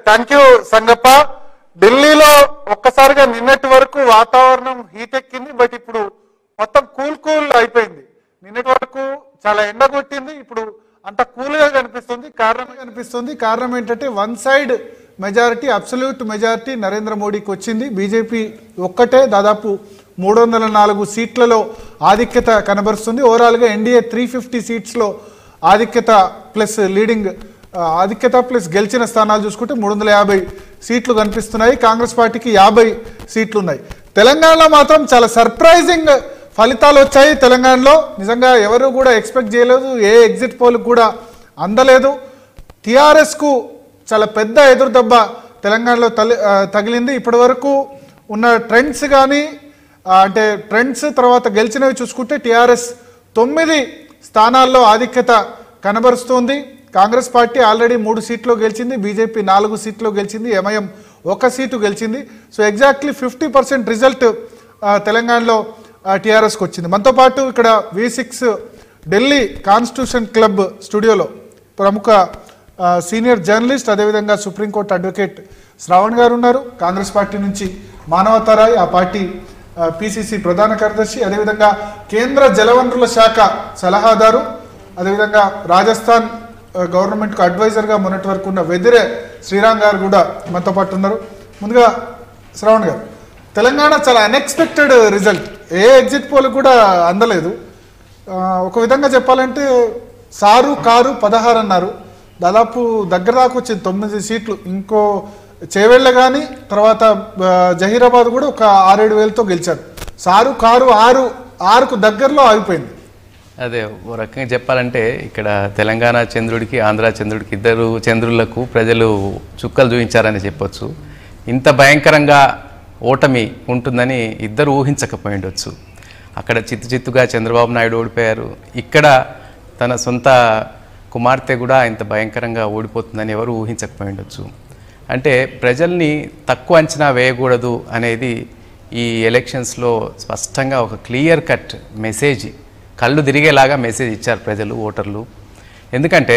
Thank you Sangappa ఢిల్లీలో ఒక్కసారిగా నిన్నటి వరకు వాతావరణం హీట్ ఎక్కింది బట్ ఇప్పుడు మొత్తం కూల్ కూల్ అయిపోయింది నిన్నటి వరకు చాలా ఎండ కొట్టింది ఇప్పుడు అంత కూల్ గా కనిపిస్తుంది కారణం కనిపిస్తుంది కారణం ఏంటంటే one side majority absolute majority Narendra మోడీకి వచ్చింది బీజేపీ ఒక్కటే దాదాపు మూడు వందల నాలుగు సీట్లలో ఆధిక్యత కనబరుస్తుంది ఓవరాల్గా ఎన్డీఏ త్రీ ఫిఫ్టీ సీట్స్లో ఆధిక్యత ప్లస్ లీడింగ్ ఆ, ఆధిక్యత ప్లస్ గెలిచిన స్థానాలు చూసుకుంటే మూడు వందల యాభై సీట్లు కనిపిస్తున్నాయి కాంగ్రెస్ పార్టీకి యాభై సీట్లు ఉన్నాయి తెలంగాణలో మాత్రం చాలా సర్ప్రైజింగ్ ఫలితాలు వచ్చాయి తెలంగాణలో నిజంగా ఎవరు కూడా ఎక్స్పెక్ట్ చేయలేదు ఏ ఎగ్జిట్ పోల్ కూడా అందలేదు టీఆర్ఎస్కు చాలా పెద్ద ఎదురుదెబ్బ తెలంగాణలో తలి ఆ, తగిలింది ఇప్పటి వరకు ఉన్న ట్రెండ్స్ కానీ అంటే ట్రెండ్స్ తర్వాత గెలిచినవి చూసుకుంటే టీఆర్ఎస్ తొమ్మిది స్థానాల్లో ఆధిక్యత కనబరుస్తోంది కాంగ్రెస్ పార్టీ ఆల్రెడీ మూడు సీట్లో గెలిచింది బీజేపీ నాలుగు సీట్లో గెలిచింది ఎంఐఎం ఒక సీటు గెలిచింది so exactly fifty percent result తెలంగాణలో టీఆర్ఎస్కి వచ్చింది మనతో పాటు ఇక్కడ V six Delhi constitution club స్టూడియోలో ప్రముఖ ఆ, సీనియర్ జర్నలిస్ట్ అదేవిధంగా సుప్రీంకోర్టు అడ్వకేట్ శ్రావణ్ గారు ఉన్నారు కాంగ్రెస్ పార్టీ నుంచి మానవతారాయ్ ఆ పార్టీ పిసిసి ప్రధాన కార్యదర్శి అదేవిధంగా కేంద్ర జలవనరుల శాఖ సలహాదారు అదేవిధంగా రాజస్థాన్ ఆ, గవర్నమెంట్కు అడ్వైజర్గా మొన్నటి వరకు ఉన్న వెదిరే శ్రీరామ్ గారు కూడా మనతో పాటు ఉన్నారు ముందుగా శ్రావణ్ గారు తెలంగాణ చాలా అన్ఎక్స్పెక్టెడ్ రిజల్ట్ ఏ ఎగ్జిట్ పోల్ కూడా అందలేదు ఆ, ఒక విధంగా చెప్పాలంటే సారు కారు పదహారు అన్నారు దాదాపు దగ్గర దాకా వచ్చింది తొమ్మిది సీట్లు ఇంకో చేవెళ్ళ కానీ తర్వాత ఆ, జహీరాబాద్ కూడా ఒక ఆరేడు వేలతో గెలిచారు సారు కారు ఆరు ఆరుకు దగ్గరలో ఆగిపోయింది అదే ఓ రకంగా చెప్పాలంటే ఇక్కడ తెలంగాణ చంద్రుడికి ఆంధ్ర చంద్రుడికి ఇద్దరు చంద్రులకు ప్రజలు చుక్కలు చూపించారని చెప్పొచ్చు ఇంత భయంకరంగా ఓటమి ఉంటుందని ఇద్దరు ఊహించకపోయి ఉండొచ్చు అక్కడ చిత్తు చిత్తుగా చంద్రబాబు నాయుడు ఓడిపోయారు ఇక్కడ తన సొంత కుమార్తె కూడా ఇంత భయంకరంగా ఓడిపోతుందని ఎవరు ఊహించకపోయి ఉండొచ్చు అంటే ప్రజల్ని తక్కువ అంచనా వేయకూడదు అనేది ఈ ఎలక్షన్స్లో స్పష్టంగా ఒక క్లియర్ కట్ మెసేజ్ కళ్ళు తిరిగేలాగా మెసేజ్ ఇచ్చారు ప్రజలు ఓటర్లు ఎందుకంటే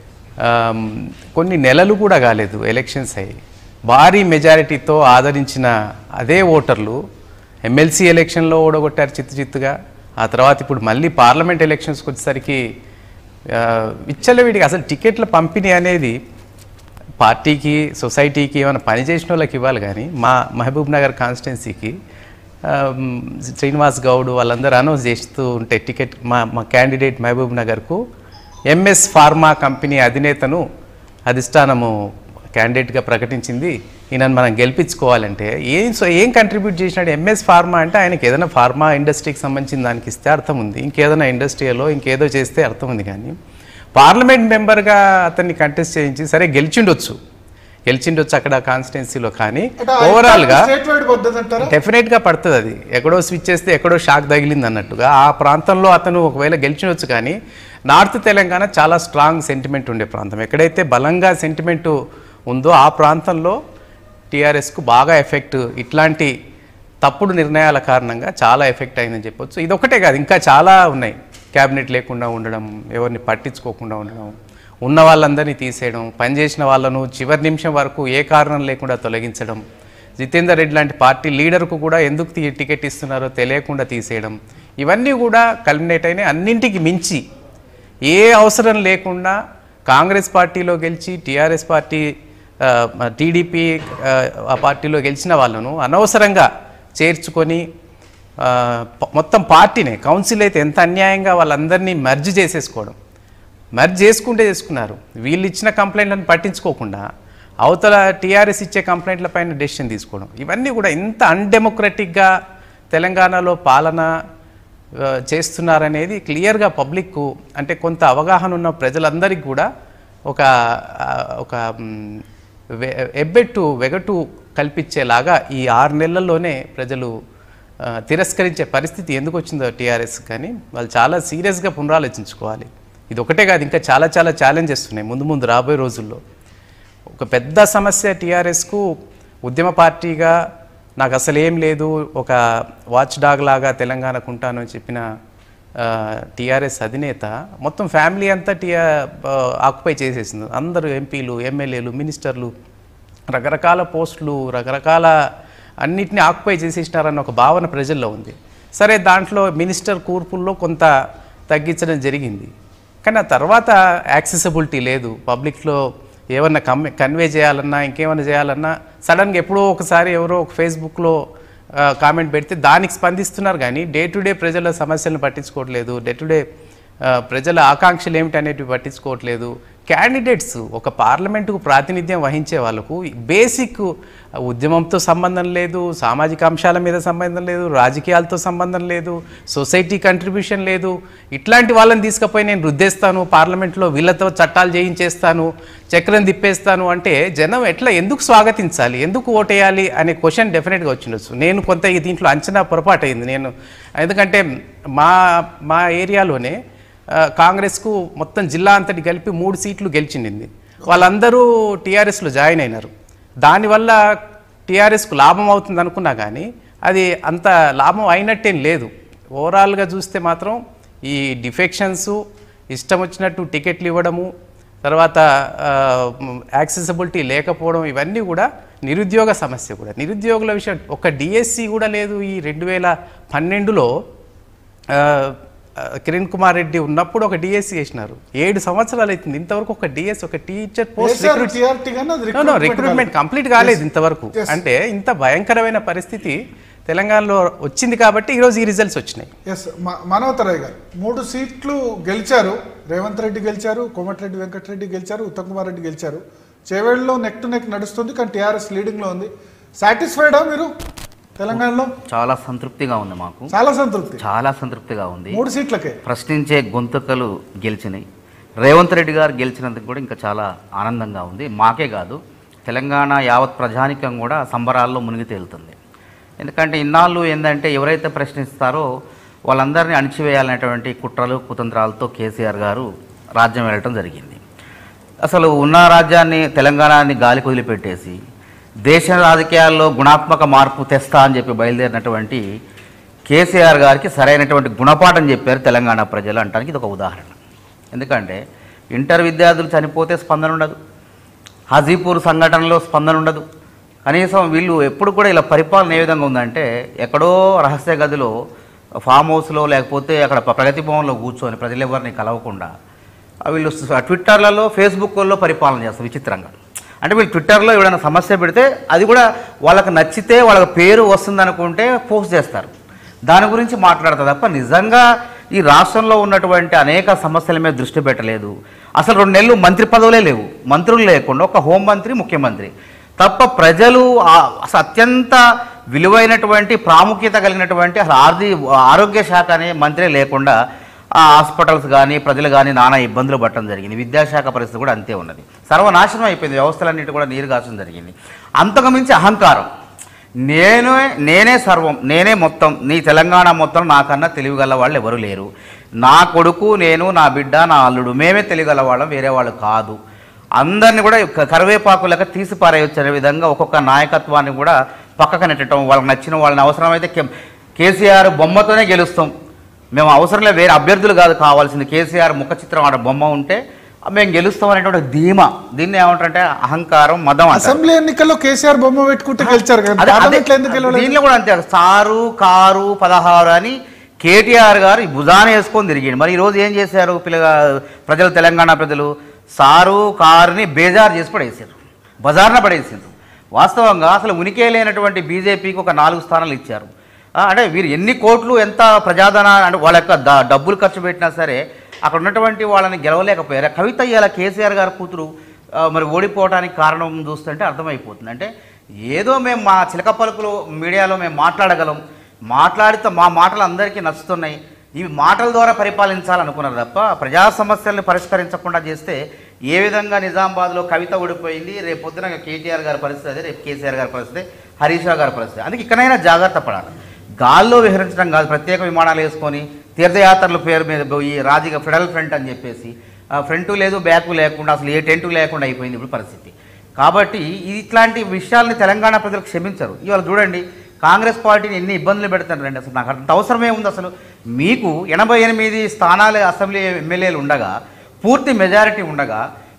ఆమ్, కొన్ని నెలలు కూడా కాలేదు ఎలక్షన్స్ అయ్యి భారీ మెజారిటీతో ఆదరించిన అదే ఓటర్లు ఎమ్మెల్సీ ఎలక్షన్లో ఓడగొట్టారు చిత్తు చిత్తుగా ఆ తర్వాత ఇప్పుడు మళ్ళీ పార్లమెంట్ ఎలక్షన్స్కి వచ్చేసరికి ఆ, విచ్చలవిడిగా అసలు టికెట్ల పంపిణీ అనేది పార్టీకి సొసైటీకి ఏమైనా పని చేసిన వాళ్ళకి ఇవ్వాలి కానీ మా మహబూబ్ నగర్ కాన్స్టిట్యున్సీకి శ్రీనివాస్ గౌడ్ వాళ్ళందరూ అనౌన్స్ చేస్తూ ఉంటే టికెట్ మా మా క్యాండిడేట్ మహబూబ్ నగర్కు ఎంఎస్ ఫార్మా కంపెనీ అధినేతను అధిష్టానము క్యాండిడేట్గా ప్రకటించింది ఈయనను మనం గెలిపించుకోవాలంటే ఏం సో ఏం కంట్రిబ్యూట్ చేసినాడు ఎంఎస్ ఫార్మా అంటే ఆయనకి ఏదైనా ఫార్మా ఇండస్ట్రీకి సంబంధించిన దానికి ఇస్తే అర్థం ఉంది ఇంకేదైనా ఇండస్ట్రీలో ఇంకేదో చేస్తే అర్థం ఉంది కానీ పార్లమెంట్ మెంబర్గా అతన్ని కంటెస్ట్ చేయించి సరే గెలిచిండొచ్చు గెలిచిండొచ్చు అక్కడ కాన్స్టిట్యున్సీలో కానీ ఓవరాల్గా స్టేట్ వైడ్ పద్ధతి అంటారా డెఫినెట్గా పడుతుంది అది ఎక్కడో స్విచ్ చేస్తే ఎక్కడో షాక్ తగిలింది అన్నట్టుగా ఆ ప్రాంతంలో అతను ఒకవేళ గెలిచినవచ్చు కానీ నార్త్ తెలంగాణ చాలా స్ట్రాంగ్ సెంటిమెంట్ ఉండే ప్రాంతం ఎక్కడైతే బలంగా సెంటిమెంట్ ఉందో ఆ ప్రాంతంలో టీఆర్ఎస్కు బాగా ఎఫెక్ట్ ఇట్లాంటి తప్పుడు నిర్ణయాల కారణంగా చాలా ఎఫెక్ట్ అయిందని చెప్పొచ్చు ఇది ఒకటే కాదు ఇంకా చాలా ఉన్నాయి క్యాబినెట్ లేకుండా ఉండడం ఎవరిని పట్టించుకోకుండా ఉండడం ఉన్న వాళ్ళందరినీ తీసేయడం పనిచేసిన వాళ్ళను చివరి నిమిషం వరకు ఏ కారణం లేకుండా తొలగించడం జితేందర్ రెడ్డి లాంటి పార్టీ లీడర్కు కూడా ఎందుకు తీ- టికెట్ ఇస్తున్నారో తెలియకుండా తీసేయడం ఇవన్నీ కూడా కల్మినేట్ అయినాయి అన్నింటికి మించి ఏ అవసరం లేకుండా కాంగ్రెస్ పార్టీలో గెలిచి టీఆర్ఎస్ పార్టీ ఆ, టీడీపీ ఆ, ఆ పార్టీలో గెలిచిన వాళ్ళను అనవసరంగా చేర్చుకొని ఆ, ప- మొత్తం పార్టీనే కౌన్సిల్ అయితే ఎంత అన్యాయంగా వాళ్ళందరినీ మర్జ్ చేసేసుకోవడం మర్జ్ చేసుకుంటే చేసుకున్నారు వీళ్ళు ఇచ్చిన కంప్లైంట్లను పట్టించుకోకుండా అవతల టీఆర్ఎస్ ఇచ్చే కంప్లైంట్ల పైన డెసిషన్ తీసుకోవడం ఇవన్నీ కూడా ఇంత అన్డెమోక్రటిక్గా తెలంగాణలో పాలన ఆ, చేస్తున్నారనేది క్లియర్గా పబ్లిక్ అంటే కొంత అవగాహన ఉన్న ప్రజలందరికీ కూడా ఒక ఆ, ఒక మ్, వె- ఎబ్బెట్టు వెగటు కల్పించేలాగా ఈ ఆరు నెలల్లోనే ప్రజలు ఆ, తిరస్కరించే పరిస్థితి ఎందుకు వచ్చిందో టీఆర్ఎస్ కానీ వాళ్ళు చాలా సీరియస్గా పునరాలోచించుకోవాలి ఇది ఒకటే కాదు ఇంకా చాలా చాలా ఛాలెంజెస్ ఉన్నాయి ముందు ముందు రాబోయే రోజుల్లో ఒక పెద్ద సమస్య టీఆర్ఎస్కు ఉద్యమ పార్టీగా నాకు అసలు ఏం లేదు ఒక వాచ్ డాగ్ లాగా తెలంగాణకు ఉంటాను అని చెప్పిన టీఆర్ఎస్ అధినేత మొత్తం ఫ్యామిలీ అంతా టీఆర్ ఆక్యుపై చేసేసింది అందరూ ఎంపీలు ఎమ్మెల్యేలు మినిస్టర్లు రకరకాల పోస్టులు రకరకాల అన్నిటిని ఆక్యుపై చేసేసినారన్న ఒక భావన ప్రజల్లో ఉంది సరే దాంట్లో మినిస్టర్ కూర్పుల్లో కొంత తగ్గించడం జరిగింది కానీ ఆ తర్వాత యాక్సెసిబిలిటీ లేదు పబ్లిక్లో ఏమన్నా కమ్ కన్వే చేయాలన్నా ఇంకేమన్నా చేయాలన్నా సడన్గా ఎప్పుడో ఒకసారి ఎవరో ఒక ఫేస్బుక్లో కామెంట్ పెడితే దానికి స్పందిస్తున్నారు కానీ డే టు డే ప్రజల సమస్యలను పట్టించుకోవట్లేదు డే టు డే ప్రజల ఆకాంక్షలు ఏమిటి అనేటివి పట్టించుకోవట్లేదు క్యాండిడేట్స్ ఒక పార్లమెంటుకు ప్రాతినిధ్యం వహించే వాళ్ళకు బేసిక్ ఉద్యమంతో సంబంధం లేదు సామాజిక అంశాల మీద సంబంధం లేదు రాజకీయాలతో సంబంధం లేదు సొసైటీ కంట్రిబ్యూషన్ లేదు ఇట్లాంటి వాళ్ళని తీసుకుపోయి నేను రుద్దేస్తాను పార్లమెంట్లో వీళ్ళతో చట్టాలు చేయించేస్తాను చక్రం తిప్పేస్తాను అంటే జనం ఎట్లా ఎందుకు స్వాగతించాలి ఎందుకు ఓటేయాలి అనే క్వశ్చన్ డెఫినెట్గా వచ్చిండొచ్చు నేను కొంత ఈ దీంట్లో అంచనా పొరపాటు అయింది నేను ఎందుకంటే మా మా ఏరియాలోనే ఆ, కాంగ్రెస్కు మొత్తం జిల్లా అంతటి కలిపి మూడు సీట్లు గెలిచిండింది వాళ్ళందరూ టీఆర్ఎస్లో జాయిన్ అయినారు దానివల్ల టీఆర్ఎస్కు లాభం అవుతుంది అనుకున్నా కానీ అది అంత లాభం అయినట్టేం లేదు ఓవరాల్గా చూస్తే మాత్రం ఈ డిఫెక్షన్స్ ఇష్టం వచ్చినట్టు టికెట్లు ఇవ్వడము తర్వాత యాక్సెసిబిలిటీ లేకపోవడం ఇవన్నీ కూడా నిరుద్యోగ సమస్య కూడా నిరుద్యోగుల విషయం ఒక డిఎస్సి కూడా లేదు ఈ రెండు వేల పన్నెండులో ఆ, ఆ, కిరణ్ కుమార్ రెడ్డి ఉన్నప్పుడు ఒక డిఎస్సి చేసినారు ఏడు సంవత్సరాలు అవుతుంది ఇంతవరకు ఒక డిఎస్ ఒక టీచర్ పోస్ట్ వేశారు TRT గానీ అది no no recruitment recruitment complete కాలేదు ఇంతవరకు అంటే ఇంత భయంకరమైన పరిస్థితి తెలంగాణలో వచ్చింది కాబట్టి ఈరోజు ఈ రిజల్ట్స్ వచ్చినాయి ఎస్ మానవతరాయ్ గారు మూడు సీట్లు గెలిచారు రేవంత్ రెడ్డి గెలిచారు కోమటిరెడ్డి వెంకటరెడ్డి గెలిచారు ఉత్తమ్ కుమార్ రెడ్డి గెలిచారు చేవేళ్ళలో నెక్ టు నెక్ నడుస్తుంది కానీ టీఆర్ఎస్ లీడింగ్లో ఉంది సాటిస్ఫైడా మీరు తెలంగాణలో చాలా సంతృప్తిగా ఉంది మాకు చాలా సంతృప్తి చాలా సంతృప్తిగా ఉంది మూడు సీట్లకే ప్రశ్నించే గొంతుకలు గెలిచినాయి రేవంత్ రెడ్డి గారు గెలిచినందుకు కూడా ఇంకా చాలా ఆనందంగా ఉంది మాకే కాదు తెలంగాణ యావత్ ప్రజానికం కూడా సంబరాల్లో మునిగి తేలుతుంది ఎందుకంటే ఇన్నాళ్ళు ఏంటంటే ఎవరైతే ప్రశ్నిస్తారో వాళ్ళందరినీ అణిచివేయాలనేటువంటి కుట్రలు కుతంత్రాలతో కేసీఆర్ గారు రాజ్యం వెళ్ళటం జరిగింది అసలు ఉన్న రాజ్యాన్ని తెలంగాణని గాలికి వదిలిపెట్టేసి దేశ రాజకీయాల్లో గుణాత్మక మార్పు తెస్తా అని చెప్పి బయలుదేరినటువంటి కేసీఆర్ గారికి సరైనటువంటి గుణపాఠం చెప్పారు తెలంగాణ ప్రజలు అంటానికి ఇది ఒక ఉదాహరణ ఎందుకంటే ఇంటర్ విద్యార్థులు చనిపోతే స్పందన ఉండదు హాజీపూర్ సంఘటనలో స్పందన ఉండదు కనీసం వీళ్ళు ఎప్పుడు కూడా ఇలా పరిపాలన ఏ విధంగా ఉందంటే ఎక్కడో రహస్య గదిలో ఫామ్ హౌస్లో లేకపోతే అక్కడ ప్ర- ప్రగతి భవన్లో కూర్చొని ప్రజలు ఎవరిని కలవకుండా ఆ వీళ్ళు స- ట్విట్టర్లలో ఫేస్బుక్లో పరిపాలన చేస్తారు విచిత్రంగా అంటే వీళ్ళు ట్విట్టర్లో ఎవరైనా సమస్య పెడితే అది కూడా వాళ్ళకి నచ్చితే వాళ్ళకి పేరు వస్తుందనుకుంటే పోస్ట్ చేస్తారు దాని గురించి మాట్లాడతారు తప్ప నిజంగా ఈ రాష్ట్రంలో ఉన్నటువంటి అనేక సమస్యల మీద దృష్టి పెట్టలేదు అసలు రెండు నెలలు మంత్రి పదవులే లేవు మంత్రులు లేకుండా ఒక హోంమంత్రి ముఖ్యమంత్రి తప్ప ప్రజలు ఆ- అసలు అత్యంత విలువైనటువంటి ప్రాముఖ్యత కలిగినటువంటి అసలు ఆర్థి ఆరోగ్య శాఖ అనే మంత్రి లేకుండా ఆ హాస్పిటల్స్ కానీ ప్రజలు కానీ నానా ఇబ్బందులు పట్టడం జరిగింది విద్యాశాఖ పరిస్థితి కూడా అంతే ఉన్నది సర్వనాశనం అయిపోయింది వ్యవస్థలన్నిటి కూడా నీరు కాచడం జరిగింది అంతకుమించి అహంకారం నేనే నేనే సర్వం నేనే మొత్తం నీ తెలంగాణ మొత్తం నాకన్నా తెలివిగల వాళ్ళు ఎవరు లేరు నా కొడుకు నేను నా బిడ్డ నా అల్లుడు మేమే తెలియగల వాళ్ళం వేరే వాళ్ళు కాదు అందరిని కూడా క- కరివేపాకు లెక్క తీసి పారేయొచ్చు అనే విధంగా ఒక్కొక్క నాయకత్వాన్ని కూడా పక్కకు నెట్టడం వాళ్ళకి నచ్చిన వాళ్ళని అవసరమైతే కే- కేసీఆర్ బొమ్మతోనే గెలుస్తాం మేము అవసరం లేదు వేరే అభ్యర్థులు కాదు కావాల్సింది కేసీఆర్ ముఖ చిత్రం ఆడ బొమ్మ ఉంటే మేము గెలుస్తాం అనేటువంటి ధీమా దీన్ని ఏమంటారంటే అహంకారం మదం అంటారు అసెంబ్లీ ఎన్నికల్లో కేసీఆర్ బొమ్మ పెట్టుకుంటే గెలిచారు కదా అదే- అదే- పార్లమెంట్లో ఎందుకు గెలవలేదు దీనిలో కూడా అంతే సారు కారు పదహారు అని కేటీఆర్ గారు ఈ భుజాన వేసుకొని తిరిగిండు మరి ఈరోజు ఏం చేశారు పిల్లగా ప్రజలు తెలంగాణ ప్రజలు సారు కారుని బేజారు చేసి పడేసారు బజార్న పడేసారు వాస్తవంగా అసలు ఉనికే లేనటువంటి బీజేపీకి ఒక నాలుగు స్థానాలు ఇచ్చారు ఆ, అంటే వీరు ఎన్ని కోట్లు ఎంత ప్రజాధన అంటే వాళ్ళ యొక్క ద- డబ్బులు ఖర్చు పెట్టినా సరే అక్కడ ఉన్నటువంటి వాళ్ళని గెలవలేకపోయారు కవిత ఇవాళ కేసీఆర్ గారి కూతురు ఆ, మరి ఓడిపోవడానికి కారణం చూస్తుంటే అర్థమైపోతుంది అంటే ఏదో మేము మా చిలక పలుకులు మీడియాలో మేము మాట్లాడగలం మాట్లాడితే మా మాటలు అందరికీ నచ్చుతున్నాయి ఇవి మాటల ద్వారా పరిపాలించాలనుకున్నారు తప్ప ప్రజా సమస్యల్ని పరిష్కరించకుండా చేస్తే ఏ విధంగా నిజామాబాద్లో కవిత ఓడిపోయింది రేపు పొద్దున కేటీఆర్ గారి పరిస్థితి అదే రేపు కేసీఆర్ గారి పరిస్థితి హరీష్ రావు గారి పరిస్థితి అందుకే ఇక్కడైనా జాగ్రత్త పడాలి గాల్లో విహరించడం కాదు ప్రత్యేక విమానాలు వేసుకొని తీర్థయాత్రల పేరు మీద ఈ రాజకీయ ఫెడరల్ ఫ్రంట్ అని చెప్పేసి ఆ ఫ్రంట్ లేదు బ్యాక్ లేకుండా అసలు ఏ టెంట్ లేకుండా అయిపోయింది ఇప్పుడు పరిస్థితి కాబట్టి ఈ- ఇట్లాంటి విషయాల్ని తెలంగాణ ప్రజలు క్షమించరు ఇవాళ చూడండి కాంగ్రెస్ పార్టీని ఎన్ని ఇబ్బందులు పెడుతున్నారండి అసలు నాకు అంత అవసరమే ఉంది అసలు మీకు ఎనభై ఎనిమిది స్థానాలు అసెంబ్లీ ఎమ్మెల్యేలు ఉండగా పూర్తి మెజారిటీ ఉండగా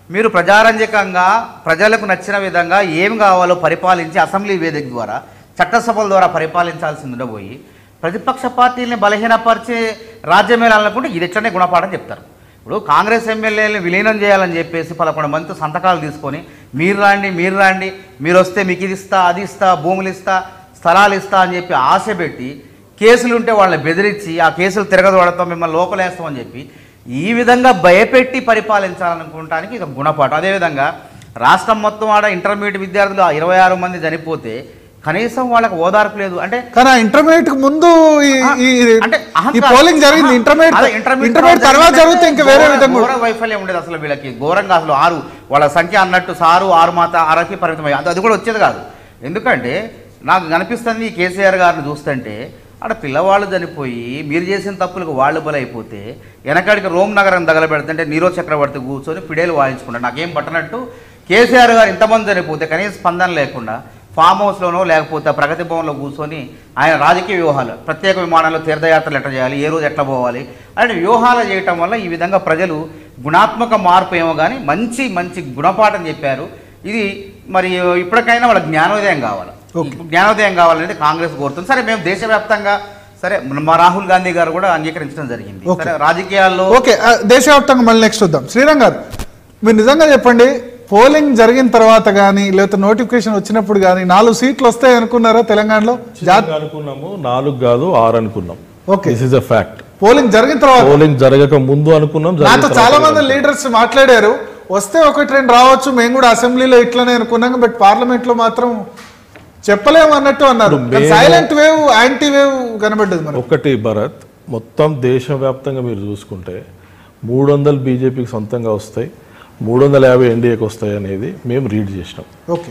మీరు ప్రజారంజకంగా ప్రజలకు నచ్చిన విధంగా ఏం కావాలో పరిపాలించి అసెంబ్లీ వేదిక ద్వారా చట్టసభల ద్వారా పరిపాలించాల్సింది ఉండబోయి ప్రతిపక్ష పార్టీల్ని బలహీనపరిచే రాజ్యమేళాలనుకుంటే ఇది ఎట్లనే గుణపాఠం చెప్తారు ఇప్పుడు కాంగ్రెస్ ఎమ్మెల్యేలను విలీనం చేయాలని చెప్పేసి పదకొండు మందితో సంతకాలు తీసుకొని మీరు రాండి మీరు రాండి మీరు వస్తే మీకు ఇది ఇస్తా అది ఇస్తా భూములు ఇస్తా స్థలాలు ఇస్తా అని చెప్పి ఆశ పెట్టి కేసులు ఉంటే వాళ్ళని బెదిరించి ఆ కేసులు తిరగదోడతాం మిమ్మల్ని లోపలేస్తామని చెప్పి ఈ విధంగా భయపెట్టి పరిపాలించాలనుకోవటానికి ఇది ఒక గుణపాఠం అదేవిధంగా రాష్ట్రం మొత్తం ఆడ ఇంటర్మీడియట్ విద్యార్థులు ఆ ఇరవై ఆరు మంది చనిపోతే కనీసం వాళ్ళకి ఓదార్పు లేదు అంటే కానీ ఇంటర్మీడియట్ కు ముందు ఈ- ఈ- అంటే ఈ అహంకారం. పోలింగ్ జరిగింది అదే ఇంటర్మీడియట్ ఇంటర్మీడియట్ ఇంటర్మీడియట్ తర్వాత జరిగితే ఇంకా వేరే ఘోర- విధంగా ఘోర వైఫల్యం ఉండేది అసలు వీళ్ళకి ఘోరంగా అసలు ఆరు వాళ్ళ సంఖ్య అన్నట్టు సారు ఆరు మాత ఆరకి పరిమితం అయ్యి- అది అది కూడా వచ్చేది కాదు ఎందుకంటే నాకు కనిపిస్తుంది ఈ కేసీఆర్ గారిని చూస్తుంటే ఆడ పిల్లవాళ్ళు చనిపోయి మీరు చేసిన తప్పులకు వాళ్ళు బలైపోతే వెనకాడికి రోమ్ నగరం తగలబెడుతుంటే నీరో చక్రవర్తి కూర్చొని పిడేలు వాయించుకుంటాడు నాకేం పట్టనట్టు కేసీఆర్ గారు ఇంతమంది చనిపోతే కనీస స్పందన లేకుండా ఫామ్ హౌస్లోనో లేకపోతే ప్రగతి భవన్లో కూర్చొని ఆయన రాజకీయ వ్యూహాలు ప్రత్యేక విమానాల్లో తీర్థయాత్రలు ఎట్లా చేయాలి ఏ రోజు ఎట్లా పోవాలి అలాంటి వ్యూహాలు చేయటం వల్ల ఈ విధంగా ప్రజలు గుణాత్మక మార్పు ఏమో కానీ మంచి మంచి గుణపాఠం చెప్పారు ఇది మరి ఇప్పటికైనా వాళ్ళ జ్ఞానోదయం కావాలి జ్ఞానోదయం కావాలనేది కాంగ్రెస్ కోరుతుంది సరే మేము దేశవ్యాప్తంగా సరే మా రాహుల్ గాంధీ గారు కూడా అంగీకరించడం జరిగింది ఓకే. సరే రాజకీయాల్లో ఓకే ఆ, దేశవ్యాప్తంగా మళ్ళీ నెక్స్ట్ చూద్దాం శ్రీరామ్ గారు మీరు నిజంగా చెప్పండి పోలింగ్ జరిగిన తర్వాత కానీ లేకపోతే నోటిఫికేషన్ వచ్చినప్పుడు కానీ నాలుగు సీట్లు వస్తాయి అనుకున్నారా తెలంగాణలో జా ఖచ్చితంగా అనుకున్నాము నాలుగు కాదు ఆరు అనుకున్నాం Okay. This is a fact polling జరిగిన తర్వాత పోలింగ్ జరగక ముందు అనుకున్నాం జరిగిన నాతో తర్వాత చాలా మంది అనుకున్నాం. లీడర్స్ మాట్లాడారు వస్తే ఒకటి రెండు రావచ్చు మేము కూడా అసెంబ్లీలో ఇట్లనే అనుకున్నాం బట్ పార్లమెంట్ లో మాత్రం చెప్పలేము అన్నట్టు అన్నారు ఇప్పుడు మేము- సైలెంట్ వేవ్ యాంటీ వేవ్ కనబడ్డది మరి ఒకటి భరత్ మొత్తం దేశవ్యాప్తంగా మీరు చూసుకుంటే మూడు వందలు బీజేపీకి సొంతంగా వస్తాయి మూడు వందల యాభై ఎన్డీఏకి వస్తాయి అనేది మేము రీడ్ చేసినాం ఓకే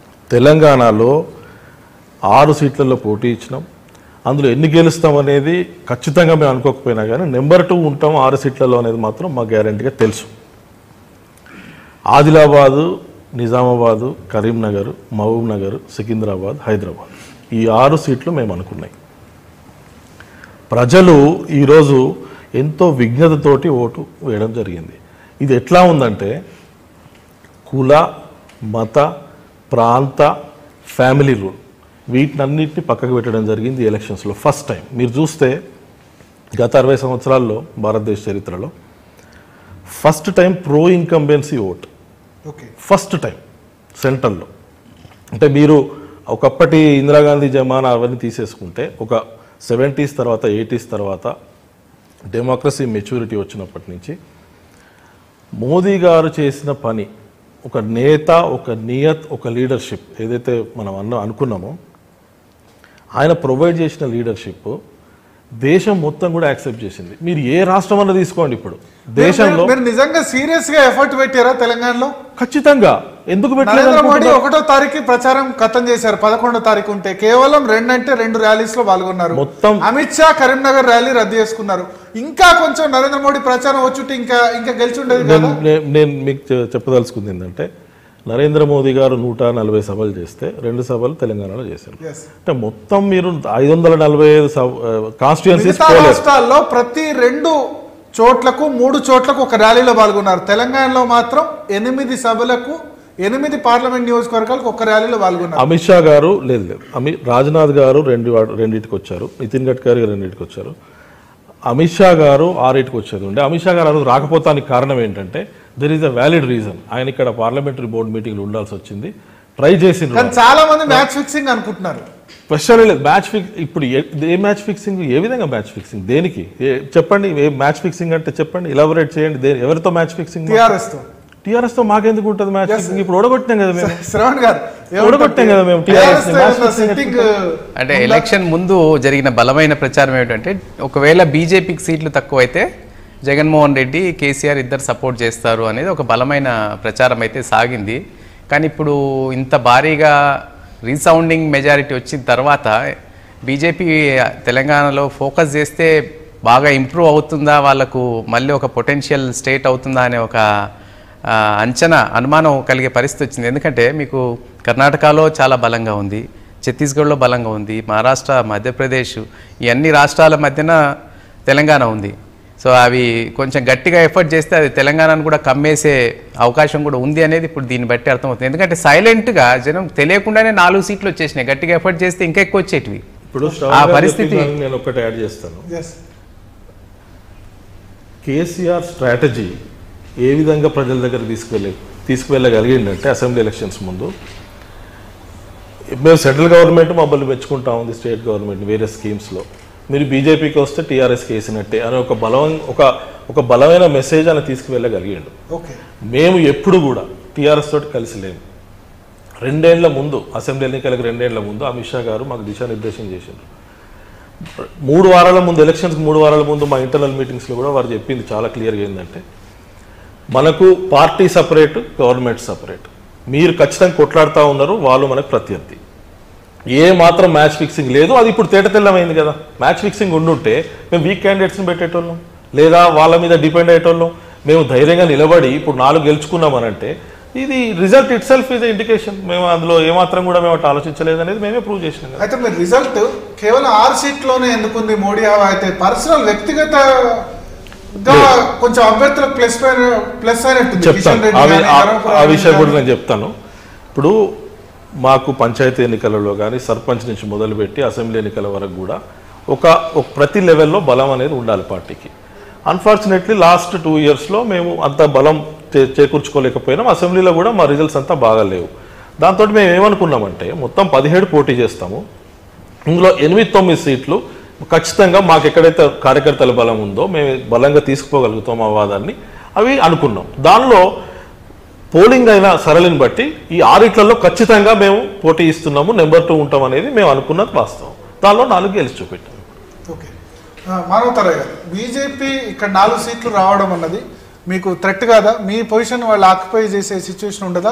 తెలంగాణలో ఆరు సీట్లలో పోటీ ఇచ్చినాం అందులో ఎన్ని గెలుస్తాం అనేది ఖచ్చితంగా మేము అనుకోకపోయినా కానీ నెంబర్ టూ ఉంటాం ఆరు సీట్లలో అనేది మాత్రం మా గ్యారంటీగా తెలుసు ఆదిలాబాదు నిజామాబాదు కరీంనగర్ మహబూబ్ నగర్ సికింద్రాబాద్ హైదరాబాద్ ఈ ఆరు సీట్లు మేము అనుకున్నాయి ప్రజలు ఈరోజు ఎంతో విఘ్నతతోటి ఓటు వేయడం జరిగింది ఇది ఎట్లా ఉందంటే కుల మత ప్రాంత ఫ్యామిలీ రూల్ వీటినన్నిటిని పక్కకు పెట్టడం జరిగింది ఈ ఎలక్షన్స్లో ఫస్ట్ టైం మీరు చూస్తే గత అరవై సంవత్సరాల్లో భారతదేశ చరిత్రలో first time pro incumbency vote okay first time సెంట్రల్లో అంటే మీరు ఒకప్పటి ఇందిరాగాంధీ జమానా అవన్నీ తీసేసుకుంటే ఒక సెవెంటీస్ తర్వాత ఎయిటీస్ తర్వాత డెమోక్రసీ మెచ్యూరిటీ వచ్చినప్పటి నుంచి మోదీ గారు చేసిన పని ఒక నేత ఒక నియత్ ఒక లీడర్షిప్ ఏదైతే మనం అన్న అనుకున్నామో ఆయన ప్రొవైడ్ చేసిన లీడర్షిప్ దేశం మొత్తం కూడా యాక్సెప్ట్ చేసింది మీరు ఏ రాష్ట్రం అన్న తీసుకోండి ఇప్పుడు దేశంలో మీరు- మీరు నిజంగా సీరియస్ గా ఎఫర్ట్ పెట్టారా తెలంగాణలో ఖచ్చితంగా ఎందుకు పెట్టలేదు నరేంద్ర మోడీ అనుకుంటున్నారు? ఒకటో తారీఖు ప్రచారం ఖతం చేశారు పదకొండో తారీఖు ఉంటే కేవలం రెండు అంటే రెండు ర్యాలీస్ లో పాల్గొన్నారు మొత్తం- అమిత్ షా కరీంనగర్ ర్యాలీ రద్దు చేసుకున్నారు ఇంకా కొంచెం నరేంద్ర మోడీ ప్రచారం వచ్చుంటే ఇంకా ఇంకా గెలిచి ఉండేది నేను కదా నే- నేను మీకు చె- చెప్పదలుచుకుంది ఏంటంటే నరేంద్ర మోదీ గారు నూట నలభై సభలు చేస్తే రెండు సభలు తెలంగాణలో చేశారు Yes. అంటే మొత్తం మీరు ఐదు వందల నలభై ఐదు కాన్స్టిట్యున్సీస్ మిగతా రాష్ట్రాల్లో ప్రతి రెండు చోట్లకు మూడు చోట్లకు ఒక ర్యాలీలో పాల్గొన్నారు తెలంగాణలో మాత్రం ఎనిమిది సభలకు ఎనిమిది పార్లమెంట్ నియోజకవర్గాలకు ఒక ర్యాలీలో పాల్గొన్నారు అమిత్ షా గారు లేదు లేదు అమి రాజ్నాథ్ గారు రెండు వాడు- రెండింటికి వచ్చారు నితిన్ గడ్కరీ గారు రెండింటికి వచ్చారు అమిత్ షా గారు ఆరింటికి వచ్చేది ఉండే అమిత్ షా గారు ఆ రోజు రాకపోతానికి కారణం ఏంటంటే there is a valid reason ఆయన ఇక్కడ పార్లమెంటరీ బోర్డు మీటింగ్లు ఉండాల్సి వచ్చింది ట్రై చేసిండ్రు కానీ చాలా మంది మ్యాచ్ ఫిక్సింగ్ అనుకుంటున్నారు క్వశ్చన్ లేదు మ్యాచ్ ఫిక్స్ ఇప్పుడు ఏ- ఏ మ్యాచ్ ఫిక్సింగ్ ఏ విధంగా మ్యాచ్ ఫిక్సింగ్ దేనికి ఏ- చెప్పండి ఏ మ్యాచ్ ఫిక్సింగ్ అంటే చెప్పండి ఇలాబొరేట్ చేయండి దే- ఎవరితో మ్యాచ్ ఫిక్సింగ్ టిఆర్ఎస్ తో టీఆర్ఎస్ తో మాకెందుకు ఉంటుంది మ్యాచ్ ఫిక్సింగ్ ఇప్పుడు ఓడగొట్టినాం కదా మేము శ్రవణ్ గారు ఓడగొట్టాం కదా మేము TRS ని. Match fixing సిట్టింగ్ అంటే ఎలక్షన్ ముందు జరిగిన బలమైన ప్రచారం ఏమిటంటే ఒకవేళ బీజేపీకి సీట్లు తక్కువైతే జగన్మోహన్ రెడ్డి కేసీఆర్ ఇద్దరు సపోర్ట్ చేస్తారు అనేది ఒక బలమైన ప్రచారం అయితే సాగింది కానీ ఇప్పుడు ఇంత భారీగా రీసౌండింగ్ మెజారిటీ వచ్చిన తర్వాత బీజేపీ తెలంగాణలో ఫోకస్ చేస్తే బాగా ఇంప్రూవ్ అవుతుందా వాళ్ళకు మళ్ళీ ఒక పొటెన్షియల్ స్టేట్ అవుతుందా అనే ఒక ఆ, అంచనా అనుమానం కలిగే పరిస్థితి వచ్చింది ఎందుకంటే మీకు కర్ణాటకలో చాలా బలంగా ఉంది ఛత్తీస్గఢ్లో బలంగా ఉంది మహారాష్ట్ర మధ్యప్రదేశ్ ఈ అన్ని రాష్ట్రాల మధ్యన తెలంగాణ ఉంది సో అవి కొంచెం గట్టిగా ఎఫర్ట్ చేస్తే అది తెలంగాణను కూడా కమ్మేసే అవకాశం కూడా ఉంది అనేది ఇప్పుడు దీన్ని బట్టి అర్థమవుతుంది ఎందుకంటే సైలెంట్గా జనం తెలియకుండానే నాలుగు సీట్లు వచ్చేసినాయి గట్టిగా ఎఫర్ట్ చేస్తే ఇంకా ఎక్కువ వచ్చేటివి ఇప్పుడు ఆ శ్రవణ్ గారు పరిస్థితి- చెప్పిన దానికి నేను ఒకటి యాడ్ చేస్తాను ఎస్ కేసీఆర్ స్ట్రాటజీ ఏ విధంగా ప్రజల దగ్గర తీసుకువెళ్ళి తీసుకువెళ్ళగలిగిందంటే అసెంబ్లీ ఎలక్షన్స్ ముందు మేము సెంట్రల్ గవర్నమెంట్ మమ్మల్ని మెచ్చుకుంటా ఉంది స్టేట్ గవర్నమెంట్ వేరే స్కీమ్స్లో మీరు బీజేపీకి వస్తే టీఆర్ఎస్కి వేసినట్టే అని ఒక బలం ఒక ఒక బలమైన మెసేజ్ అని తీసుకువెళ్ళగలిగిండు ఓకే మేము ఎప్పుడు కూడా టీఆర్ఎస్ తోటి కలిసి లేము రెండేళ్ల ముందు అసెంబ్లీ ఎన్నికలకు రెండేళ్ల ముందు అమిత్ షా గారు మాకు దిశానిర్దేశం చేసిండ్రు మూడు వారాల ముందు ఎలక్షన్స్కి మూడు వారాల ముందు మా ఇంటర్నల్ మీటింగ్స్లో కూడా వారు చెప్పింది చాలా క్లియర్గా ఏంటంటే మనకు పార్టీ సపరేట్ గవర్నమెంట్ సపరేట్ మీరు ఖచ్చితంగా కొట్లాడుతూ ఉన్నారు వాళ్ళు మనకు ప్రత్యర్థి ఏ మాత్రం మ్యాచ్ ఫిక్సింగ్ లేదు అది ఇప్పుడు తేట తెల్లమైంది కదా మ్యాచ్ ఫిక్సింగ్ ఉండుంటే మేము వీక్ క్యాండిడేట్స్ని పెట్టేటోళ్ళం లేదా వాళ్ళ మీద డిపెండ్ అయ్యేటోళ్ళం మేము ధైర్యంగా నిలబడి ఇప్పుడు నాలుగు గెలుచుకున్నామనంటే ఇది result itself is indication మేము అందులో ఏమాత్రం కూడా మేము అట్లా ఆలోచించలేదు అనేది మేమే ప్రూవ్ చేసినాం కదా అయితే మీరు రిజల్ట్ కేవలం ఆరు సీట్లోనే ఎందుకుంది మోడీ హవా అయితే పర్సనల్ వ్యక్తిగత కొంచెం అభ్యర్థులకు ప్లస్ ప్లస్ అయినట్టుంది కిషన్ చెప్తాను రెడ్డి ఆ వి- గానీ, ఆ- ధర్మపురి ఆ అరవింద్ విషయం కూడా గానీ. నేను చెప్తాను ఇప్పుడు మాకు పంచాయతీ ఎన్నికలలో కానీ సర్పంచ్ నుంచి మొదలుపెట్టి అసెంబ్లీ ఎన్నికల వరకు కూడా ఒక ఒక ప్రతి లెవెల్లో బలం అనేది ఉండాలి పార్టీకి అన్ఫార్చునేట్లీ లాస్ట్ టూ ఇయర్స్లో మేము అంత బలం చే- చేకూర్చుకోలేకపోయినాం అసెంబ్లీలో కూడా మా రిజల్ట్స్ అంతా బాగా లేవు దాంతో మేము ఏమనుకున్నామంటే మొత్తం పదిహేడు పోటీ చేస్తాము ఇందులో ఎనిమిది తొమ్మిది సీట్లు ఖచ్చితంగా మాకు ఎక్కడైతే కార్యకర్తల బలం ఉందో మేము బలంగా తీసుకుపోగలుగుతాం ఆ వాదాన్ని అవి అనుకున్నాం దానిలో పోలింగ్ అయిన సరళిని బట్టి ఈ ఆరిట్లలో ఖచ్చితంగా మేము పోటీ ఇస్తున్నాము నెంబర్ టూ ఉంటాం అనేది మేము అనుకున్నది వాస్తవం దానిలో నాలుగు గెలిచి చూపెట్టాం ఓకే మానవతరయ్య గారు బీజేపీ ఇక్కడ నాలుగు సీట్లు రావడం అన్నది మీకు థ్రెట్ కాదా మీ పొజిషన్ వాళ్ళు ఆక్యుపై చేసే సిచ్యువేషన్ ఉండదా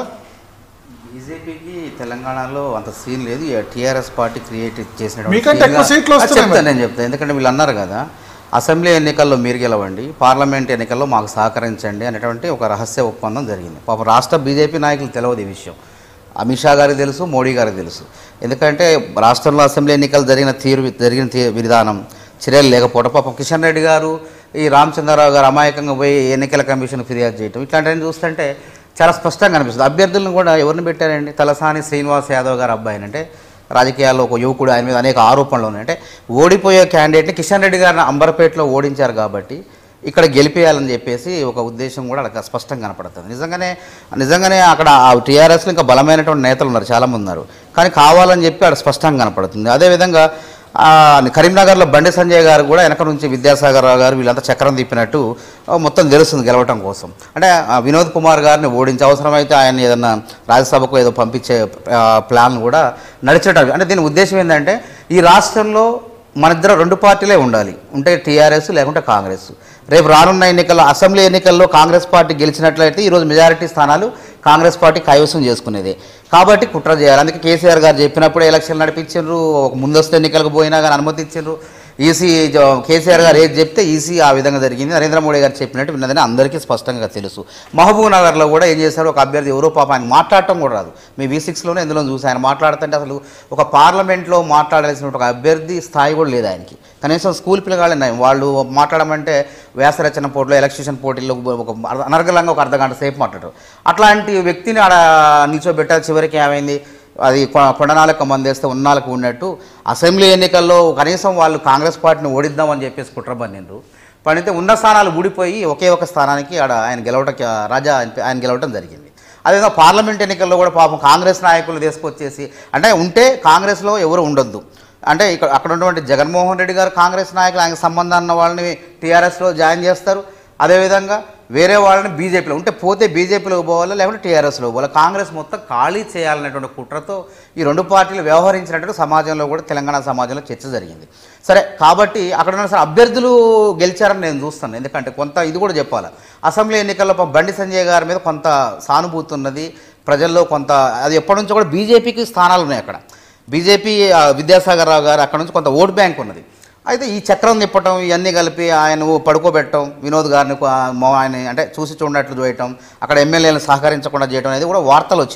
బీజేపీకి తెలంగాణలో అంత సీన్ లేదు టీఆర్ఎస్ పార్టీ క్రియేట్ చేసిన మీకంటే ఎక్కువ సీట్లు వస్తున్నాయి మరి. చెప్తాను నేను చెప్తాను ఎందుకంటే వీళ్ళు అన్నారు కదా అసెంబ్లీ ఎన్నికల్లో మీరు గెలవండి పార్లమెంట్ ఎన్నికల్లో మాకు సహకరించండి అనేటువంటి ఒక రహస్య ఒప్పందం జరిగింది పాపం రాష్ట్ర బీజేపీ నాయకులు తెలియదు ఈ విషయం అమిత్ షా గారికి తెలుసు మోడీ గారికి తెలుసు ఎందుకంటే రాష్ట్రంలో అసెంబ్లీ ఎన్నికలు జరిగిన తీరు జరిగిన తీ విధానం చర్యలు లేకపోవడం పాపం కిషన్ రెడ్డి గారు ఈ రామచంద్రరావు గారు అమాయకంగా పోయి ఎన్నికల కమిషన్ ఫిర్యాదు చేయటం ఇట్లాంటివన్నీ చూస్తుంటే చాలా స్పష్టంగా అనిపిస్తుంది అభ్యర్థులను కూడా ఎవరిని పెట్టారండి తలసాని శ్రీనివాస్ యాదవ్ గారు అబ్బాయిని అంటే రాజకీయాల్లో ఒక యువకుడు ఆయన మీద అనేక ఆరోపణలు ఉన్నాయి అంటే ఓడిపోయే క్యాండిడేట్ని కిషన్ రెడ్డి గారిని అంబర్పేటలో ఓడించారు కాబట్టి ఇక్కడ గెలిపేయాలని చెప్పేసి ఒక ఉద్దేశం కూడా అక్కడ స్పష్టంగా కనపడుతుంది నిజంగానే నిజంగానే అక్కడ ఆ టీఆర్ఎస్లో ఇంకా బలమైనటువంటి నేతలు ఉన్నారు చాలామంది ఉన్నారు కానీ కావాలని చెప్పి అక్కడ స్పష్టంగా కనపడుతుంది అదేవిధంగా ఆ, కరీంనగర్లో బండి సంజయ్ గారు కూడా వెనక నుంచి విద్యాసాగర్ రావు గారు వీళ్ళంతా చక్రం తిప్పినట్టు ఆ, మొత్తం తెలుస్తుంది గెలవటం కోసం అంటే ఆ, వినోద్ కుమార్ గారిని ఓడించి అవసరమైతే ఆయన ఏదన్నా రాజ్యసభకు ఏదో పంపించే ఆ, ప్లాన్ కూడా నడిచేటట్టు అంటే దీని ఉద్దేశం ఏంటంటే ఈ రాష్ట్రంలో మన ఇద్దరు రెండు పార్టీలే ఉండాలి ఉంటే టీఆర్ఎస్ లేకుంటే కాంగ్రెస్ రేపు రానున్న ఎన్నికల్లో అసెంబ్లీ ఎన్నికల్లో కాంగ్రెస్ పార్టీ గెలిచినట్లయితే ఈరోజు మెజారిటీ స్థానాలు కాంగ్రెస్ పార్టీ కైవసం చేసుకునేదే కాబట్టి కుట్ర చేయాలి అందుకే కేసీఆర్ గారు చెప్పినప్పుడు ఎలక్షన్లు నడిపించారు ఒక ముందస్తు ఎన్నికలకు పోయినా కానీ అనుమతి ఇచ్చారు ఈసీ జ- కేసీఆర్ గారు ఏది చెప్తే ఈసీ ఆ విధంగా జరిగింది నరేంద్ర మోడీ గారు చెప్పినట్టు విన్నదని అందరికీ స్పష్టంగా తెలుసు మహబూబ్ నగర్లో కూడా ఏం చేశారు ఒక అభ్యర్థి ఎవరో పాప ఆయన మాట్లాడటం కూడా రాదు మీ వి సిక్స్లోనే ఎందులో చూసి ఆయన మాట్లాడుతుంటే అసలు ఒక పార్లమెంట్లో మాట్లాడాల్సిన ఒక అభ్యర్థి స్థాయి కూడా లేదు ఆయనకి కనీసం స్కూల్ పిల్లగాళ్ళే నయం. వాళ్ళు మాట్లాడమంటే వ్యాసరచన పోటీలో ఎలక్ట్రిషన్ పోటీల్లో ఒక అనర్గళంగా ఒక అర్ధ గంట సేపు మాట్లాడరు అట్లాంటి వ్యక్తిని ఆడ నిల్చోబెట్టారు చివరికి ఏమైంది అది కొ- కొండనాలకు మందేస్తే ఉన్నాలకు ఉన్నట్టు అసెంబ్లీ ఎన్నికల్లో కనీసం వాళ్ళు కాంగ్రెస్ పార్టీని ఓడిద్దామని చెప్పేసి కుట్ర పన్నిండ్రు పడితే ఉన్న స్థానాలు ఊడిపోయి ఒకే ఒక స్థానానికి ఆడ ఆయన గెలవటం రాజా ఆయన ఆయన గెలవటం జరిగింది అదేవిధంగా పార్లమెంట్ ఎన్నికల్లో కూడా పాపం కాంగ్రెస్ నాయకులు తీసుకొచ్చేసి అంటే ఉంటే కాంగ్రెస్లో ఎవరు ఉండొద్దు అంటే ఇక్కడ అక్కడ ఉన్నటువంటి జగన్మోహన్ రెడ్డి గారు కాంగ్రెస్ నాయకులు ఆయనకు సంబంధం ఉన్న వాళ్ళని టీఆర్ఎస్లో జాయిన్ చేస్తారు అదేవిధంగా వేరే వాళ్ళని బీజేపీలో ఉంటే పోతే బీజేపీలో పోవాలా లేకుంటే టీఆర్ఎస్లో పోవాలి కాంగ్రెస్ మొత్తం ఖాళీ చేయాలనేటువంటి కుట్రతో ఈ రెండు పార్టీలు వ్యవహరించినట్టు సమాజంలో కూడా తెలంగాణ సమాజంలో చర్చ జరిగింది సరే కాబట్టి అక్కడ ఉన్న సరే అభ్యర్థులు గెలిచారని నేను చూస్తాను ఎందుకంటే కొంత ఇది కూడా చెప్పాలి అసెంబ్లీ ఎన్నికల్లో పాపం బండి సంజయ్ గారి మీద కొంత సానుభూతి ఉన్నది ప్రజల్లో కొంత అది ఎప్పటి నుంచో కూడా బీజేపీకి స్థానాలు ఉన్నాయి అక్కడ బీజేపీ ఆ, విద్యాసాగర్ రావు గారు అక్కడ నుంచి కొంత ఓట్ బ్యాంక్ ఉన్నది అయితే ఈ చక్రం తిప్పటం ఇవన్నీ కలిపి ఆయన పడుకోబెట్టడం వినోద్ గారిని ఆ, మో- ఆయన అంటే చూసి చూడనట్లు చేయటం అక్కడ ఎమ్మెల్యేలను సహకరించకుండా చేయడం అనేది కూడా వార్తలు వచ్చినాయి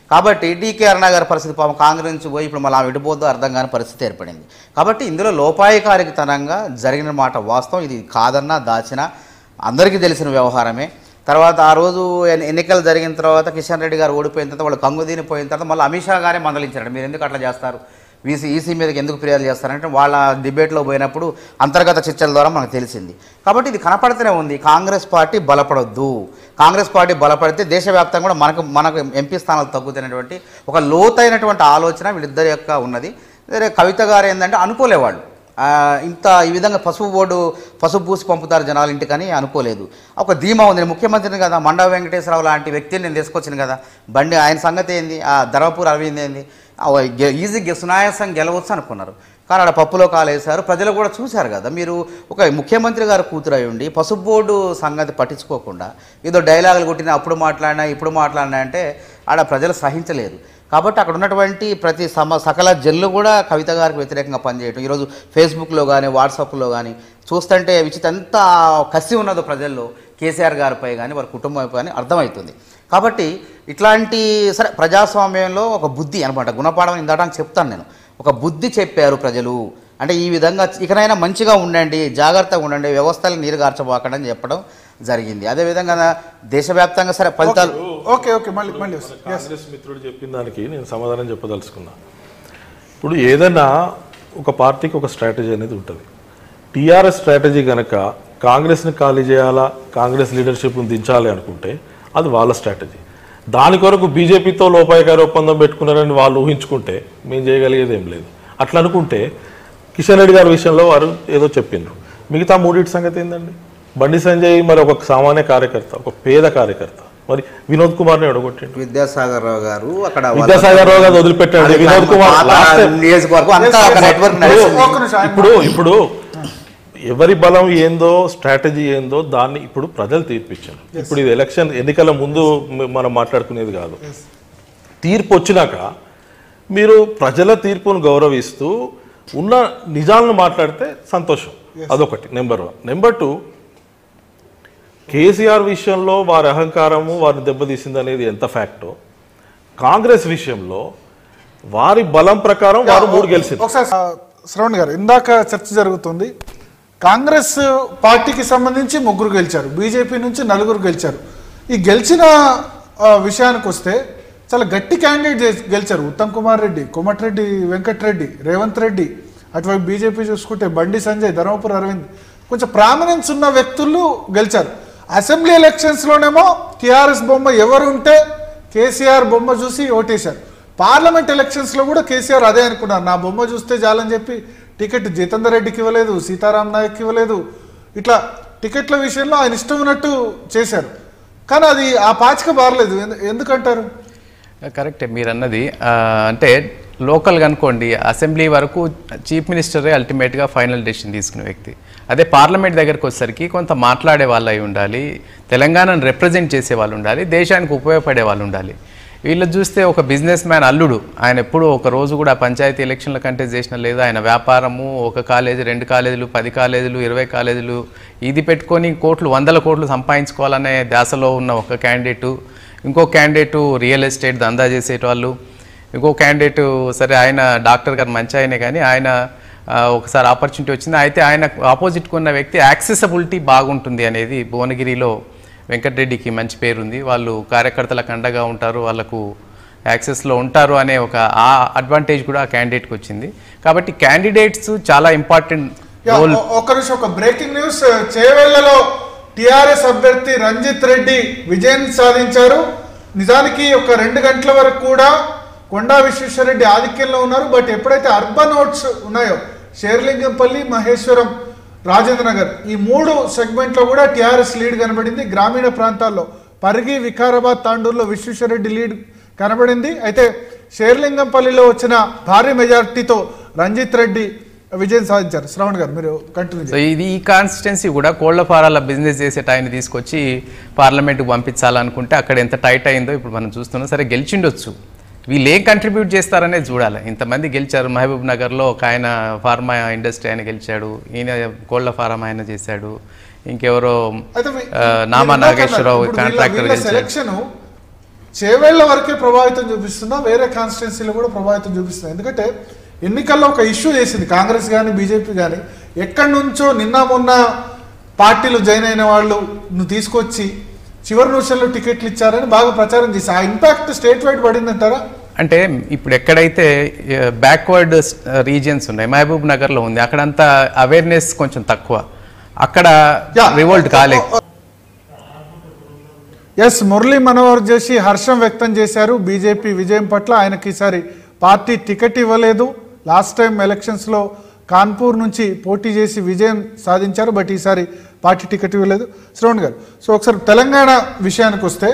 కాబట్టి డీకే అరుణ గారి పరిస్థితి పాపం కాంగ్రెస్ నుంచి పోయి ఇప్పుడు మళ్ళీ ఆమె ఎటుపోద్దో అర్థం కాని పరిస్థితి ఏర్పడింది కాబట్టి ఇందులో లోపాయకారికతనంగా జరిగిన మాట వాస్తవం ఇది కాదన్నా దాచినా అందరికీ తెలిసిన వ్యవహారమే తర్వాత ఆ రోజు ఎన్ని- ఎన్నికలు జరిగిన తర్వాత కిషన్ రెడ్డి గారు ఓడిపోయిన తర్వాత వాళ్ళు కంగుదీని పోయిన తర్వాత మళ్ళీ అమిత్ షా గారే మందలించారు మీరు ఎందుకు అట్లా చేస్తారు వీసీ ఈసీ మీదకి ఎందుకు ఫిర్యాదు చేస్తారంటే వాళ్ళ డిబేట్లో పోయినప్పుడు అంతర్గత చర్చల ద్వారా మనకు తెలిసింది కాబట్టి ఇది కనపడుతూనే ఉంది కాంగ్రెస్ పార్టీ బలపడొద్దు కాంగ్రెస్ పార్టీ బలపడితే దేశవ్యాప్తంగా కూడా మనకు మనకు ఎంపీ స్థానాలు తగ్గుతున్నటువంటి ఒక లోతైనటువంటి ఆలోచన వీళ్ళిద్దరి యొక్క ఉన్నది వేరే కవిత గారు ఏంటంటే అనుకోలేవాళ్ళు ఆ, ఇంత ఈ విధంగా పసుపు బోర్డు పసుపు పూసి పంపుతారు జనాలు ఇంటికని అనుకోలేదు ఒక ధీమా ఉంది నేను ముఖ్యమంత్రిని కదా మండా వెంకటేశ్వరరావు లాంటి వ్యక్తిని నేను తీసుకొచ్చాను కదా బండి ఆయన సంగతి ఏంది ఆ ధర్మపూర్ అరవింద్ ఏంది ఆ, గె- ఈజీ గె- సునాయాసం గెలవచ్చు అనుకున్నారు కానీ ఆడ పప్పులో కాలేశారు ప్రజలు కూడా చూశారు కదా మీరు ఒక ముఖ్యమంత్రి గారు కూతురు అయి ఉండి పసుపు బోర్డు సంగతి పట్టించుకోకుండా ఏదో డైలాగులు కొట్టినా అప్పుడు మాట్లాడినా ఇప్పుడు మాట్లాడినా అంటే ఆడ ప్రజలు సహించలేరు కాబట్టి అక్కడ ఉన్నటువంటి ప్రతి సమ సకల జన్లు కూడా కవిత గారికి వ్యతిరేకంగా పనిచేయటం ఈరోజు ఫేస్బుక్లో కానీ వాట్సాప్లో కానీ చూస్తుంటే విచిత్ర ఎంత కసి ఉన్నదో ప్రజల్లో కేసీఆర్ గారిపై కానీ వారి కుటుంబంపై కానీ అర్థమవుతుంది కాబట్టి ఇట్లాంటి సరే ప్రజాస్వామ్యంలో ఒక బుద్ధి అనమాట గుణపాఠం ఇందాటానికి చెప్తాను నేను ఒక బుద్ధి చెప్పారు ప్రజలు అంటే ఈ విధంగా ఇకనైనా మంచిగా ఉండండి జాగ్రత్తగా ఉండండి వ్యవస్థలు నీరు గార్చబోకండి అని చెప్పడం జరిగింది అదేవిధంగా దేశవ్యాప్తంగా సరే ఫలితాలు ఓకే ఓకే మళ్ళీ మళ్ళీ వస్తాం కాంగ్రెస్ మిత్రుడు చెప్పిన దానికి నేను సమాధానం చెప్పదలుచుకున్నా ఇప్పుడు ఏదైనా ఒక పార్టీకి ఒక స్ట్రాటజీ అనేది ఉంటుంది టీఆర్ఎస్ స్ట్రాటజీ కనుక కాంగ్రెస్ని ఖాళీ చేయాలా కాంగ్రెస్ లీడర్షిప్ని దించాలి అనుకుంటే అది వాళ్ళ స్ట్రాటజీ దాని కొరకు బీజేపీతో లోపాయకారి ఒప్పందం పెట్టుకున్నారని వాళ్ళు ఊహించుకుంటే మేము చేయగలిగేది ఏం లేదు అట్లా అనుకుంటే కిషన్ రెడ్డి గారి విషయంలో వారు ఏదో చెప్పిండ్రు మిగతా మూడింటి సంగతి ఏందండి బండి సంజయ్ మరి ఒక సామాన్య కార్యకర్త ఒక పేద కార్యకర్త మరి వినోద్ కుమార్ని ఎడగొట్టిండు విద్యాసాగర్ రావు గారు అక్కడ వాళ్ళ- విద్యాసాగర్ రావు గారు వదిలిపెట్టాడు అది వినోద్ కుమార్ పాత last time- నియోజకవర్గం అంతా ఒక నెట్వర్క్ ఇప్పుడు- నడుస్తుంది ఒక్క నిమిషం, ఆయన ఇప్పుడు ఇప్పుడు ఎవరి బలం ఏందో స్ట్రాటజీ ఏందో దాన్ని ఇప్పుడు ప్రజలు తీర్పిచ్చారు ఇప్పుడు ఇది ఎలక్షన్ ఎన్నికల ముందు మ- మనం మాట్లాడుకునేది కాదు తీర్పు వచ్చినాక మీరు ప్రజల తీర్పును గౌరవిస్తూ ఉన్న నిజాలను మాట్లాడితే సంతోషం అదొకటి number one number two KCR విషయంలో వారి అహంకారము వారిని దెబ్బతీసింది అనేది ఎంత ఫ్యాక్టో కాంగ్రెస్ విషయంలో వారి బలం ప్రకారం వారు మూడు గెలిచింది ఒకసారి ఆ, శ్రవణ్ గారు ఇందాక చర్చ జరుగుతుంది కాంగ్రెస్ పార్టీకి సంబంధించి ముగ్గురు గెలిచారు బీజేపీ నుంచి నలుగురు గెలిచారు ఈ గెలిచిన ఆ, విషయానికి వస్తే చాలా గట్టి క్యాండిడేట్ చేసి- గెలిచారు ఉత్తమ్ కుమార్ రెడ్డి కోమటిరెడ్డి వెంకటరెడ్డి రేవంత్ రెడ్డి అటువైపు బీజేపీ చూసుకుంటే బండి సంజయ్ ధర్మపురి అరవింద్ కొంచెం ప్రామినెన్స్ ఉన్న వ్యక్తులు గెలిచారు అసెంబ్లీ ఎలక్షన్స్లోనేమో టీఆర్ఎస్ బొమ్మ ఎవరు ఉంటే కేసీఆర్ బొమ్మ చూసి ఓటేశారు పార్లమెంట్ ఎలక్షన్స్లో కూడా కేసీఆర్ అదే అనుకున్నారు నా బొమ్మ చూస్తే చాలని చెప్పి టికెట్ జితేందర్ రెడ్డికి ఇవ్వలేదు సీతారాం నాయక్కి ఇవ్వలేదు ఇట్లా టికెట్ల విషయంలో ఆయన ఇష్టం ఉన్నట్టు చేశారు కానీ అది ఆ పాచిక బారలేదు ఎందు- ఎందుకంటారు కరెక్టే మీరు అన్నది ఆ, అంటే లోకల్గా అనుకోండి అసెంబ్లీ వరకు చీఫ్ మినిస్టరే అల్టిమేట్గా ఫైనల్ డెసిషన్ తీసుకునే వ్యక్తి అదే పార్లమెంట్ దగ్గరకు వచ్చేసరికి కొంత మాట్లాడే వాళ్ళు అయి ఉండాలి తెలంగాణను రిప్రజెంట్ చేసే వాళ్ళు ఉండాలి దేశానికి ఉపయోగపడే వాళ్ళు ఉండాలి వీళ్ళు చూస్తే ఒక బిజినెస్ మ్యాన్ అల్లుడు ఆయన ఎప్పుడు ఒక రోజు కూడా పంచాయతీ ఎలక్షన్ల కంటెస్ట్ చేసిన లేదు ఆయన వ్యాపారము ఒక కాలేజీ రెండు కాలేజీలు పది కాలేజీలు ఇరవై కాలేజీలు ఇది పెట్టుకొని కోట్లు వందల కోట్లు సంపాదించుకోవాలనే ధ్యాసలో ఉన్న ఒక క్యాండిడేటు ఇంకో క్యాండిడేటు రియల్ ఎస్టేట్ దందా చేసేటవాళ్ళు ఇంకో క్యాండిడేట్ సరే ఆయన డాక్టర్ గారు మంచి ఆయనే కానీ ఆయన ఆ, ఒకసారి ఆపర్చునిటీ వచ్చింది అయితే ఆయన ఆపోజిట్ ఉన్న వ్యక్తి యాక్సెసబిలిటీ బాగుంటుంది అనేది భువనగిరిలో వెంకటరెడ్డికి మంచి పేరుంది వాళ్ళు కార్యకర్తలకు అండగా ఉంటారు వాళ్ళకు యాక్సెస్లో ఉంటారు అనే ఒక ఆ అడ్వాంటేజ్ కూడా ఆ క్యాండిడేట్కి వచ్చింది కాబట్టి క్యాండిడేట్స్ చాలా ఇంపార్టెంట్ యా, రోల్ ఒ- ఒక్క నిమిషం ఒక బ్రేకింగ్ న్యూస్ చేవెళ్లలో టిఆర్ఎస్ అభ్యర్థి రంజిత్ రెడ్డి విజయం సాధించారు నిజానికి ఒక రెండు గంటల వరకు కూడా కొండా విశ్వేశ్వరరెడ్డి ఆధిక్యంలో ఉన్నారు బట్ ఎప్పుడైతే అర్బన్ ఓట్స్ ఉన్నాయో షేర్లింగంపల్లి మహేశ్వరం రాజేంద్ర నగర్ ఈ మూడు సెగ్మెంట్లో కూడా టిఆర్ఎస్ లీడ్ కనబడింది గ్రామీణ ప్రాంతాల్లో పరిగి వికారాబాద్ తాండూరులో విశ్వేశ్వరరెడ్డి లీడ్ కనబడింది అయితే షేర్లింగంపల్లిలో వచ్చిన భారీ మెజార్టీతో రంజిత్ రెడ్డి విజయం సాధించారు శ్రవణ్ గారు మీరు కంటిన్యూ సో ఇది ఈ కాన్స్టిట్యున్సీ కూడా కోళ్ల ఫారాల బిజినెస్ చేసేట ఆయన తీసుకొచ్చి పార్లమెంట్కి పంపించాలనుకుంటే అక్కడ ఎంత టైట్ అయిందో ఇప్పుడు మనం చూస్తున్నాం సరే గెలిచిండొచ్చు వీళ్ళు ఏం కంట్రిబ్యూట్ చేస్తారనేది చూడాలి ఇంతమంది గెలిచారు మహబూబ్ నగర్లో ఒక ఆయన ఫార్మా ఇండస్ట్రీ ఆయన గెలిచాడు ఈయన కోళ్ల ఫారం ఆయన చేశాడు ఇంకెవరో అయితే వీ- ఆ, మీరు నామా ఇందాక నాగేశ్వరరావు అన్నారు, ఇప్పుడు వీళ్ళ- కాంట్రాక్టర్ వీళ్ళ గెలిచాడు సెలక్షన్ చేవేళ్ల వరకే ప్రభావితం చూపిస్తుందా వేరే కాన్స్టిట్యున్సీలో కూడా ప్రభావితం చూపిస్తుందా ఎందుకంటే ఎన్నికల్లో ఒక ఇష్యూ చేసింది కాంగ్రెస్ కానీ బీజేపీ కానీ ఎక్కడి నుంచో నిన్న మొన్న పార్టీలు జాయిన్ అయిన వాళ్ళు నువ్వు తీసుకొచ్చి చివరి నిమిషంలో టికెట్లు ఇచ్చారని బాగా ప్రచారం చేసి ఆ ఇంపాక్ట్ స్టేట్ వైడ్ పడిందంటారా అంటే ఇప్పుడు ఎక్కడైతే బ్యాక్వర్డ్ రీజియన్స్ ఉన్నాయి మహబూబ్ నగర్లో ఉంది అక్కడంతా అవేర్నెస్ కొంచెం తక్కువ అక్కడ Yeah. రివోల్ట్ కాలేదు ఎస్ మురళీ మనోహర్ జోషి హర్షం వ్యక్తం చేశారు బీజేపీ విజయం పట్ల ఆయనకి ఈసారి పార్టీ టికెట్ ఇవ్వలేదు లాస్ట్ టైం ఎలక్షన్స్లో కాన్పూర్ నుంచి పోటీ చేసి విజయం సాధించారు బట్ ఈసారి పార్టీ టికెట్ ఇవ్వలేదు శ్రవణ్ గారు సో ఒకసారి తెలంగాణ విషయానికి వస్తే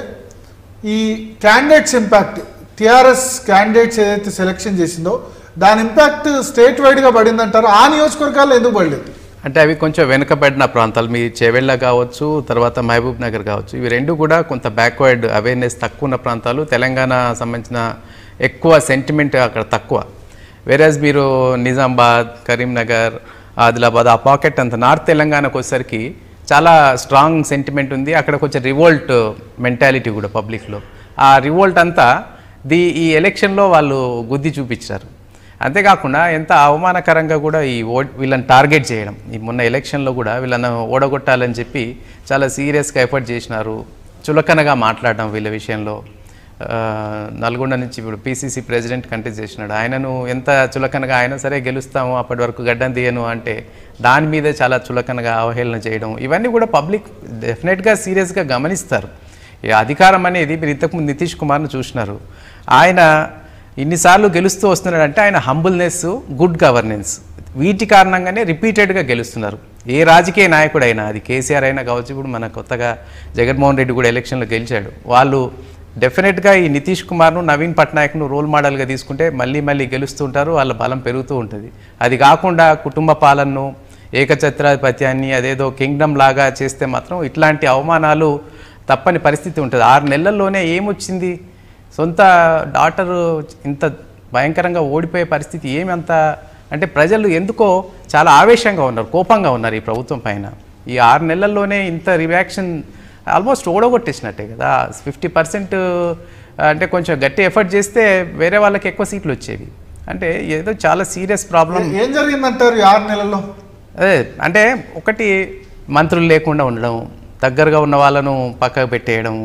ఈ క్యాండిడేట్స్ ఇంపాక్ట్ టిఆర్ఎస్ క్యాండిడేట్స్ ఏదైతే సెలెక్షన్ చేసిందో దాని ఇంపాక్ట్ స్టేట్ వైడ్గా పడిందంటారు ఆ నియోజకవర్గాల్లో ఎందుకు పడలేదు అంటే అవి కొంచెం వెనుకబడిన ప్రాంతాలు మీ చేవెళ్ళ కావచ్చు తర్వాత మహబూబ్ నగర్ కావచ్చు ఇవి రెండు కూడా కొంత బ్యాక్వర్డ్ అవేర్నెస్ తక్కువ ఉన్న ప్రాంతాలు తెలంగాణ సంబంధించిన ఎక్కువ సెంటిమెంట్ అక్కడ తక్కువ వేరేజ్ మీరు నిజామాబాద్ కరీంనగర్ ఆదిలాబాద్ ఆ పాకెట్ అంత నార్త్ తెలంగాణకు వచ్చేసరికి చాలా స్ట్రాంగ్ సెంటిమెంట్ ఉంది అక్కడ కొంచెం రివోల్ట్ మెంటాలిటీ కూడా పబ్లిక్లో ఆ రివోల్ట్ అంతా ది ఈ ఎలక్షన్లో వాళ్ళు గుద్ది చూపించారు అంతేకాకుండా ఎంత అవమానకరంగా కూడా ఈ ఓ వీళ్ళని టార్గెట్ చేయడం ఈ మొన్న ఎలక్షన్లో కూడా వీళ్ళని ఓడగొట్టాలని చెప్పి చాలా సీరియస్గా ఎఫర్ట్ చేసినారు చులకనగా మాట్లాడడం వీళ్ళ విషయంలో ఆ, నల్గొండ నుంచి ఇప్పుడు పీసీసీ ప్రెసిడెంట్ కంటెస్ట్ చేసినాడు ఆయనను ఎంత చులకనగా ఆయన సరే గెలుస్తాము అప్పటి వరకు గడ్డం తీయను అంటే దాని మీదే చాలా చులకనగా అవహేళన చేయడం ఇవన్నీ కూడా పబ్లిక్ డెఫినెట్గా సీరియస్గా గమనిస్తారు ఈ అధికారం అనేది మీరు ఇంతకుముందు నితీష్ కుమార్ను చూసినారు ఆయన ఇన్నిసార్లు గెలుస్తూ వస్తున్నాడంటే ఆయన హంబుల్నెస్ గుడ్ గవర్నెన్స్ వీటి కారణంగానే రిపీటెడ్గా గెలుస్తున్నారు ఏ రాజకీయ నాయకుడైనా అది కేసీఆర్ అయినా కావచ్చు ఇప్పుడు మన కొత్తగా జగన్మోహన్ రెడ్డి కూడా ఎలక్షన్లో గెలిచాడు వాళ్ళు డెఫినెట్గా ఈ నితీష్ కుమార్ను నవీన్ పట్నాయక్ను రోల్ మోడల్గా తీసుకుంటే మళ్ళీ మళ్ళీ గెలుస్తుంటారు వాళ్ళ బలం పెరుగుతూ ఉంటుంది అది కాకుండా కుటుంబ పాలనను ఏకఛత్రాధిపత్యాన్ని అదేదో కింగ్డమ్ లాగా చేస్తే మాత్రం ఇట్లాంటి అవమానాలు తప్పని పరిస్థితి ఉంటుంది ఆరు నెలల్లోనే ఏమొచ్చింది సొంత డాటర్ ఇంత భయంకరంగా ఓడిపోయే పరిస్థితి ఏమి అంత అంటే ప్రజలు ఎందుకో చాలా ఆవేశంగా ఉన్నారు కోపంగా ఉన్నారు ఈ ప్రభుత్వం పైన ఈ ఆరు నెలల్లోనే ఇంత రియాక్షన్ ఆల్మోస్ట్ ఓడగొట్టేసినట్టే కదా ఫిఫ్టీ పర్సెంట్ అంటే కొంచెం గట్టి ఎఫర్ట్ చేస్తే వేరే వాళ్ళకి ఎక్కువ సీట్లు వచ్చేవి అంటే ఏదో చాలా సీరియస్ ప్రాబ్లం ఏం జరిగిందంటారు ఈ ఆరు నెలల్లో అదే అంటే ఒకటి మంత్రులు లేకుండా ఉండడం దగ్గరగా ఉన్న వాళ్ళను పక్కకు పెట్టేయడం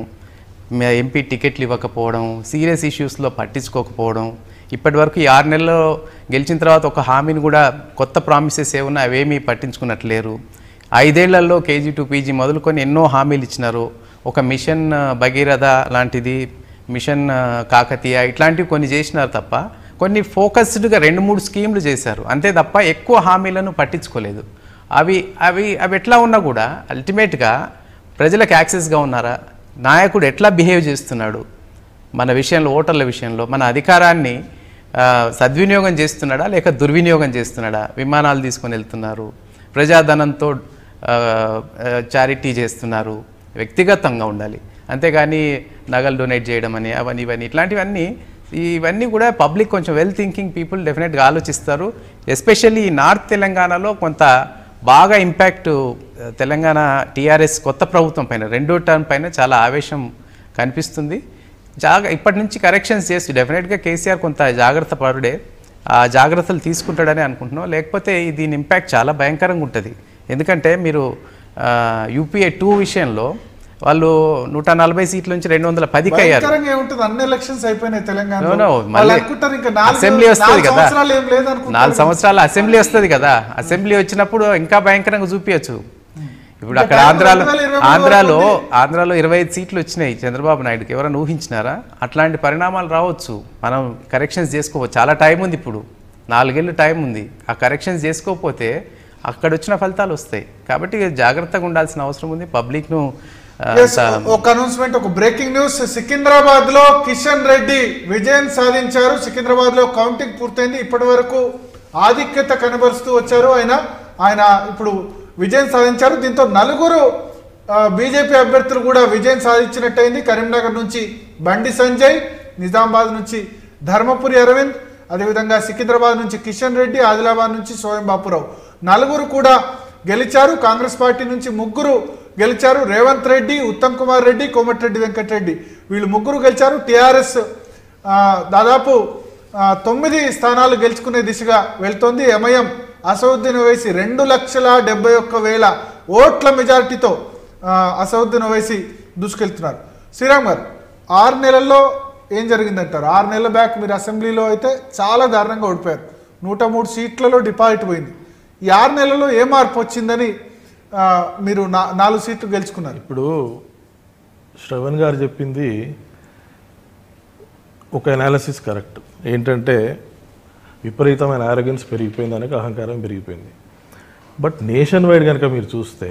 మ- ఎంపీ టికెట్లు ఇవ్వకపోవడం సీరియస్ ఇష్యూస్లో పట్టించుకోకపోవడం ఇప్పటి వరకు ఈ ఆరు నెలల్లో గెలిచిన తర్వాత ఒక హామీని కూడా కొత్త ప్రామిసెస్ ఏమన్నా అవేమీ పట్టించుకున్నట్లేరు ఐదేళ్లలో కేజీ టు పీజీ మొదలుకొని ఎన్నో హామీలు ఇచ్చినారు ఒక మిషన్ ఆ, భగీరథ లాంటిది మిషన్ ఆ, కాకతీయ ఇట్లాంటివి కొన్ని చేసినారు తప్ప కొన్ని ఫోకస్డ్గా రెండు మూడు స్కీమ్లు చేశారు అంతే తప్ప ఎక్కువ హామీలను పట్టించుకోలేదు అవి అవి అవి ఎట్లా ఉన్నా కూడా అల్టిమేట్గా ప్రజలకు యాక్సెస్గా ఉన్నారా నాయకుడు ఎట్లా బిహేవ్ చేస్తున్నాడు మన విషయంలో ఓటర్ల విషయంలో మన అధికారాన్ని ఆ, సద్వినియోగం చేస్తున్నాడా లేక దుర్వినియోగం చేస్తున్నాడా విమానాలు తీసుకొని వెళ్తున్నారు ప్రజాధనంతో చారిటీ చేస్తున్నారు వ్యక్తిగతంగా ఉండాలి అంతేగాని నగలు డొనేట్ చేయడం అని అవన్నీ ఇవన్నీ ఇట్లాంటివన్నీ ఇవన్నీ కూడా పబ్లిక్ కొంచెం వెల్ థింకింగ్ పీపుల్ డెఫినెట్గా ఆలోచిస్తారు ఎస్పెషల్లీ ఈ నార్త్ తెలంగాణలో కొంత బాగా ఇంపాక్ట్ తెలంగాణ టీఆర్ఎస్ కొత్త ప్రభుత్వం పైన రెండో టర్మ్ పైన చాలా ఆవేశం కనిపిస్తుంది జాగ ఇప్పటి నుంచి కరెక్షన్స్ చేసి డెఫినెట్గా కేసీఆర్ కొంత జాగ్రత్త పరుడే ఆ జాగ్రత్తలు తీసుకుంటాడని అనుకుంటున్నాం లేకపోతే ఈ దీని ఇంపాక్ట్ చాలా భయంకరంగా ఉంటుంది ఎందుకంటే మీరు యూపీఏ టూ విషయంలో వాళ్ళు నూట నలభై సీట్ల నుంచి రెండు వందల పదికి అయ్యారు భయంకరంగా ఏముంటుంది అన్ని ఎలక్షన్స్ అయిపోయినాయి తెలంగాణ No, no, వాళ్ళు మళ్ళీ అనుకుంటారు ఇంకా నాలుగు అసెంబ్లీ వస్తుంది నాలుగు కదా సంవత్సరాలు ఏం లేదనుకుంటారు నాలుగు సంవత్సరాల అసెంబ్లీ వస్తుంది కదా అసెంబ్లీ వచ్చినప్పుడు ఇంకా భయంకరంగా చూపించచ్చు ఇప్పుడు ఇంకా అక్కడ టైం ఆంధ్రాలో 2023 ఆంధ్రాలో వరకు ఆంధ్రాలో ఇరవై ఐదు సీట్లు వచ్చినాయి చంద్రబాబు నాయుడుకి ఎవరైనా ఊహించినారా అట్లాంటి పరిణామాలు రావచ్చు మనం కరెక్షన్స్ చేసుకోవచ్చు చాలా టైం ఉంది ఇప్పుడు నాలుగేళ్ళు టైం ఉంది ఆ కరెక్షన్స్ చేసుకోకపోతే అక్కడ వచ్చిన ఫలితాలు వస్తాయి కాబట్టి జాగ్రత్తగా ఉండాల్సిన అవసరం ఉంది పబ్లిక్ను ఆ, Yes, అంత ఒక అనౌన్స్మెంట్ ఒక బ్రేకింగ్ న్యూస్ సికింద్రాబాద్ లో కిషన్ రెడ్డి విజయం సాధించారు సికింద్రాబాద్ లో కౌంటింగ్ పూర్తయింది ఇప్పటి వరకు ఆధిక్యత కనబరుస్తూ వచ్చారు ఆయన ఆయన ఇప్పుడు విజయం సాధించారు దీంతో నలుగురు బీజేపీ అభ్యర్థులు కూడా విజయం సాధించినట్టయింది కరీంనగర్ నుంచి బండి సంజయ్ నిజామాబాద్ నుంచి ధర్మపురి అరవింద్ అదేవిధంగా సికింద్రాబాద్ నుంచి కిషన్ రెడ్డి ఆదిలాబాద్ నుంచి సోయం బాపురావు నలుగురు కూడా గెలిచారు కాంగ్రెస్ పార్టీ నుంచి ముగ్గురు గెలిచారు రేవంత్ రెడ్డి ఉత్తమ్ కుమార్ రెడ్డి కోమటిరెడ్డి వెంకటరెడ్డి వీళ్ళు ముగ్గురు గెలిచారు టిఆర్ఎస్ దాదాపు ఆ, తొమ్మిది స్థానాలు గెలుచుకునే దిశగా వెళ్తోంది ఎంఐఎం అసౌద్దీన్ ఓవైసీ రెండు లక్షల డెబ్బై ఒక్క వేల ఓట్ల మెజారిటీతో ఆ, అసౌద్దీన్ ఓవైసీ దూసుకెళ్తున్నారు శ్రీరామ్ గారు ఆరు నెలల్లో ఏం జరిగిందంటారు ఆరు నెలల బ్యాక్ మీరు అసెంబ్లీలో అయితే చాలా దారుణంగా ఓడిపోయారు నూట మూడు సీట్లలో డిపాజిట్ పోయింది ఈ ఆరు నెలల్లో ఏ మార్పు వచ్చిందని ఆ, మీరు నా- నాలుగు సీట్లు గెలుచుకున్నారు ఇప్పుడు శ్రవణ్ గారు చెప్పింది ఒక అనాలిసిస్ కరెక్ట్ ఏంటంటే విపరీతమైన ఆరోగెన్స్ పెరిగిపోయింది అనక అహంకారం పెరిగిపోయింది బట్ నేషన్ వైడ్ కనుక మీరు చూస్తే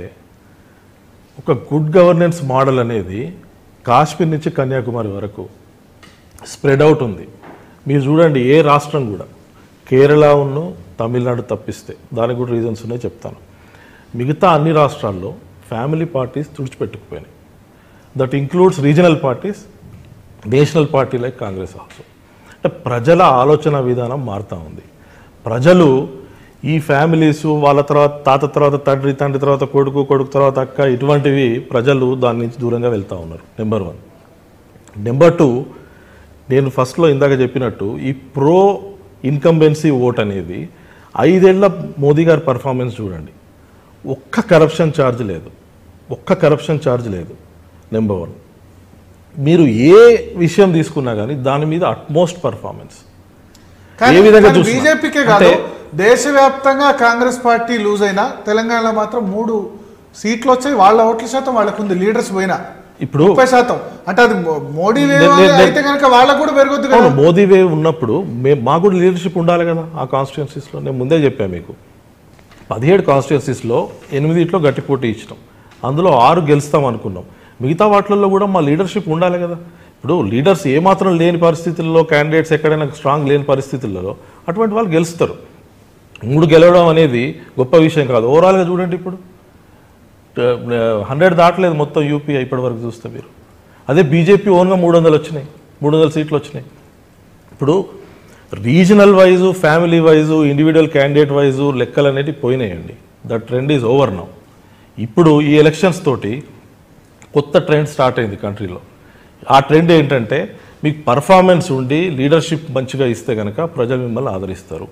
ఒక గుడ్ గవర్నెన్స్ మోడల్ అనేది కాశ్మీర్ నుంచి కన్యాకుమారి వరకు స్ప్రెడ్ అవుట్ ఉంది మీరు చూడండి ఏ రాష్ట్రం కూడా కేరళ ఉన్ను తమిళనాడు తప్పిస్తే దానికి కూడా రీజన్స్ ఉన్నాయి చెప్తాను మిగతా అన్ని రాష్ట్రాల్లో ఫ్యామిలీ పార్టీస్ తుడిచిపెట్టుకుపోయినాయి that includes regional parties national party like Congress also అంటే ప్రజల ఆలోచన విధానం మారుతూ ఉంది ప్రజలు ఈ ఫ్యామిలీస్ వాళ్ళ తర్వాత తాత తర్వాత తండ్రి తండ్రి తర్వాత కొడుకు కొడుకు తర్వాత అక్క ఇటువంటివి ప్రజలు దాని నుంచి దూరంగా వెళ్తూ ఉన్నారు నెంబర్ వన్ నెంబర్ టూ నేను ఫస్ట్లో ఇందాక చెప్పినట్టు ఈ ప్రో ఇన్కంబెన్సీ ఓట్ అనేది ఐదేళ్ల మోదీ గారి పర్ఫార్మెన్స్ చూడండి ఒక్క కరప్షన్ ఛార్జ్ లేదు ఒక్క కరప్షన్ ఛార్జ్ లేదు నెంబర్ వన్ మీరు ఏ విషయం తీసుకున్నా కానీ దాని మీద అట్మోస్ట్ పర్ఫార్మెన్స్ ఏ విధంగా చూసినా. బీజేపీకే కాదు అంటే- దేశవ్యాప్తంగా కాంగ్రెస్ పార్టీ లూజ్ అయినా తెలంగాణలో మాత్రం మూడు సీట్లు వచ్చాయి వాళ్ళ ఓట్ల శాతం వాళ్ళకు ఉంది లీడర్స్ పోయినా ఇప్పుడు ముప్పై శాతం అంటే అది మో- మోడీ నే- వేవ్ నే- నే- అయితే కనుక వాళ్ళకు కూడా పెరగొద్దు కదా అవును మోదీ వేవ్ ఉన్నప్పుడు మే మాకు కూడా లీడర్షిప్ ఉండాలి కదా ఆ కాన్స్టిట్యున్సీస్లో నేను ముందే చెప్పాను మీకు పదిహేడు కాన్స్టిట్యున్సీస్లో ఎనిమిదిట్లో గట్టి పోటీ ఇచ్చినాం అందులో ఆరు గెలుస్తాం అనుకున్నాం మిగతా వాటిల్లో కూడా మా లీడర్షిప్ ఉండాలి కదా ఇప్పుడు లీడర్స్ ఏమాత్రం లేని పరిస్థితుల్లో క్యాండిడేట్స్ ఎక్కడైనా స్ట్రాంగ్ లేని పరిస్థితులలో అటువంటి వాళ్ళు గెలుస్తారు మూడు గెలవడం అనేది గొప్ప విషయం కాదు ఓవరాల్గా చూడండి ఇప్పుడు హండ్రెడ్ దాటలేదు మొత్తం యూపీ ఇప్పటి వరకు చూస్తే మీరు అదే బీజేపీ ఓన్గా మూడు వందలు వచ్చినాయి మూడు వందల సీట్లు వచ్చినాయి ఇప్పుడు regional wise family wise individual candidate wise లెక్కలు అనేవి పోయినాయండి the trend is over now ఇప్పుడు ఈ ఎలక్షన్స్ తోటి కొత్త ట్రెండ్ స్టార్ట్ అయింది కంట్రీలో ఆ ట్రెండ్ ఏంటంటే మీకు పర్ఫార్మెన్స్ ఉండి లీడర్షిప్ మంచిగా ఇస్తే కనుక ప్రజలు మిమ్మల్ని ఆదరిస్తారు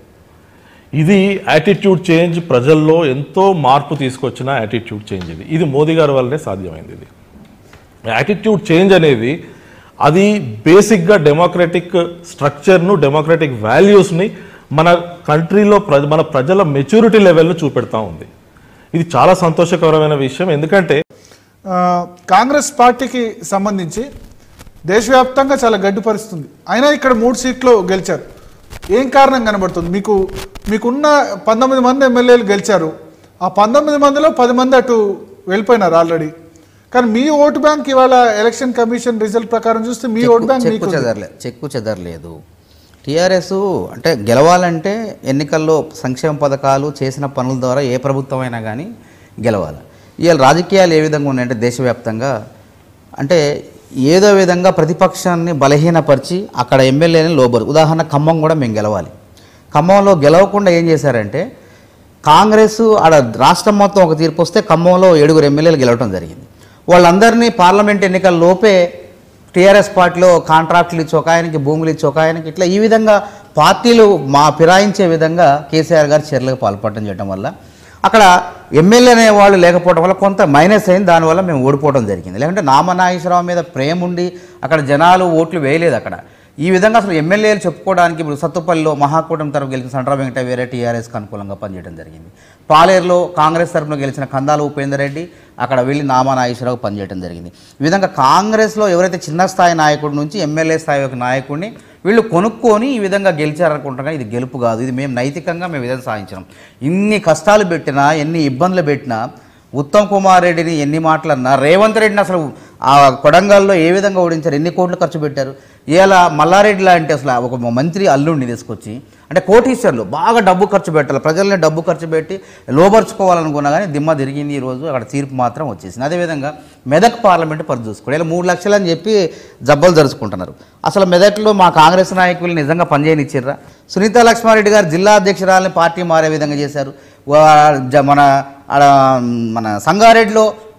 ఇది యాటిట్యూడ్ చేంజ్ ప్రజల్లో ఎంతో మార్పు తీసుకొచ్చిన యాటిట్యూడ్ చేంజ్ ఇది ఇది మోదీ గారి వల్లనే సాధ్యమైంది ఇది యాటిట్యూడ్ చేంజ్ అనేది అది బేసిక్గా డెమోక్రటిక్ స్ట్రక్చర్ను డెమోక్రటిక్ వాల్యూస్ని మన కంట్రీలో ప్రజ మన ప్రజల మెచ్యూరిటీ లెవెల్ను చూపెడతా ఉంది ఇది చాలా సంతోషకరమైన విషయం ఎందుకంటే ఆ, కాంగ్రెస్ పార్టీకి సంబంధించి దేశవ్యాప్తంగా చాలా గడ్డు పరిస్థితుంది అయినా ఇక్కడ మూడు సీట్లు గెలిచారు ఏం కారణం కనబడుతుంది మీకు మీకున్న పంతొమ్మిది మంది ఎమ్మెల్యేలు గెలిచారు ఆ పంతొమ్మిది మందిలో పది మంది అటు వెళ్ళిపోయినారు ఆల్రెడీ కానీ మీ ఓటు బ్యాంక్ ఇవాళ ఎలక్షన్ కమిషన్ రిజల్ట్ ప్రకారం చూస్తే మీ ఓటు బ్యాంక్ చెక్కు మీకు ఉంది. చెదరలేదు చెక్కు చెదరలేదు టీఆర్ఎస్ అంటే గెలవాలంటే ఎన్నికల్లో సంక్షేమ పథకాలు చేసిన పనుల ద్వారా ఏ ప్రభుత్వం అయినా కానీ గెలవాలి ఇవాళ రాజకీయాలు ఏ విధంగా ఉన్నాయంటే దేశవ్యాప్తంగా అంటే ఏదో విధంగా ప్రతిపక్షాన్ని బలహీనపరిచి అక్కడ ఎమ్మెల్యేని లోబరు ఉదాహరణ ఖమ్మం కూడా మేము గెలవాలి ఖమ్మంలో గెలవకుండా ఏం చేశారంటే కాంగ్రెస్ ఆడ రాష్ట్రం మొత్తం ఒక తీర్పు వస్తే ఖమ్మంలో ఏడుగురు ఎమ్మెల్యేలు గెలవడం జరిగింది వాళ్ళందరినీ పార్లమెంట్ ఎన్నికల లోపే టీఆర్ఎస్ పార్టీలో కాంట్రాక్టులు ఇచ్చి ఒక ఆయనకి భూములు ఇచ్చి ఒక ఆయనకి ఇట్లా ఈ విధంగా పార్టీలు మా ఫిరాయించే విధంగా కేసీఆర్ గారు చర్యలకు పాల్పడటం చేయడం వల్ల అక్కడ ఎమ్మెల్యే అనే వాళ్ళు లేకపోవడం వల్ల కొంత మైనస్ అయింది దానివల్ల మేము ఓడిపోవడం జరిగింది లేకుంటే నామనాగేశ్వరరావు మీద ప్రేమ ఉండి అక్కడ జనాలు ఓట్లు వేయలేదు అక్కడ ఈ విధంగా అసలు ఎమ్మెల్యేలు చెప్పుకోవడానికి ఇప్పుడు సత్తుపల్లిలో మహాకూటమి తరఫు గెలిచిన సండ్రా వెంకట వేరే టీఆర్ఎస్కి అనుకూలంగా పనిచేయడం జరిగింది పాలేరులో కాంగ్రెస్ తరఫున గెలిచిన కందాల ఉపేందర్ రెడ్డి అక్కడ వెళ్ళి నామా నాగేశ్వరరావు పనిచేయడం జరిగింది ఈ విధంగా కాంగ్రెస్లో ఎవరైతే చిన్న స్థాయి నాయకుడి నుంచి ఎమ్మెల్యే స్థాయి ఒక నాయకుడిని వీళ్ళు కొనుక్కొని ఈ విధంగా గెలిచారనుకుంటాం కానీ ఇది గెలుపు కాదు ఇది మేము నైతికంగా మేము విధంగా సాధించినాం ఇన్ని కష్టాలు పెట్టినా ఎన్ని ఇబ్బందులు పెట్టినా ఉత్తమ్ కుమార్ రెడ్డిని ఎన్ని మాటలన్నా రేవంత్ రెడ్డిని అసలు ఆ కొడంగల్లో ఏ విధంగా ఓడించారు ఎన్ని కోట్లు ఖర్చు పెట్టారు ఇలా మల్లారెడ్డి లాంటి అసలు ఒక మంత్రి అల్లుడిని తీసుకొచ్చి అంటే కోటీశ్వర్లు బాగా డబ్బు ఖర్చు పెట్టాలి ప్రజల్ని డబ్బు ఖర్చు పెట్టి లోపరుచుకోవాలనుకున్నా కానీ దిమ్మ తిరిగింది ఈరోజు అక్కడ తీర్పు మాత్రం వచ్చేసింది అదేవిధంగా మెదక్ పార్లమెంట్ పరిధి చూసుకోండి ఇలా మూడు లక్షలు అని చెప్పి జబ్బలు జరుచుకుంటున్నారు అసలు మెదక్లో మా కాంగ్రెస్ నాయకులు నిజంగా పనిచేయనిచ్చిర్రా సునీత లక్ష్మారెడ్డి గారు జిల్లా అధ్యక్షురాలని పార్టీ మారే విధంగా చేశారు వా- జ- మన ఆడ మన సంగారెడ్డిలో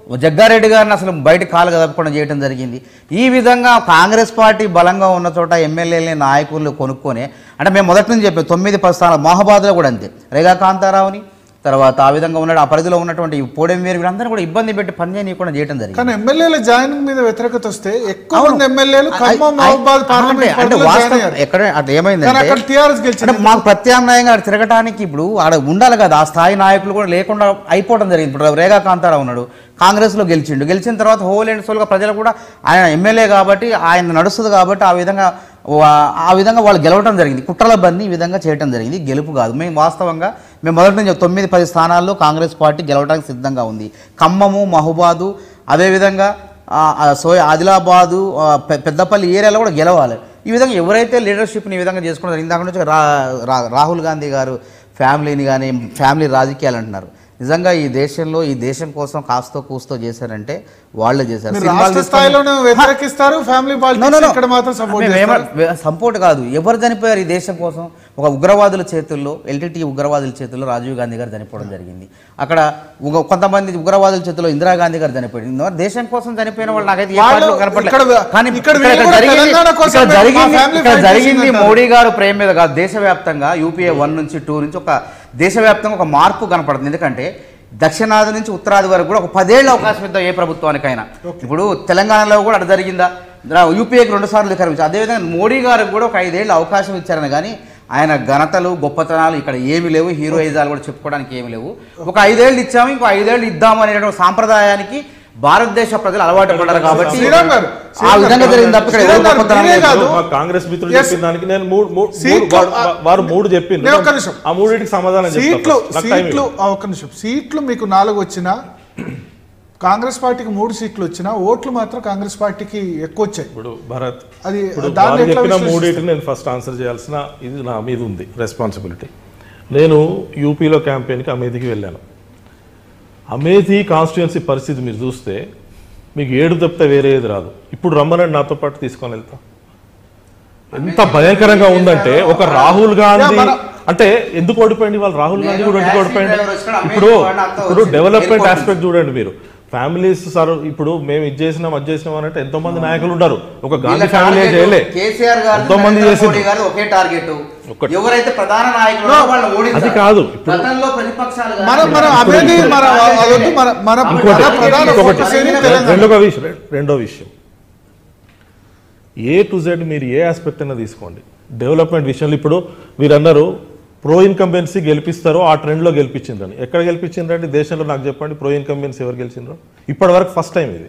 జగ్గారెడ్డి గారిని అసలు బయట కాలు కదపకుండా చేయడం జరిగింది ఈ విధంగా కాంగ్రెస్ పార్టీ బలంగా ఉన్న చోట ఎమ్మెల్యేలని నాయకులు కొనుక్కొని అంటే మేము మొదటి నుంచి చెప్పాం తొమ్మిది పది స్థానాలు మహాబాద్లో కూడా అంతే రేగా కాంతారావుని తర్వాత ఆ విధంగా ఉన్న ఆ పరిధిలో ఉన్నటువంటి పోడెం వేరు వీరందరూ కూడా ఇబ్బంది పెట్టి పనిచేయకుండా చేయడం జరిగింది కానీ ఎమ్మెల్యేల జాయినింగ్ మీద వ్యతిరేకత వస్తే ఎక్కువ అవును. మంది ఎమ్మెల్యేలు ఐ- ఖమ్మం ఐ- మహబూబాద్ అంటే- పార్లమెంట్ అంటే పరిధిలో జాయిన్ వాస్తవం అయ్యారు. ఎక్కడ అట్లా కానీ ఏమైందంటే అక్కడ టీఆర్ఎస్ గెలిచింది అంటే మాకు ప్రత్యామ్నాయంగా అక్కడ తిరగటానికి ఇప్పుడు ఆడ ఉండాలి కదా ఆ స్థాయి నాయకులు కూడా లేకుండా అయిపోవడం జరిగింది ఇప్పుడు రేగా కాంతారావు ఉన్నాడు కాంగ్రెస్లో గెలిచిండు గెలిచిన తర్వాత హోల్ అండ్ సోల్గా ప్రజలు కూడా ఆయన ఎమ్మెల్యే కాబట్టి ఆయన నడుస్తుంది కాబట్టి ఆ విధంగా వా- ఆ విధంగా వాళ్ళు గెలవడం జరిగింది కుట్రల బందీ ఈ విధంగా చేయడం జరిగింది గెలుపు కాదు మేము వాస్తవంగా మేము మొదటి నుంచి తొమ్మిది పది స్థానాల్లో కాంగ్రెస్ పార్టీ గెలవడానికి సిద్ధంగా ఉంది ఖమ్మము మహబాదు అదేవిధంగా ఆ, ఆ, సో ఆదిలాబాదు ఆ, పె- పెద్దపల్లి ఏరియాలో కూడా గెలవాలి ఈ విధంగా ఎవరైతే లీడర్షిప్ని ఈ విధంగా చేసుకున్నారో ఇందాక నుంచి రా రా- రాహుల్ గాంధీ గారు ఫ్యామిలీని కానీ ఫ్యామిలీ రాజకీయాలు అంటున్నారు నిజంగా ఈ దేశంలో ఈ దేశం కోసం కాస్తో కూస్తో చేశారంటే వాళ్ళే చేశారు మీరు సినిమాలు రాష్ట్ర తీసుకొని- స్థాయిలోనే వ్యతిరేకిస్తారు family No, no, politics no. ఇక్కడ మాత్రం సపోర్ట్ మేము చేస్తారు ఏమ- సపోర్ట్ కాదు ఎవరు చనిపోయారు ఈ దేశం కోసం ఒక ఉగ్రవాదుల చేతుల్లో ఎల్టీటీ ఉగ్రవాదుల చేతుల్లో రాజీవ్ గాంధీ గారు చనిపోవడం జరిగింది అక్కడ ఉగ- కొంతమంది ఉగ్రవాదుల చేతుల్లో ఇందిరాగాంధీ గారు చనిపోయింది మరి దేశం కోసం చనిపోయిన వాళ్ళు నాకైతే ఏ వాళ్ళు పార్టీలో కనపడలేదు. ఇక్కడ- కానీ ఇక్కడ ఇక్కడ వీళ్ళు కూడా జరిగింది- తెలంగాణ కోసం ఇక్కడ మేము- మా జరిగింది family ఇక్కడ fight జరిగింది చేసిందంటారు. మోడీ గారు ప్రేమ మీద కాదు దేశవ్యాప్తంగా యూపీఏ వన్ నుంచి టూ నుంచి ఒక దేశవ్యాప్తంగా ఒక మార్పు కనపడుతుంది ఎందుకంటే దక్షిణాది నుంచి ఉత్తరాది వరకు కూడా ఒక పదేళ్ళ అవకాశం ఇద్దాం ఏ ప్రభుత్వానికైనా ఇప్పుడు తెలంగాణలో కూడా అటు జరిగిందా రా- యూపీఏకి రెండు సార్లు వికరించారు అదేవిధంగా మోడీ గారికి కూడా ఒక ఐదేళ్ళు అవకాశం ఇచ్చారని కానీ ఆయన ఘనతలు గొప్పతనాలు ఇక్కడ ఏమి లేవు హీరోయిజాలు కూడా చెప్పుకోవడానికి ఏమి లేవు ఒక ఐదేళ్ళు ఇచ్చాము ఇంకో ఐదేళ్ళు ఇద్దాము అనేటువంటి సాంప్రదాయానికి భారతదేశ ప్రజలు అలవాటు పడ్డారు కాబట్టి శ్రీరామ్ గారు, ఆ శ్రీరామ్ విధంగా గారు, జరిగింది తప్ప ఇక్కడ ఎవరు శ్రీరామ్ గారు, గొప్పతనం మీరే లేదు. కాదు. మా కాంగ్రెస్ మిత్రులు Yes. చెప్పిన దానికి నేను మూడు మూడు- సీట్లు, మూడు- వారు- వారు మూడు చెప్పింది నేను ఒక్క నిమిషం. ఆ మూడింటికి సమాధానం చెప్తా సీట్లు first. నాకు time సీట్లు ఇవ్వు. ఆ, ఒక్క నిమిషం సీట్లు మీకు నాలుగు వచ్చినా కాంగ్రెస్ పార్టీకి మూడు సీట్లు వచ్చినా ఓట్లు మాత్రం కాంగ్రెస్ పార్టీకి ఎక్కువ వచ్చాయి ఇప్పుడు భరత్ అది ఇప్పుడు దాన్ని వారు ఎట్లా చెప్పిన విశ్లేషిస్తారు? మూడింటిని నేను ఫస్ట్ ఆన్సర్ చేయాల్సిన ఇది నా మీద ఉంది రెస్పాన్సిబిలిటీ నేను యూపీలో క్యాంపెయిన్కి అమేథీకి వెళ్ళాను అమేథీ కాన్స్టిట్యుయెన్సీ పరిస్థితి మీరు చూస్తే మీకు ఏడు తప్పితే వేరే ఏది రాదు ఇప్పుడు రమ్మనండి నాతో పాటు తీసుకొని వెళ్తా ఎంత భయంకరంగా ఉందంటే ఒక రాహుల్ గాంధీ యా, మన- అంటే ఎందుకు ఓడిపోయింది వాళ్ళు రాహుల్ గాంధీ నేను కూడా ఎందుకు taxi ఓడిపోయింది driver వచ్చిన ఇప్పుడు అమేథీ వాడిని అంతా ఇప్పుడు వచ్చి డెవలప్మెంట్ వెళ్ళిపోతుంది. ఆస్పెక్ట్ చూడండి మీరు ఫ్యామిలీస్ సార్ ఇప్పుడు మేము ఇది చేసినాం అది చేసినాం అని అంటే ఎంతో మంది నాయకులు ఉన్నారు ఒక గాంధీ వీళ్ళ ఫ్యామిలీ టార్గెట్ చేయలే కేసీఆర్ గారు ఎంతో మంది నరేంద్ర చేసిండ్రు. మోడీ గారు ఒకే టార్గెట్ ఒక్కటి. ఎవరైతే ప్రధాన నాయకులు ఉన్నారో వాళ్ళని ఓడించాలి. అది కాదు. ఇప్పుడు- గతంలో ప్రతిపక్షాలు కానీ- మనం మనం అభివృద్ధి మన అదొద్దు మన మన ఇంకోటి మన ప్రధాన ఇంకొకటి ఫోకస్ ఏంటి తెలంగాణ రెండో విషయం రెండో విషయం ఏ టు జెడ్ మీరు ఏ ఆస్పెక్ట్ అయినా తీసుకోండి డెవలప్మెంట్ విషయంలో ఇప్పుడు మీరు అన్నారు ప్రో ఇన్కంబెన్సీ గెలిపిస్తారో ఆ ట్రెండ్లో గెలిపించిందని ఎక్కడ గెలిపించిండ్రండి దేశంలో నాకు చెప్పండి ప్రో ఇన్కంబెన్సీ ఎవరు గెలిచిండ్రో ఇప్పటి వరకు ఫస్ట్ టైం ఇది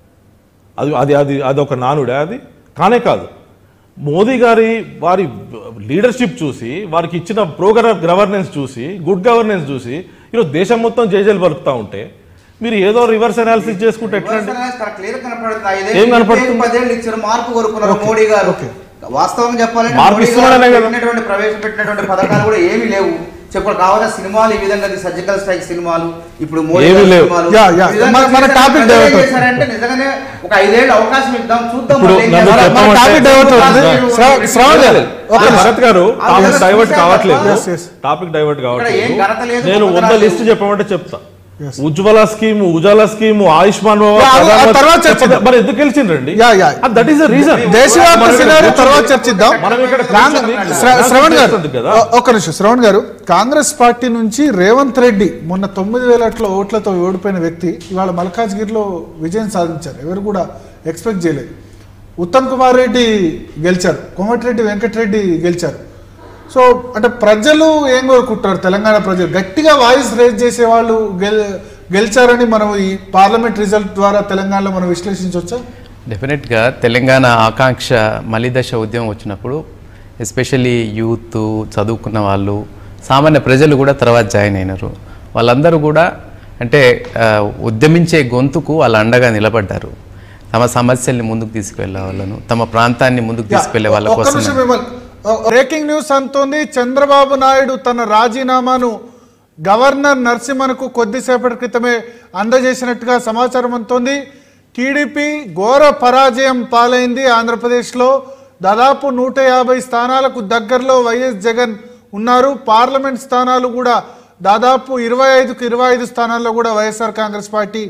అది అది అది అది ఒక నానుడే అది కానే కాదు మోదీ గారి వారి లీడర్షిప్ చూసి వారికి ఇచ్చిన ప్రో గవర్నెన్స్ చూసి గుడ్ గవర్నెన్స్ చూసి ఈరోజు దేశం మొత్తం జేజేలు పలుకుతా ఉంటే మీరు ఏదో రివర్స్ అనాలిసిస్ చేసుకుంటే ఎట్లా అండి? చాలా clear గా కనపడుతుంది. ఐదేళ్ళు ఏం కనపడుతుంది? ఇప్పటికే పదేళ్ళు ఇచ్చారు మార్పు కోరుకున్నారు మోడీ గారు వాస్తవం చెప్పాలంటే మార్పు మోడీ గారు ఇస్తున్నాడనే కదా. పెట్టినటువంటి ప్రవేశపెట్టినటువంటి పథకాలు కూడా ఏమీ లేవు చెప్పు కావాల్సిన సినిమాలు ఈ విధంగా సర్జికల్ స్ట్రైక్ సినిమాలు ఇప్పుడు మోడీ ఏమీ గారి లేవు. సినిమాలు యా, యా. ఈ విధంగా మన- మన చేశారు. topic ప్రజలు ఏం divert చేశారంటే నిజంగానే ఒక ఐదేళ్ళు అవకాశం ఇద్దాం చూద్దాం ఇప్పుడు వాళ్ళు ఏం నన్ను చేస్తారు. మన చెప్పమంటే- టాపిక్ డైవర్ట్ అవుతుంది శ్రా- శ్రా- శ్రావణ్ గారు ఒక అదే భరత్ గారు ఆ టాపిక్ విధంగా డైవర్ట్ చూశారు కావట్లేదు Yes, yes. టాపిక్ డైవర్ట్ ఏం ఘనత కావట్లేదు లేదు, నేను వంద గొప్పతనాలు లిస్ట్ లేవు. చెప్పమంటే చెప్తా Yes. Ujjwala scheme Ujala scheme Ayushman Bhava, Yeah, అది- ఆ ప్రధానమంత్రి- తర్వాత చర్చిద్దాం. మరి ఎందుకు గెలిచిండ్రండి yeah, yeah. That is the reason దేశవ్యాప్త సినారీ తర్వాత చర్చిద్దాం మనం ఇక్కడ కాంగ్రెస్- కూర్చొని శ్ర- శ్రవణ్ గారు చేస్తుంది కదా. ఒ- ఒక్క నిమిషం శ్రవణ్ గారు కాంగ్రెస్ పార్టీ నుంచి రేవంత్ రెడ్డి మొన్న తొమ్మిది వేల అట్ల ఓట్లతో ఓడిపోయిన వ్యక్తి ఇవాళ మల్కాజ్గిరిలో విజయం సాధించారు ఎవరు కూడా ఎక్స్పెక్ట్ చేయలేదు ఉత్తమ్ కుమార్ రెడ్డి గెలిచారు కోమటిరెడ్డి వెంకటరెడ్డి గెలిచారు సో అంటే ప్రజలు ఏం కోరుకుంటారు తెలంగాణ ప్రజలు గట్టిగా వాయిస్ రేజ్ చేసే వాళ్ళు గెల్ గెలిచారని మనం ఈ పార్లమెంట్ రిజల్ట్ ద్వారా తెలంగాణలో మనం విశ్లేషించవచ్చా డెఫినెట్గా తెలంగాణ ఆకాంక్ష మలిదశ ఉద్యమం వచ్చినప్పుడు ఎస్పెషల్లీ యూత్ చదువుకున్న వాళ్ళు సామాన్య ప్రజలు కూడా తర్వాత జాయిన్ అయినారు వాళ్ళందరూ కూడా అంటే ఆ, ఉద్యమించే గొంతుకు వాళ్ళు అండగా నిలబడ్డారు తమ సమస్యల్ని ముందుకు తీసుకువెళ్ళే వాళ్ళను తమ ప్రాంతాన్ని ముందుకు తీసుకెళ్లే వాళ్ళ ఒక్క కోసం నిమిషం మిమ్మల్ని బ్రేకింగ్ న్యూస్ అంతోంది చంద్రబాబు నాయుడు తన రాజీనామాను గవర్నర్ నరసింహన్కు కొద్దిసేపటి క్రితమే అందజేసినట్టుగా సమాచారం అంతోంది టీడీపీ ఘోర పరాజయం పాలైంది ఆంధ్రప్రదేశ్లో దాదాపు నూట యాభై స్థానాలకు దగ్గరలో వైఎస్ జగన్ ఉన్నారు పార్లమెంట్ స్థానాలు కూడా దాదాపు ఇరవై ఐదుకు ఇరవై ఐదు స్థానాల్లో కూడా వైఎస్ఆర్ కాంగ్రెస్ పార్టీ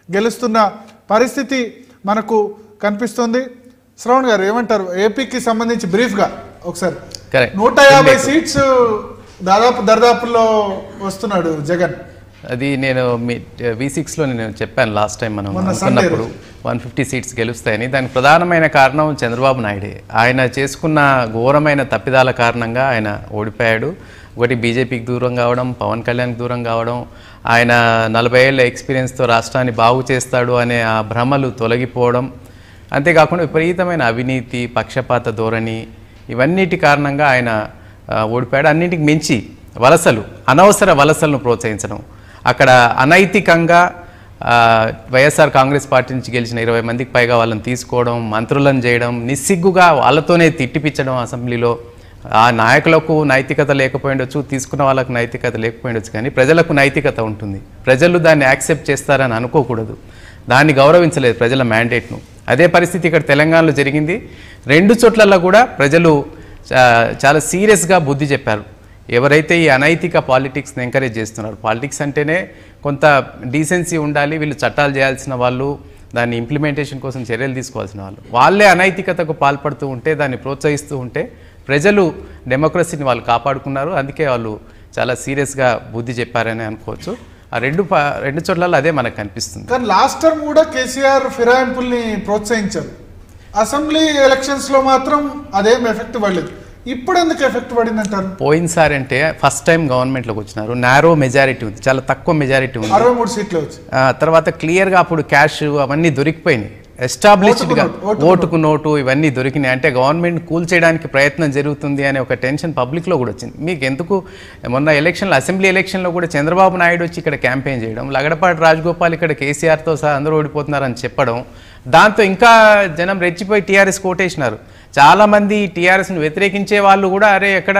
గెలుస్తున్న పరిస్థితి మనకు కనిపిస్తుంది శ్రవణ్ గారు ఏమంటారు ఏపీకి సంబంధించి బ్రీఫ్గా ఒకసారి Correct. నూట యాభై సీట్స్ దాదాపు దర్దాపుల్లో వస్తున్నాడు జగన్ అది నేను మీ వి సిక్స్లో నేను చెప్పాను లాస్ట్ టైం మనం మొన్న అనుకున్నప్పుడు వన్ ఫిఫ్టీ సీట్స్ గెలుస్తాయని దానికి ప్రధానమైన కారణం చంద్రబాబు నాయుడే ఆయన చేసుకున్న ఘోరమైన తప్పిదాల కారణంగా ఆయన ఓడిపోయాడు ఒకటి బీజేపీకి దూరం కావడం పవన్ కళ్యాణ్కి దూరం కావడం ఆయన నలభై ఏళ్ళ ఎక్స్పీరియన్స్తో రాష్ట్రాన్ని బాగు చేస్తాడు అనే ఆ భ్రమలు తొలగిపోవడం అంతేకాకుండా విపరీతమైన అవినీతి పక్షపాత ధోరణి ఇవన్నిటి కారణంగా ఆయన ఆ, ఓడిపోయాడు అన్నింటికి మించి వలసలు అనవసర వలసలను ప్రోత్సహించడం అక్కడ అనైతికంగా ఆ, వైఎస్ఆర్ కాంగ్రెస్ పార్టీ నుంచి గెలిచిన ఇరవై మందికి పైగా వాళ్ళని తీసుకోవడం మంత్రులను చేయడం నిస్సిగ్గుగా వాళ్ళతోనే తిట్టిపించడం అసెంబ్లీలో ఆ నాయకులకు నైతికత లేకపోయిండొచ్చు తీసుకున్న వాళ్ళకు నైతికత లేకపోయిండొచ్చు కానీ ప్రజలకు నైతికత ఉంటుంది ప్రజలు దాన్ని యాక్సెప్ట్ చేస్తారని అనుకోకూడదు దాన్ని గౌరవించలేదు ప్రజల మ్యాండేట్ను అదే పరిస్థితి ఇక్కడ తెలంగాణలో జరిగింది రెండు చోట్లలో కూడా ప్రజలు చా- చాలా సీరియస్గా బుద్ధి చెప్పారు ఎవరైతే ఈ అనైతిక పాలిటిక్స్ని ఎంకరేజ్ చేస్తున్నారు పాలిటిక్స్ అంటేనే కొంత డీసెన్సీ ఉండాలి వీళ్ళు చట్టాలు చేయాల్సిన వాళ్ళు దాన్ని ఇంప్లిమెంటేషన్ కోసం చర్యలు తీసుకోవాల్సిన వాళ్ళు వాళ్ళే అనైతికతకు పాల్పడుతూ ఉంటే దాన్ని ప్రోత్సహిస్తూ ఉంటే ప్రజలు డెమోక్రసీని వాళ్ళు కాపాడుకున్నారు అందుకే వాళ్ళు చాలా సీరియస్గా బుద్ధి చెప్పారని అనుకోవచ్చు ఆ రెండు ప- రెండు చోట్లలో అదే మనకు కనిపిస్తుంది కానీ లాస్ట్ టర్మ్ కూడా కేసీఆర్ ఫిరాయింపుల్ని ప్రోత్సహించారు అసెంబ్లీ ఎలక్షన్స్ లో మాత్రం అదేం ఎఫెక్ట్ పడలేదు ఇప్పుడు ఎందుకు ఎఫెక్ట్ పడిందంటారు పోయినసారి అంటే ఫస్ట్ టైం గవర్నమెంట్లోకి వచ్చినారు నారో మెజారిటీ ఉంది చాలా తక్కువ మెజారిటీ ఉంది అరవై మూడు సీట్లు వచ్చి ఆ, తర్వాత క్లియర్గా అప్పుడు క్యాష్ అవన్నీ దొరికిపోయినాయి ఎస్టాబ్లిష్డ్గా ఓటుకు నోటు, ఓటుకు నోటు ఇవన్నీ దొరికినాయి అంటే గవర్నమెంట్ కూల్చేయడానికి ప్రయత్నం జరుగుతుంది అనే ఒక టెన్షన్ పబ్లిక్లో కూడా వచ్చింది మీకు ఎందుకు మొన్న ఎలక్షన్లో అసెంబ్లీ ఎలక్షన్లో కూడా చంద్రబాబు నాయుడు వచ్చి ఇక్కడ క్యాంపెయిన్ చేయడం లగడపాటి రాజగోపాల్ ఇక్కడ కేసీఆర్తో సహా అందరూ ఓడిపోతున్నారని చెప్పడం దాంతో ఇంకా జనం రెచ్చిపోయి టీఆర్ఎస్ కోటేసినారు చాలామంది టీఆర్ఎస్ను వ్యతిరేకించే వాళ్ళు కూడా అరే ఎక్కడ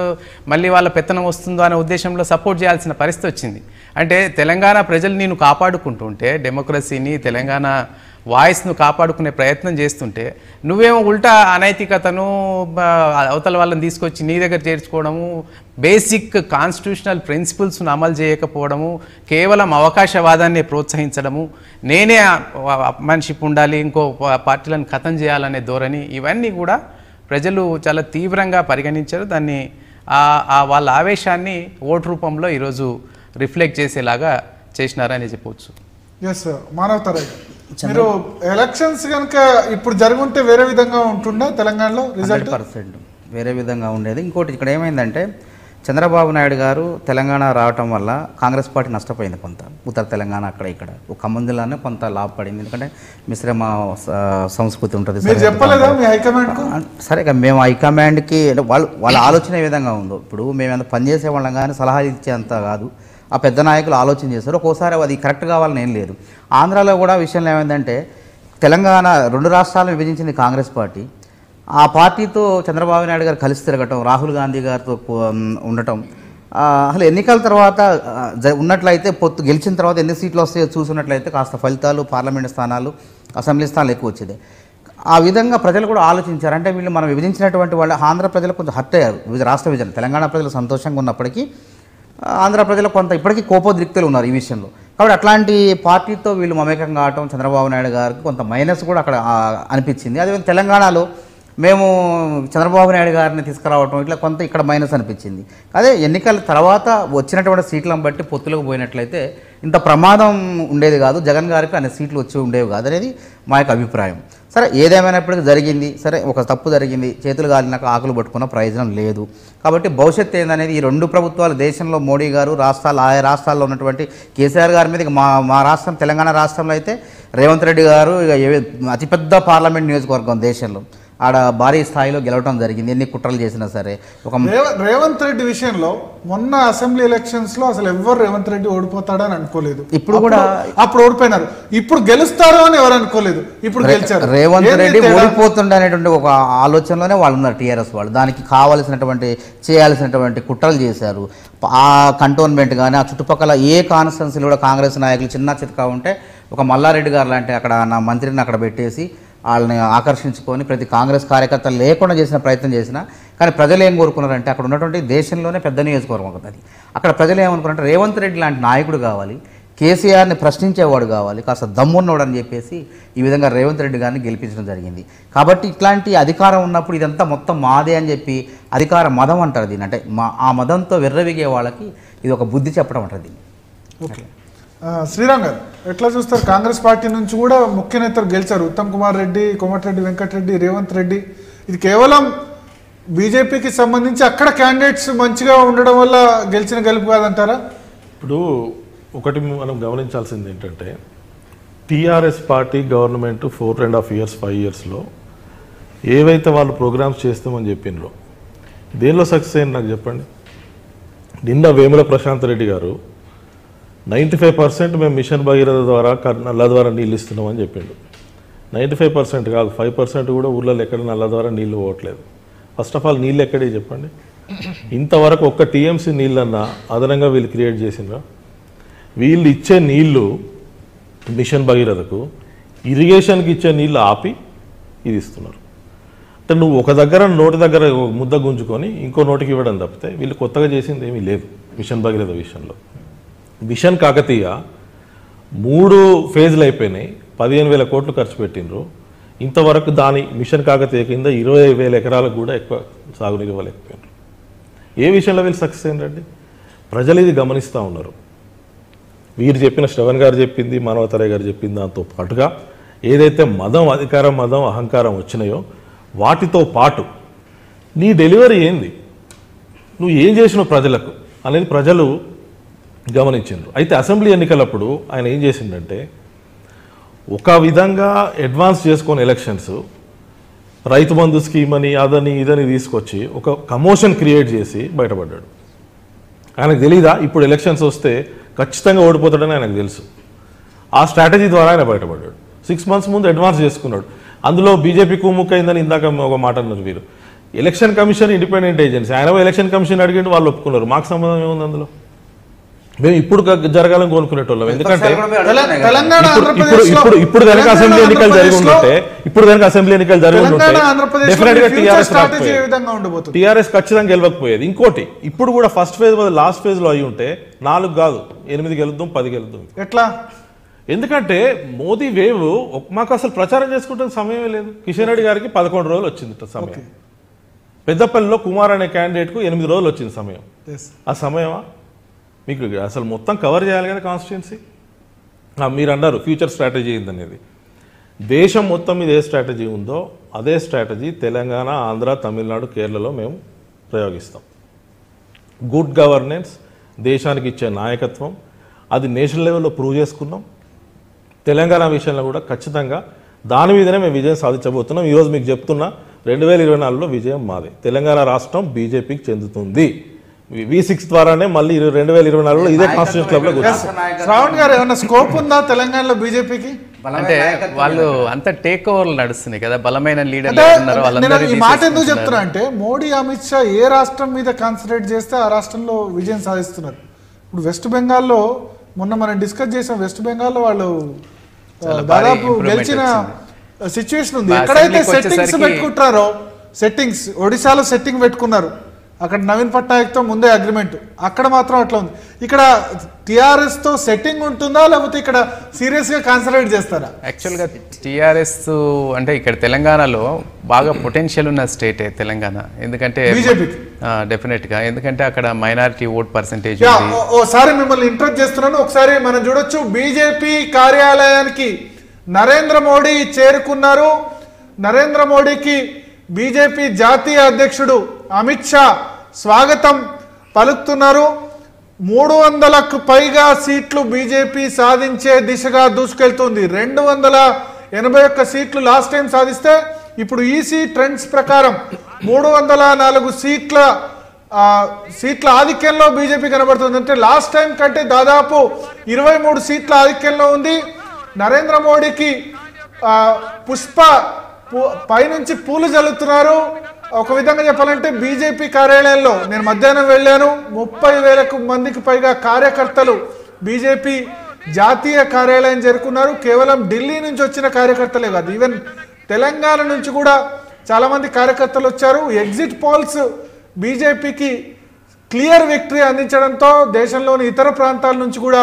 మళ్ళీ వాళ్ళ పెత్తనం వస్తుందో అనే ఉద్దేశంలో సపోర్ట్ చేయాల్సిన పరిస్థితి వచ్చింది అంటే తెలంగాణ ప్రజలు నేను కాపాడుకుంటుంటే డెమోక్రసీని తెలంగాణ వాయిస్ను కాపాడుకునే ప్రయత్నం చేస్తుంటే నువ్వేమో ఉల్టా అనైతికతను బ- అవతల వాళ్ళని తీసుకొచ్చి నీ దగ్గర చేర్చుకోవడము బేసిక్ కాన్స్టిట్యూషనల్ ప్రిన్సిపల్స్ను అమలు చేయకపోవడము కేవలం అవకాశవాదాన్ని ప్రోత్సహించడము నేనే మనిషిప్ ఉండాలి ఇంకో పా- పార్టీలను ఖతం చేయాలనే ధోరణి ఇవన్నీ కూడా ప్రజలు చాలా తీవ్రంగా పరిగణించారు దాన్ని ఆ- ఆ వాళ్ళ ఆవేశాన్ని ఓటు రూపంలో ఈరోజు రిఫ్లెక్ట్ చేసేలాగా చేసినారని చెప్పవచ్చు ఎస్ మానవ తరగతి మీరు ఎలక్షన్స్ కనుక ఇప్పుడు జరుగుంటే వేరే విధంగా ఉంటుండే తెలంగాణలో హండ్రెడ్ రిజల్ట్ పర్సెంట్ వేరే విధంగా ఉండేది ఇంకోటి ఇక్కడ ఏమైందంటే చంద్రబాబు నాయుడు గారు తెలంగాణ రావటం వల్ల కాంగ్రెస్ పార్టీ నష్టపోయింది కొంత ఉత్తర తెలంగాణ అక్కడ ఇక్కడ ఒక ఖమ్మం జిల్లానే కొంత లాభపడింది ఎందుకంటే మిశ్రమ స- సంస్కృతి ఉంటుంది మీరు చెప్పలేదా మీ హైకమాండ్ కు సరే ఇక మేము హైకమాండ్కి అంటే వాళ్ళు వాళ్ళ ఆలోచన ఏ విధంగా ఉందో ఇప్పుడు మేము ఎంత పనిచేసే వాళ్ళం కానీ సలహాలు ఇచ్చేంత కాదు ఆ పెద్ద నాయకులు ఆలోచన చేస్తారు ఒక్కోసారి అది కరెక్ట్ కావాలని ఏం లేదు ఆంధ్రాలో కూడా విషయంలో ఏమైందంటే తెలంగాణ రెండు రాష్ట్రాలను విభజించింది కాంగ్రెస్ పార్టీ ఆ పార్టీతో చంద్రబాబు నాయుడు గారు కలిసి తిరగటం రాహుల్ గాంధీ గారితో పో- ఉండటం ఆ, అసలు ఎన్నికల తర్వాత ఆ, జ- ఉన్నట్లయితే పొత్తు గెలిచిన తర్వాత ఎన్ని సీట్లు వస్తాయో చూసున్నట్లయితే కాస్త ఫలితాలు పార్లమెంట్ స్థానాలు అసెంబ్లీ స్థానాలు ఎక్కువ వచ్చేది ఆ విధంగా ప్రజలు కూడా ఆలోచించారు అంటే వీళ్ళు మనం విభజించినటువంటి వాళ్ళు ఆంధ్ర ప్రజలు కొంచెం హర్ట్ అయ్యారు వివిధ రాష్ట్ర విభజన తెలంగాణ ప్రజలు సంతోషంగా ఉన్నప్పటికీ ఆ, ఆంధ్ర ప్రజలు కొంత ఇప్పటికీ కోపోద్రిక్తులు ఉన్నారు ఈ విషయంలో కాబట్టి అట్లాంటి పార్టీతో వీళ్ళు మమేకం కావటం చంద్రబాబు నాయుడు గారికి కొంత మైనస్ కూడా అక్కడ ఆ, అనిపించింది అదేవిధంగా తెలంగాణలో మేము చంద్రబాబు నాయుడు గారిని తీసుకురావటం ఇట్లా కొంత ఇక్కడ మైనస్ అనిపించింది అదే ఎన్నికల తర్వాత వచ్చినటువంటి సీట్లను బట్టి పొత్తులకు పోయినట్లయితే ఇంత ప్రమాదం ఉండేది కాదు జగన్ గారికి అనే సీట్లు వచ్చి ఉండేవి కాదు అనేది మా యొక్క అభిప్రాయం సరే ఏదేమైనప్పటికీ జరిగింది సరే ఒక తప్పు జరిగింది చేతులు గాలినాక ఆకులు పట్టుకున్న ప్రయోజనం లేదు కాబట్టి భవిష్యత్తు ఏందనేది ఈ రెండు ప్రభుత్వాలు దేశంలో మోడీ గారు రాష్ట్రాలు ఆయా రాష్ట్రాల్లో ఉన్నటువంటి కేసీఆర్ గారి మీద ఇక మా మా రాష్ట్రం తెలంగాణ రాష్ట్రంలో అయితే రేవంత్ రెడ్డి గారు ఇక ఏ- అతిపెద్ద పార్లమెంట్ నియోజకవర్గం దేశంలో ఆడ భారీ స్థాయిలో గెలవడం జరిగింది ఎన్ని కుట్రలు చేసినా సరే ఒక రేవ- రేవంత్ రెడ్డి విషయంలో మొన్న అసెంబ్లీ ఎలక్షన్స్ లో అసలు ఎవ్వరు రేవంత్ రెడ్డి ఓడిపోతాడని అనుకోలేదు ఇప్పుడు కూడా- అప్పుడు- అప్పుడు ఓడిపోయినారు ఇప్పుడు గెలుస్తారు అని ఎవరు అనుకోలేదు ఇప్పుడు గెలిచారు రేవంత్ ఏంది రెడ్డి తేడా? ఓడిపోతుండే అనేటువంటి ఒక ఆలోచనలోనే వాళ్ళు ఉన్నారు టీఆర్ఎస్ వాళ్ళు దానికి కావాల్సినటువంటి చేయాల్సినటువంటి కుట్రలు చేశారు ఆ కంటోన్మెంట్ కానీ ఆ చుట్టుపక్కల ఏ కాన్స్టిట్యున్సీలు కూడా కాంగ్రెస్ నాయకులు చిన్న చితకా ఉంటే ఒక మల్లారెడ్డి గారు లాంటి అక్కడ నా మంత్రిని అక్కడ పెట్టేసి వాళ్ళని ఆకర్షించుకొని ప్రతి కాంగ్రెస్ కార్యకర్త లేకుండా చేసిన ప్రయత్నం చేసిన కానీ ప్రజలు ఏం కోరుకున్నారంటే అక్కడ ఉన్నటువంటి దేశంలోనే పెద్ద నియోజకవర్గం ఒకటి అది అక్కడ ప్రజలు ఏమనుకున్నారంటే రేవంత్ రెడ్డి లాంటి నాయకుడు కావాలి కేసీఆర్ని ప్రశ్నించేవాడు కావాలి కాస్త దమ్మున్నవాడు అని చెప్పేసి ఈ విధంగా రేవంత్ రెడ్డి గారిని గెలిపించడం జరిగింది కాబట్టి ఇట్లాంటి అధికారం ఉన్నప్పుడు ఇదంతా మొత్తం మాదే అని చెప్పి అధికార మదం అంటారు దీన్ని అంటే మా ఆ మదంతో విర్రవిగే వాళ్ళకి ఇది ఒక బుద్ధి చెప్పడం అంటారు దీన్ని ఓకే ఆ, శ్రీరామ్ గారు ఎట్లా చూస్తారు కాంగ్రెస్ పార్టీ నుంచి కూడా ముఖ్య నేతలు గెలిచారు ఉత్తమ్ కుమార్ రెడ్డి కోమటిరెడ్డి వెంకటరెడ్డి రేవంత్ రెడ్డి ఇది కేవలం బీజేపీకి సంబంధించి అక్కడ క్యాండిడేట్స్ మంచిగా ఉండడం వల్ల గెలిచిన గెలుపు కాదంటారా ఇప్పుడు ఒకటి మనం గమనించాల్సింది ఏంటంటే TRS party government four and half years five ఇయర్స్లో ఏవైతే వాళ్ళు ప్రోగ్రామ్స్ చేస్తామని చెప్పిండ్రో దేనిలో సక్సెస్ అయింది నాకు చెప్పండి నిన్న Vemula Prashanth Reddy garu ninety five percent మేము మిషన్ భగీరథ ద్వారా కర్- నల్ల ద్వారా నీళ్ళు ఇస్తున్నామని చెప్పిండు నైంటీ ఫైవ్ పర్సెంట్ కాదు ఫైవ్ పర్సెంట్ కూడా ఊళ్ళలో ఎక్కడ నల్ల ద్వారా నీళ్లు పోవట్లేదు ఫస్ట్ ఆఫ్ ఆల్ నీళ్ళు ఎక్కడే చెప్పండి ఇంతవరకు ఒక్క టీఎంసీ నీళ్ళన్నా అదనంగా వీళ్ళు క్రియేట్ చేసిండ్రా వీళ్ళు ఇచ్చే నీళ్లు మిషన్ భగీరథకు ఇరిగేషన్కి ఇచ్చే నీళ్ళు ఆపి ఇది ఇస్తున్నారు అంటే నువ్వు ఒక దగ్గర నోటి దగ్గర ఒక ముద్ద గుంజుకొని ఇంకో నోటికి ఇవ్వడం తప్పితే వీళ్ళు కొత్తగా చేసింది ఏమీ లేదు మిషన్ భగీరథ విషయంలో మిషన్ కాకతీయ మూడు ఫేజ్లు అయిపోయినాయి పదిహేను వేల కోట్లు ఖర్చు పెట్టిండ్రు ఇంతవరకు దాని మిషన్ కాకతీయ కింద ఇరవై వేల ఎకరాలకు కూడా ఎక్కువ సాగునీరు ఇవ్వలేకపోయినారు ఏ విషయంలో వీళ్ళు సక్సెస్ ఏంటండి ప్రజలు ఇది గమనిస్తూ ఉన్నారు వీరు చెప్పిన శ్రవణ్ గారు చెప్పింది మానవతరయ్య గారు చెప్పింది దాంతో పాటుగా ఏదైతే మదం అధికారం మదం అహంకారం వచ్చినాయో వాటితో పాటు నీ డెలివరీ ఏంది నువ్వు ఏం చేసినావు ప్రజలకు అనేది ప్రజలు గమనించిండ్రు అయితే అసెంబ్లీ ఎన్నికలప్పుడు ఆయన ఏం చేసిండంటే ఒక విధంగా అడ్వాన్స్ చేసుకొని ఎలక్షన్స్ రైతు బంధు స్కీమ్ అని అదని ఇదని తీసుకొచ్చి ఒక కమోషన్ క్రియేట్ చేసి బయటపడ్డాడు ఆయనకు తెలీదా ఇప్పుడు ఎలక్షన్స్ వస్తే ఖచ్చితంగా ఓడిపోతాడని ఆయనకు తెలుసు ఆ స్ట్రాటజీ ద్వారా ఆయన బయటపడ్డాడు సిక్స్ మంత్స్ ముందు అడ్వాన్స్ చేసుకున్నాడు అందులో బీజేపీ కుమ్ముక్కైందని ఇందాక ఒక మాట అన్నారు వీరు ఎలక్షన్ కమిషన్ ఇండిపెండెంట్ ఏజెన్సీ ఆయన ఎలక్షన్ కమిషన్ అడిగిండు వాళ్ళు ఒప్పుకున్నారు మాకు సంబంధం ఏముంది అందులో మేము ఇప్పుడు క- జరగాలని కోరుకునేటోళ్ళం ఎందుకంటే తెల- తెలంగాణ ఇప్పుడు ఇప్పుడు ఆంధ్రప్రదేశ్ ఇప్పుడు ఇప్పుడు కనుక అసెంబ్లీ ఎన్నికలు జరిగి ఉంటే ఇప్పుడు కనుక అసెంబ్లీ ఎన్నికలు జరిగి ఉంటే తెలంగాణ ఆంధ్రప్రదేశ్ డెఫినెట్ గా టీఆర్ఎస్ స్ట్రాటజీ ఏ రాకపోయేది విధంగా ఉండబోతుంది టీఆర్ఎస్ ఖచ్చితంగా గెలవకపోయేది ఇంకోటి ఇప్పుడు కూడా ఫస్ట్ ఫేజ్ బదులు లాస్ట్ ఫేజ్ లో అయి ఉంటే నాలుగు కాదు ఎనిమిది గెలుద్దాం పది గెలుద్దాం ఎట్లా ఎందుకంటే మోదీ వేవ్ ఒక- మాకు అసలు ప్రచారం చేసుకుంటున్న సమయమే లేదు కిషన్ రెడ్డి గారికి పదకొండు రోజులు వచ్చింది సమయం పెద్దపల్లిలో కుమార్ అనే క్యాండిడేట్ కు ఎనిమిది రోజులు వచ్చింది సమయం Yes. ఆ సమయమా మీకు అసలు మొత్తం కవర్ చేయాలి కదా కాన్స్టిట్యున్సీ మీరు అన్నారు ఫ్యూచర్ స్ట్రాటజీ ఏందనేది దేశం మొత్తం మీద ఏ స్ట్రాటజీ ఉందో అదే స్ట్రాటజీ తెలంగాణ ఆంధ్ర తమిళనాడు కేరళలో మేము ప్రయోగిస్తాం గుడ్ గవర్నెన్స్ దేశానికి ఇచ్చే నాయకత్వం అది నేషనల్ లెవెల్లో ప్రూవ్ చేసుకున్నాం తెలంగాణ విషయంలో కూడా ఖచ్చితంగా దాని మీదనే మేము విజయం సాధించబోతున్నాం ఈరోజు మీకు చెప్తున్నా రెండు వేల ఇరవై నాలుగులో విజయం మాది తెలంగాణ రాష్ట్రం బీజేపీకి చెందుతుంది వి సిక్స్ ద్వారానే మళ్ళీ ఇరవై- రెండు వేల ఇరవై నాలుగులో ఇదే కాన్స్టిట్యూషన్ క్లబ్లో కూర్చుంటాం శ్రావణ్ గారు ఏమన్నా స్కోప్ ఉందా తెలంగాణలో బీజేపీకి అంటే వాళ్ళు అంత టేక్ ఓవర్లు నడుస్తున్నాయి కదా బలమైన లీడర్లు అంటే ఉన్నారు నేను వాళ్ళందరూ ఈ మాట ఎందుకు చెప్తున్నా అంటే మోడీ అమిత్ షా ఏ రాష్ట్రం మీద కాన్సన్ట్రేట్ చేస్తే ఆ రాష్ట్రంలో విజయం సాధిస్తున్నారు ఇప్పుడు వెస్ట్ బెంగాల్లో మొన్న మనం డిస్కస్ చేసాం వెస్ట్ బెంగాల్లో వాళ్ళు ఆ, చాలా భారీ దాదాపు improvement గెలిచిన సిచ్యువేషన్ ఉంది మా ఎక్కడైతే అసెంబ్లీకి సెట్టింగ్స్ వచ్చేసరికి- పెట్టుకుంటారో సెట్టింగ్స్ ఒడిశాలో సెట్టింగ్ పెట్టుకున్నారు అక్కడ నవీన్ పట్నాయక్ తో ముందే అగ్రిమెంట్ అక్కడ మాత్రం అట్లా ఉంది ఇక్కడ టిఆర్ఎస్ తో సెట్టింగ్ ఉంటుందా లేకపోతే ఇక్కడ సీరియస్ గా కాన్సన్ట్రేట్ చేస్తారా యాక్చువల్గా టీఆర్ఎస్ అంటే ఇక్కడ తెలంగాణలో బాగా పొటెన్షియల్ ఉన్న స్టేటే తెలంగాణ ఎందుకంటే బీజేపీకి. డెఫినెట్గా ఎందుకంటే అక్కడ మైనారిటీ ఓట్ పర్సంటేజ్ యా, ఉంది ఓ- ఓసారి మిమ్మల్ని ఇంట్రెస్ట్ చేస్తున్నాను ఒకసారి మనం చూడొచ్చు బీజేపీ కార్యాలయానికి నరేంద్ర మోడీ చేరుకున్నారు నరేంద్ర మోడీకి బీజేపీ జాతీయ అధ్యక్షుడు అమిత్ షా స్వాగతం పలుకుతున్నారు మూడు వందలకు పైగా సీట్లు బీజేపీ సాధించే దిశగా దూసుకెళ్తుంది రెండు వందల ఎనభై ఒక్క సీట్లు లాస్ట్ టైం సాధిస్తే ఇప్పుడు ఈసీ ట్రెండ్స్ ప్రకారం మూడు వందల నాలుగు సీట్ల ఆ, సీట్ల ఆధిక్యంలో బీజేపీ కనబడుతుంది అంటే లాస్ట్ టైం కంటే దాదాపు ఇరవై మూడు సీట్ల ఆధిక్యంలో ఉంది నరేంద్ర మోడీకి ఆ, పుష్ప పు- పైనుంచి పూలు జల్లుతున్నారు ఒక విధంగా చెప్పాలంటే బీజేపీ కార్యాలయంలో నేను మధ్యాహ్నం వెళ్ళాను ముప్పై వేలకు మందికి పైగా కార్యకర్తలు బీజేపీ జాతీయ కార్యాలయం చేరుకున్నారు కేవలం ఢిల్లీ నుంచి వచ్చిన కార్యకర్తలే కాదు ఈవెన్ తెలంగాణ నుంచి కూడా చాలా మంది కార్యకర్తలు వచ్చారు ఎగ్జిట్ పోల్స్ బీజేపీకి క్లియర్ విక్టరీ అందించడంతో దేశంలోని ఇతర ప్రాంతాల నుంచి కూడా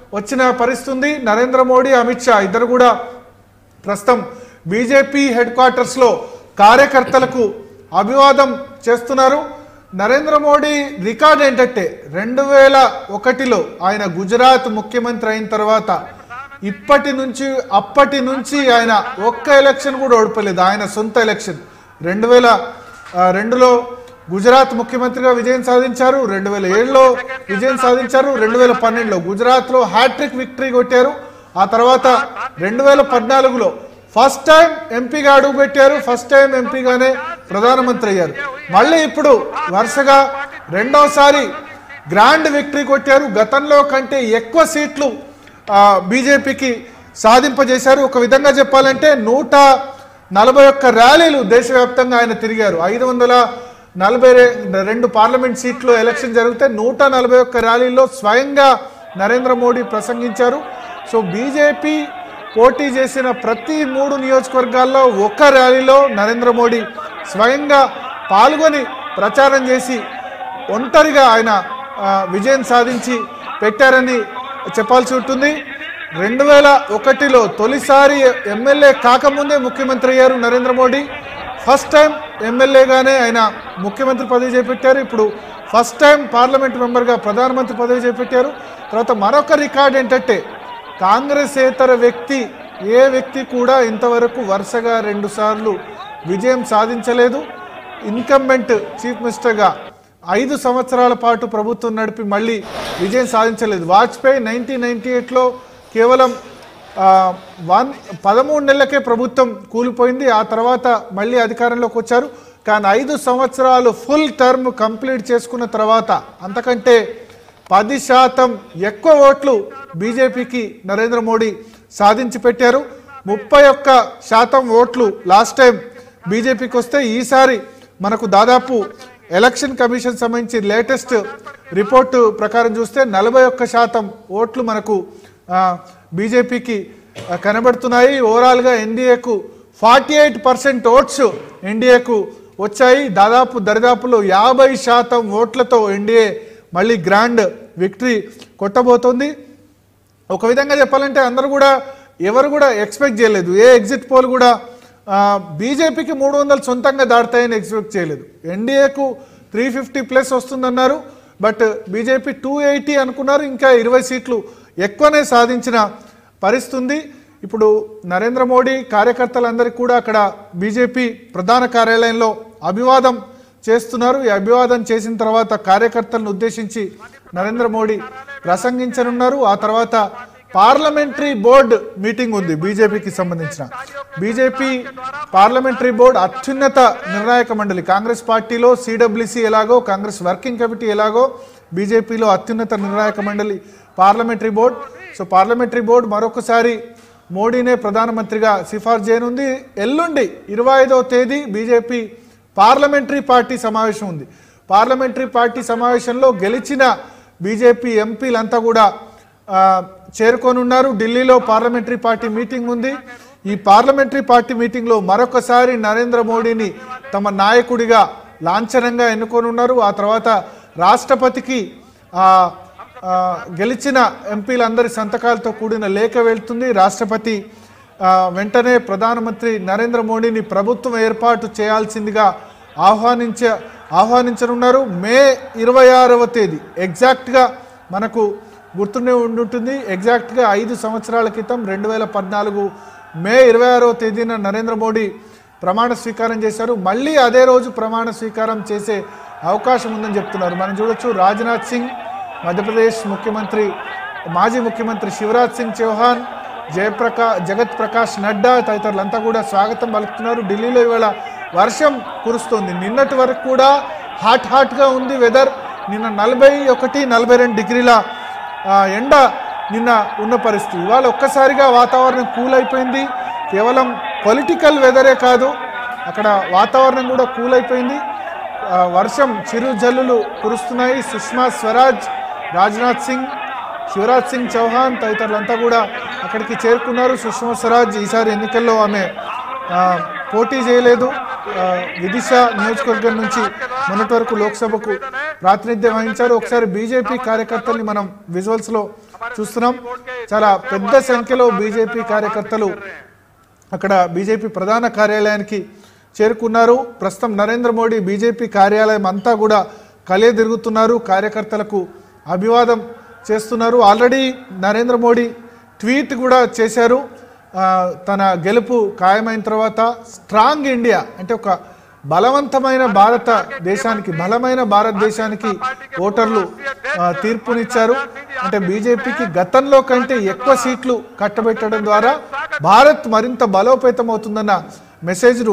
వచ్చిన పరిస్థితి ఉంది నరేంద్ర మోడీ అమిత్ షా ఇద్దరు కూడా ప్రస్తుతం బీజేపీ హెడ్ క్వార్టర్స్ లో కార్యకర్తలకు అభివాదం చేస్తున్నారు నరేంద్ర మోడీ రికార్డ్ ఏంటంటే రెండు వేల ఒకటిలో ఆయన గుజరాత్ ముఖ్యమంత్రి అయిన తర్వాత ఇప్పటి నుంచి అప్పటి నుంచి ఆయన ఒక్క ఎలక్షన్ కూడా ఓడిపోలేదు ఆయన సొంత ఎలక్షన్ రెండు వేల ఆ, రెండులో గుజరాత్ ముఖ్యమంత్రిగా విజయం సాధించారు రెండు వేల ఏడులో విజయం సాధించారు రెండు వేల పన్నెండులో గుజరాత్లో హ్యాట్రిక్ విక్టరీ కొట్టారు ఆ తర్వాత రెండు వేల పద్నాలుగులో ఫస్ట్ టైం ఎంపీగా అడుగు పెట్టారు ఫస్ట్ టైం ఎంపీగానే ప్రధానమంత్రి అయ్యారు మళ్ళీ ఇప్పుడు వరుసగా రెండోసారి గ్రాండ్ విక్టరీ కొట్టారు గతంలో కంటే ఎక్కువ సీట్లు ఆ, బీజేపీకి సాధింపజేశారు ఒక విధంగా చెప్పాలంటే నూట నలభై ఒక్క ర్యాలీలు దేశవ్యాప్తంగా ఆయన తిరిగారు ఐదు వందల నలభై రె- రెండు పార్లమెంట్ సీట్లు ఎలక్షన్ జరిగితే నూట నలభై ఒక్క ర్యాలీల్లో స్వయంగా నరేంద్ర మోడీ ప్రసంగించారు సో బీజేపీ పోటీ చేసిన ప్రతి మూడు నియోజకవర్గాల్లో ఒక్క ర్యాలీలో నరేంద్ర మోడీ స్వయంగా పాల్గొని ప్రచారం చేసి ఒంటరిగా ఆయన ఆ, విజయం సాధించి పెట్టారని చెప్పాల్సి ఉంటుంది రెండు వేల ఒకటిలో తొలిసారి ఎమ్మెల్యే కాకముందే ముఖ్యమంత్రి అయ్యారు నరేంద్ర మోడీ ఫస్ట్ టైం ఎమ్మెల్యేగానే ఆయన ముఖ్యమంత్రి పదవి చేపట్టారు ఇప్పుడు ఫస్ట్ టైం పార్లమెంట్ మెంబర్గా ప్రధానమంత్రి పదవి చేపట్టారు తర్వాత మరొక రికార్డ్ ఏంటంటే కాంగ్రెసేతర వ్యక్తి ఏ వ్యక్తి కూడా ఇంతవరకు వరుసగా రెండుసార్లు విజయం సాధించలేదు ఇన్కంబెంట్ చీఫ్ మినిస్టర్గా ఐదు సంవత్సరాల పాటు ప్రభుత్వం నడిపి మళ్ళీ విజయం సాధించలేదు వాజ్పేయి నైన్టీన్ నైన్టీ ఎయిట్లో కేవలం ఆ, వన్ పదమూడు నెలలకే ప్రభుత్వం కూలిపోయింది ఆ తర్వాత మళ్ళీ అధికారంలోకి వచ్చారు కానీ ఐదు సంవత్సరాలు ఫుల్ టర్మ్ కంప్లీట్ చేసుకున్న తర్వాత అంతకంటే పది శాతం ఎక్కువ ఓట్లు బీజేపీకి నరేంద్ర మోడీ సాధించి పెట్టారు ముప్పై ఒక్క శాతం ఓట్లు లాస్ట్ టైం బీజేపీకి వస్తే ఈసారి మనకు దాదాపు ఎలక్షన్ కమిషన్ సంబంధించి లేటెస్ట్ రిపోర్టు ప్రకారం చూస్తే నలభై ఒక్క శాతం ఓట్లు మనకు ఆ, బీజేపీకి ఆ, కనబడుతున్నాయి ఓవరాల్గా ఎన్డీఏకు ఫార్టీ ఎయిట్ పర్సెంట్ ఓట్స్ ఎన్డీఏకు వచ్చాయి దాదాపు దరిదాపులో యాభై శాతం ఓట్లతో ఎన్డీఏ మళ్ళీ గ్రాండ్ విక్టరీ కొట్టబోతోంది ఒక విధంగా చెప్పాలంటే అందరూ కూడా ఎవరు కూడా ఎక్స్పెక్ట్ చేయలేదు ఏ ఎగ్జిట్ పోల్ కూడా బీజేపీకి మూడు వందలు సొంతంగా దాటుతాయని ఎక్స్పెక్ట్ చేయలేదు ఎన్డీఏకు త్రీ ఫిఫ్టీ ప్లస్ వస్తుందన్నారు బట్ బీజేపీ టూ ఎయిటీ అనుకున్నారు ఇంకా ఇరవై సీట్లు ఎక్కువనే సాధించిన పరిస్థితి ఉంది ఇప్పుడు నరేంద్ర మోడీ కార్యకర్తలందరికీ కూడా అక్కడ బీజేపీ ప్రధాన కార్యాలయంలో అభివాదం చేస్తున్నారు ఈ అభివాదం చేసిన తర్వాత కార్యకర్తలను ఉద్దేశించి నరేంద్ర మోడీ ప్రసంగించనున్నారు ఆ తర్వాత పార్లమెంటరీ బోర్డు మీటింగ్ ఉంది బీజేపీకి సంబంధించిన బీజేపీ పార్లమెంటరీ బోర్డు అత్యున్నత నిర్ణాయక మండలి కాంగ్రెస్ పార్టీలో సిడబ్ల్యూసీ ఎలాగో కాంగ్రెస్ వర్కింగ్ కమిటీ ఎలాగో బీజేపీలో అత్యున్నత నిర్ణాయక మండలి parliamentary board so parliamentary board మరొకసారి మోడీనే ప్రధానమంత్రిగా సిఫార్సు చేయనుంది ఎల్లుండి ఇరవై ఐదవ తేదీ బీజేపీ పార్లమెంటరీ పార్టీ సమావేశం ఉంది పార్లమెంటరీ పార్టీ సమావేశంలో గెలిచిన బీజేపీ ఎంపీలంతా కూడా ఆ, చేరుకోనున్నారు ఢిల్లీలో పార్లమెంటరీ పార్టీ మీటింగ్ ఉంది ఈ పార్లమెంటరీ పార్టీ మీటింగ్లో మరొకసారి నరేంద్ర మోడీని తమ నాయకుడిగా లాంఛనంగా ఎన్నుకోనున్నారు ఆ తర్వాత రాష్ట్రపతికి ఆ, ఆ, గెలిచిన ఎంపీలందరి సంతకాలతో కూడిన లేఖ వెళ్తుంది రాష్ట్రపతి ఆ, వెంటనే ప్రధానమంత్రి నరేంద్ర మోడీని ప్రభుత్వం ఏర్పాటు చేయాల్సిందిగా ఆహ్వానించ ఆహ్వానించనున్నారు మే ఇరవై ఆరవ తేదీ ఎగ్జాక్ట్గా మనకు గుర్తుండే ఉండుంటుంది ఎగ్జాక్ట్గా ఐదు సంవత్సరాల క్రితం రెండు వేల పద్నాలుగు మే ఇరవై ఆరవ తేదీన నరేంద్ర మోడీ ప్రమాణ స్వీకారం చేశారు మళ్ళీ అదే రోజు ప్రమాణ స్వీకారం చేసే అవకాశం ఉందని చెప్తున్నారు మనం చూడొచ్చు రాజ్నాథ్ సింగ్ మధ్యప్రదేశ్ ముఖ్యమంత్రి మాజీ ముఖ్యమంత్రి శివరాజ్ సింగ్ చౌహాన్ జయప్రకాష్ జగత్ ప్రకాష్ నడ్డా తదితరులంతా కూడా స్వాగతం పలుకుతున్నారు ఢిల్లీలో ఇవాళ వర్షం కురుస్తుంది నిన్నటి వరకు కూడా హాట్ హాట్గా ఉంది వెదర్ నిన్న నలభై ఒకటి నలభై రెండు డిగ్రీల ఆ, ఎండ నిన్న ఉన్న పరిస్థితి ఇవాళ ఒక్కసారిగా వాతావరణం కూల్ అయిపోయింది కేవలం పొలిటికల్ వెదరే కాదు అక్కడ వాతావరణం కూడా కూల్ అయిపోయింది ఆ, వర్షం చిరు జల్లులు కురుస్తున్నాయి సుష్మా స్వరాజ్ రాజ్నాథ్ సింగ్ శివరాజ్ సింగ్ చౌహాన్ తదితరులంతా కూడా అక్కడికి చేరుకున్నారు సుష్మా స్వరాజ్ ఈసారి ఎన్నికల్లో ఆమె ఆ, పోటీ చేయలేదు ఆ, విదిశా నియోజకవర్గం నుంచి మొన్నటి వరకు లోక్సభకు ప్రాతినిధ్యం వహించారు ఒకసారి బీజేపీ కార్యకర్తల్ని మనం విజువల్స్లో చూస్తున్నాం చాలా పెద్ద సంఖ్యలో బీజేపీ కార్యకర్తలు అక్కడ బీజేపీ ప్రధాన కార్యాలయానికి చేరుకున్నారు ప్రస్తుతం నరేంద్ర మోడీ బీజేపీ కార్యాలయం అంతా కూడా కలియ తిరుగుతున్నారు కార్యకర్తలకు అభివాదం చేస్తున్నారు ఆల్రెడీ నరేంద్ర మోడీ ట్వీట్ కూడా చేశారు ఆ, తన గెలుపు ఖాయమైన తర్వాత స్ట్రాంగ్ ఇండియా అంటే ఒక బలవంతమైన భారత దేశానికి బలమైన భారతదేశానికి ఓటర్లు ఆ, తీర్పునిచ్చారు అంటే బీజేపీకి గతంలో కంటే ఎక్కువ సీట్లు కట్టబెట్టడం ద్వారా భారత్ మరింత బలోపేతం అవుతుందన్న మెసేజ్ను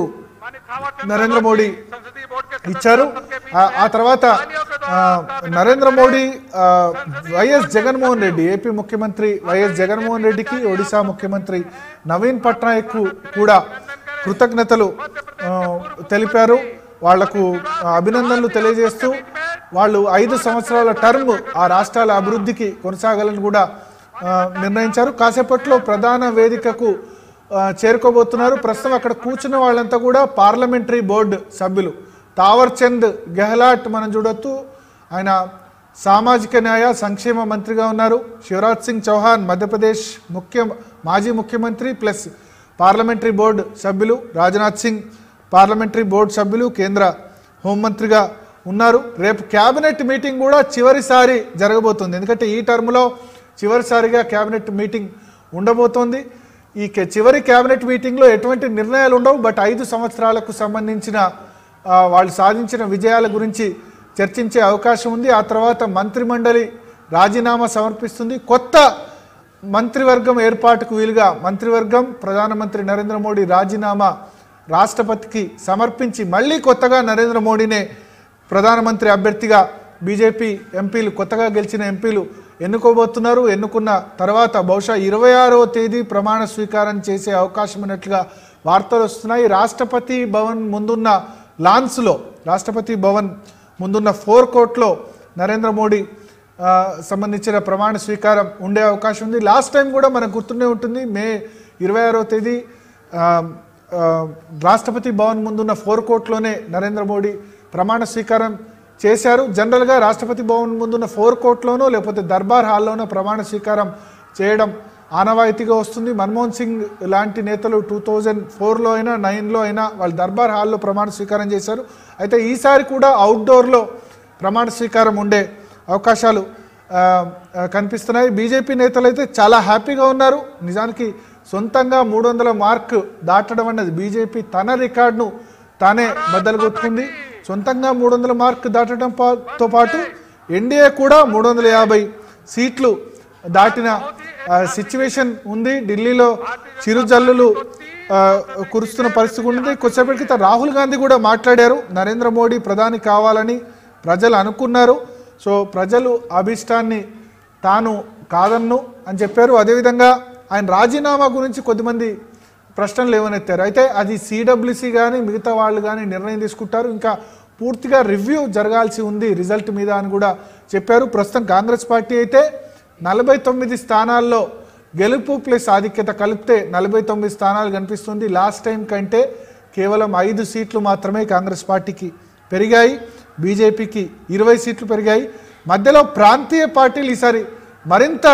నరేంద్ర మోడీ ఇచ్చారు ఆ- ఆ తర్వాత ఆ, నరేంద్ర మోడీ ఆ, వైఎస్ జగన్మోహన్ రెడ్డి ఏపీ ముఖ్యమంత్రి వైఎస్ జగన్మోహన్ రెడ్డికి ఒడిశా ముఖ్యమంత్రి నవీన్ పట్నాయక్ కూడా కృతజ్ఞతలు ఆ, తెలిపారు వాళ్లకు ఆ, అభినందనలు తెలియజేస్తూ వాళ్ళు ఐదు సంవత్సరాల టర్మ్ ఆ రాష్ట్రాల అభివృద్ధికి కొనసాగాలని కూడా ఆ, నిర్ణయించారు కాసేపట్లో ప్రధాన వేదికకు ఆ, చేరుకోబోతున్నారు ప్రస్తుతం అక్కడ కూర్చున్న వాళ్ళంతా కూడా పార్లమెంటరీ బోర్డు సభ్యులు తావర్ చంద్ గెహ్లాట్ మనం చూడొచ్చు ఆయన సామాజిక న్యాయ సంక్షేమ మంత్రిగా ఉన్నారు శివరాజ్ సింగ్ చౌహాన్ మధ్యప్రదేశ్ ముఖ్య మాజీ ముఖ్యమంత్రి ప్లస్ పార్లమెంటరీ బోర్డు సభ్యులు రాజ్నాథ్ సింగ్ పార్లమెంటరీ బోర్డు సభ్యులు కేంద్ర హోంమంత్రిగా ఉన్నారు రేపు క్యాబినెట్ మీటింగ్ కూడా చివరిసారి జరగబోతుంది ఎందుకంటే ఈ టర్మ్లో చివరిసారిగా క్యాబినెట్ మీటింగ్ ఉండబోతోంది ఈ కె- చివరి క్యాబినెట్ మీటింగ్లో ఎటువంటి నిర్ణయాలు ఉండవు బట్ ఐదు సంవత్సరాలకు సంబంధించిన ఆ, వాళ్ళు సాధించిన విజయాల గురించి చర్చించే అవకాశం ఉంది ఆ తర్వాత మంత్రిమండలి రాజీనామా సమర్పిస్తుంది కొత్త మంత్రివర్గం ఏర్పాటుకు వీలుగా మంత్రివర్గం ప్రధానమంత్రి నరేంద్ర మోడీ రాజీనామా రాష్ట్రపతికి సమర్పించి మళ్ళీ కొత్తగా నరేంద్ర మోడీనే ప్రధానమంత్రి అభ్యర్థిగా బీజేపీ ఎంపీలు కొత్తగా గెలిచిన ఎంపీలు ఎన్నుకోబోతున్నారు ఎన్నుకున్న తర్వాత బహుశా ఇరవై ఆరవ తేదీ ప్రమాణ స్వీకారం చేసే అవకాశం ఉన్నట్లుగా వార్తలు వస్తున్నాయి రాష్ట్రపతి భవన్ ముందున్న లాన్స్లో రాష్ట్రపతి భవన్ ముందున్న ఫోర్ కోర్ట్లో నరేంద్ర మోడీ ఆ, సంబంధించిన ప్రమాణ స్వీకారం ఉండే అవకాశం ఉంది లాస్ట్ టైం కూడా మనకు గుర్తుండే ఉంటుంది మే ఇరవై ఆరో తేదీ ఆ, ఆ, రాష్ట్రపతి భవన్ ముందున్న ఫోర్ కోర్ట్లోనే నరేంద్ర మోడీ ప్రమాణ స్వీకారం చేశారు జనరల్గా రాష్ట్రపతి భవన్ ముందున్న ఫోర్ కోర్ట్లోనో లేకపోతే దర్బార్ హాల్లోనో ప్రమాణ స్వీకారం చేయడం ఆనవాయితీగా వస్తుంది మన్మోహన్ సింగ్ లాంటి నేతలు టూ థౌజండ్ ఫోర్లో అయినా నైన్లో అయినా వాళ్ళు దర్బార్ హాల్లో ప్రమాణ స్వీకారం చేశారు అయితే ఈసారి కూడా అవుట్డోర్లో ప్రమాణ స్వీకారం ఉండే అవకాశాలు ఆ, ఆ, కనిపిస్తున్నాయి బీజేపీ నేతలు అయితే చాలా హ్యాపీగా ఉన్నారు నిజానికి సొంతంగా మూడు వందల మార్క్ దాటడం అన్నది బీజేపీ తన రికార్డును తానే బద్దలు కొట్టుకుంది సొంతంగా మూడు వందల మార్క్ దాటడం పా- తో పాటు ఎన్డీఏ కూడా మూడు వందల యాభై సీట్లు దాటిన సిచ్యువేషన్ ఉంది ఢిల్లీలో చిరుజల్లులు ఆ, కురుస్తున్న పరిస్థితి ఉంది కొద్దిసేపటి క్రితం రాహుల్ గాంధీ కూడా మాట్లాడారు నరేంద్ర మోడీ ప్రధాని కావాలని ప్రజలు అనుకున్నారు సో ప్రజలు అభిష్టాన్ని తాను కాదన్ను అని చెప్పారు అదేవిధంగా ఆయన రాజీనామా గురించి కొద్దిమంది ప్రశ్నలు లేవనెత్తారు అయితే అది సిడబ్ల్యూసి కానీ మిగతా వాళ్ళు కానీ నిర్ణయం తీసుకుంటారు ఇంకా పూర్తిగా రివ్యూ జరగాల్సి ఉంది రిజల్ట్ మీద అని కూడా చెప్పారు ప్రస్తుతం కాంగ్రెస్ పార్టీ అయితే నలభై తొమ్మిది స్థానాల్లో గెలుపు ప్లస్ ఆధిక్యత కలిపితే నలభై తొమ్మిది స్థానాలు కనిపిస్తుంది లాస్ట్ టైం కంటే కేవలం ఐదు సీట్లు మాత్రమే కాంగ్రెస్ పార్టీకి పెరిగాయి బీజేపీకి ఇరవై సీట్లు పెరిగాయి మధ్యలో ప్రాంతీయ పార్టీలు ఈసారి మరింత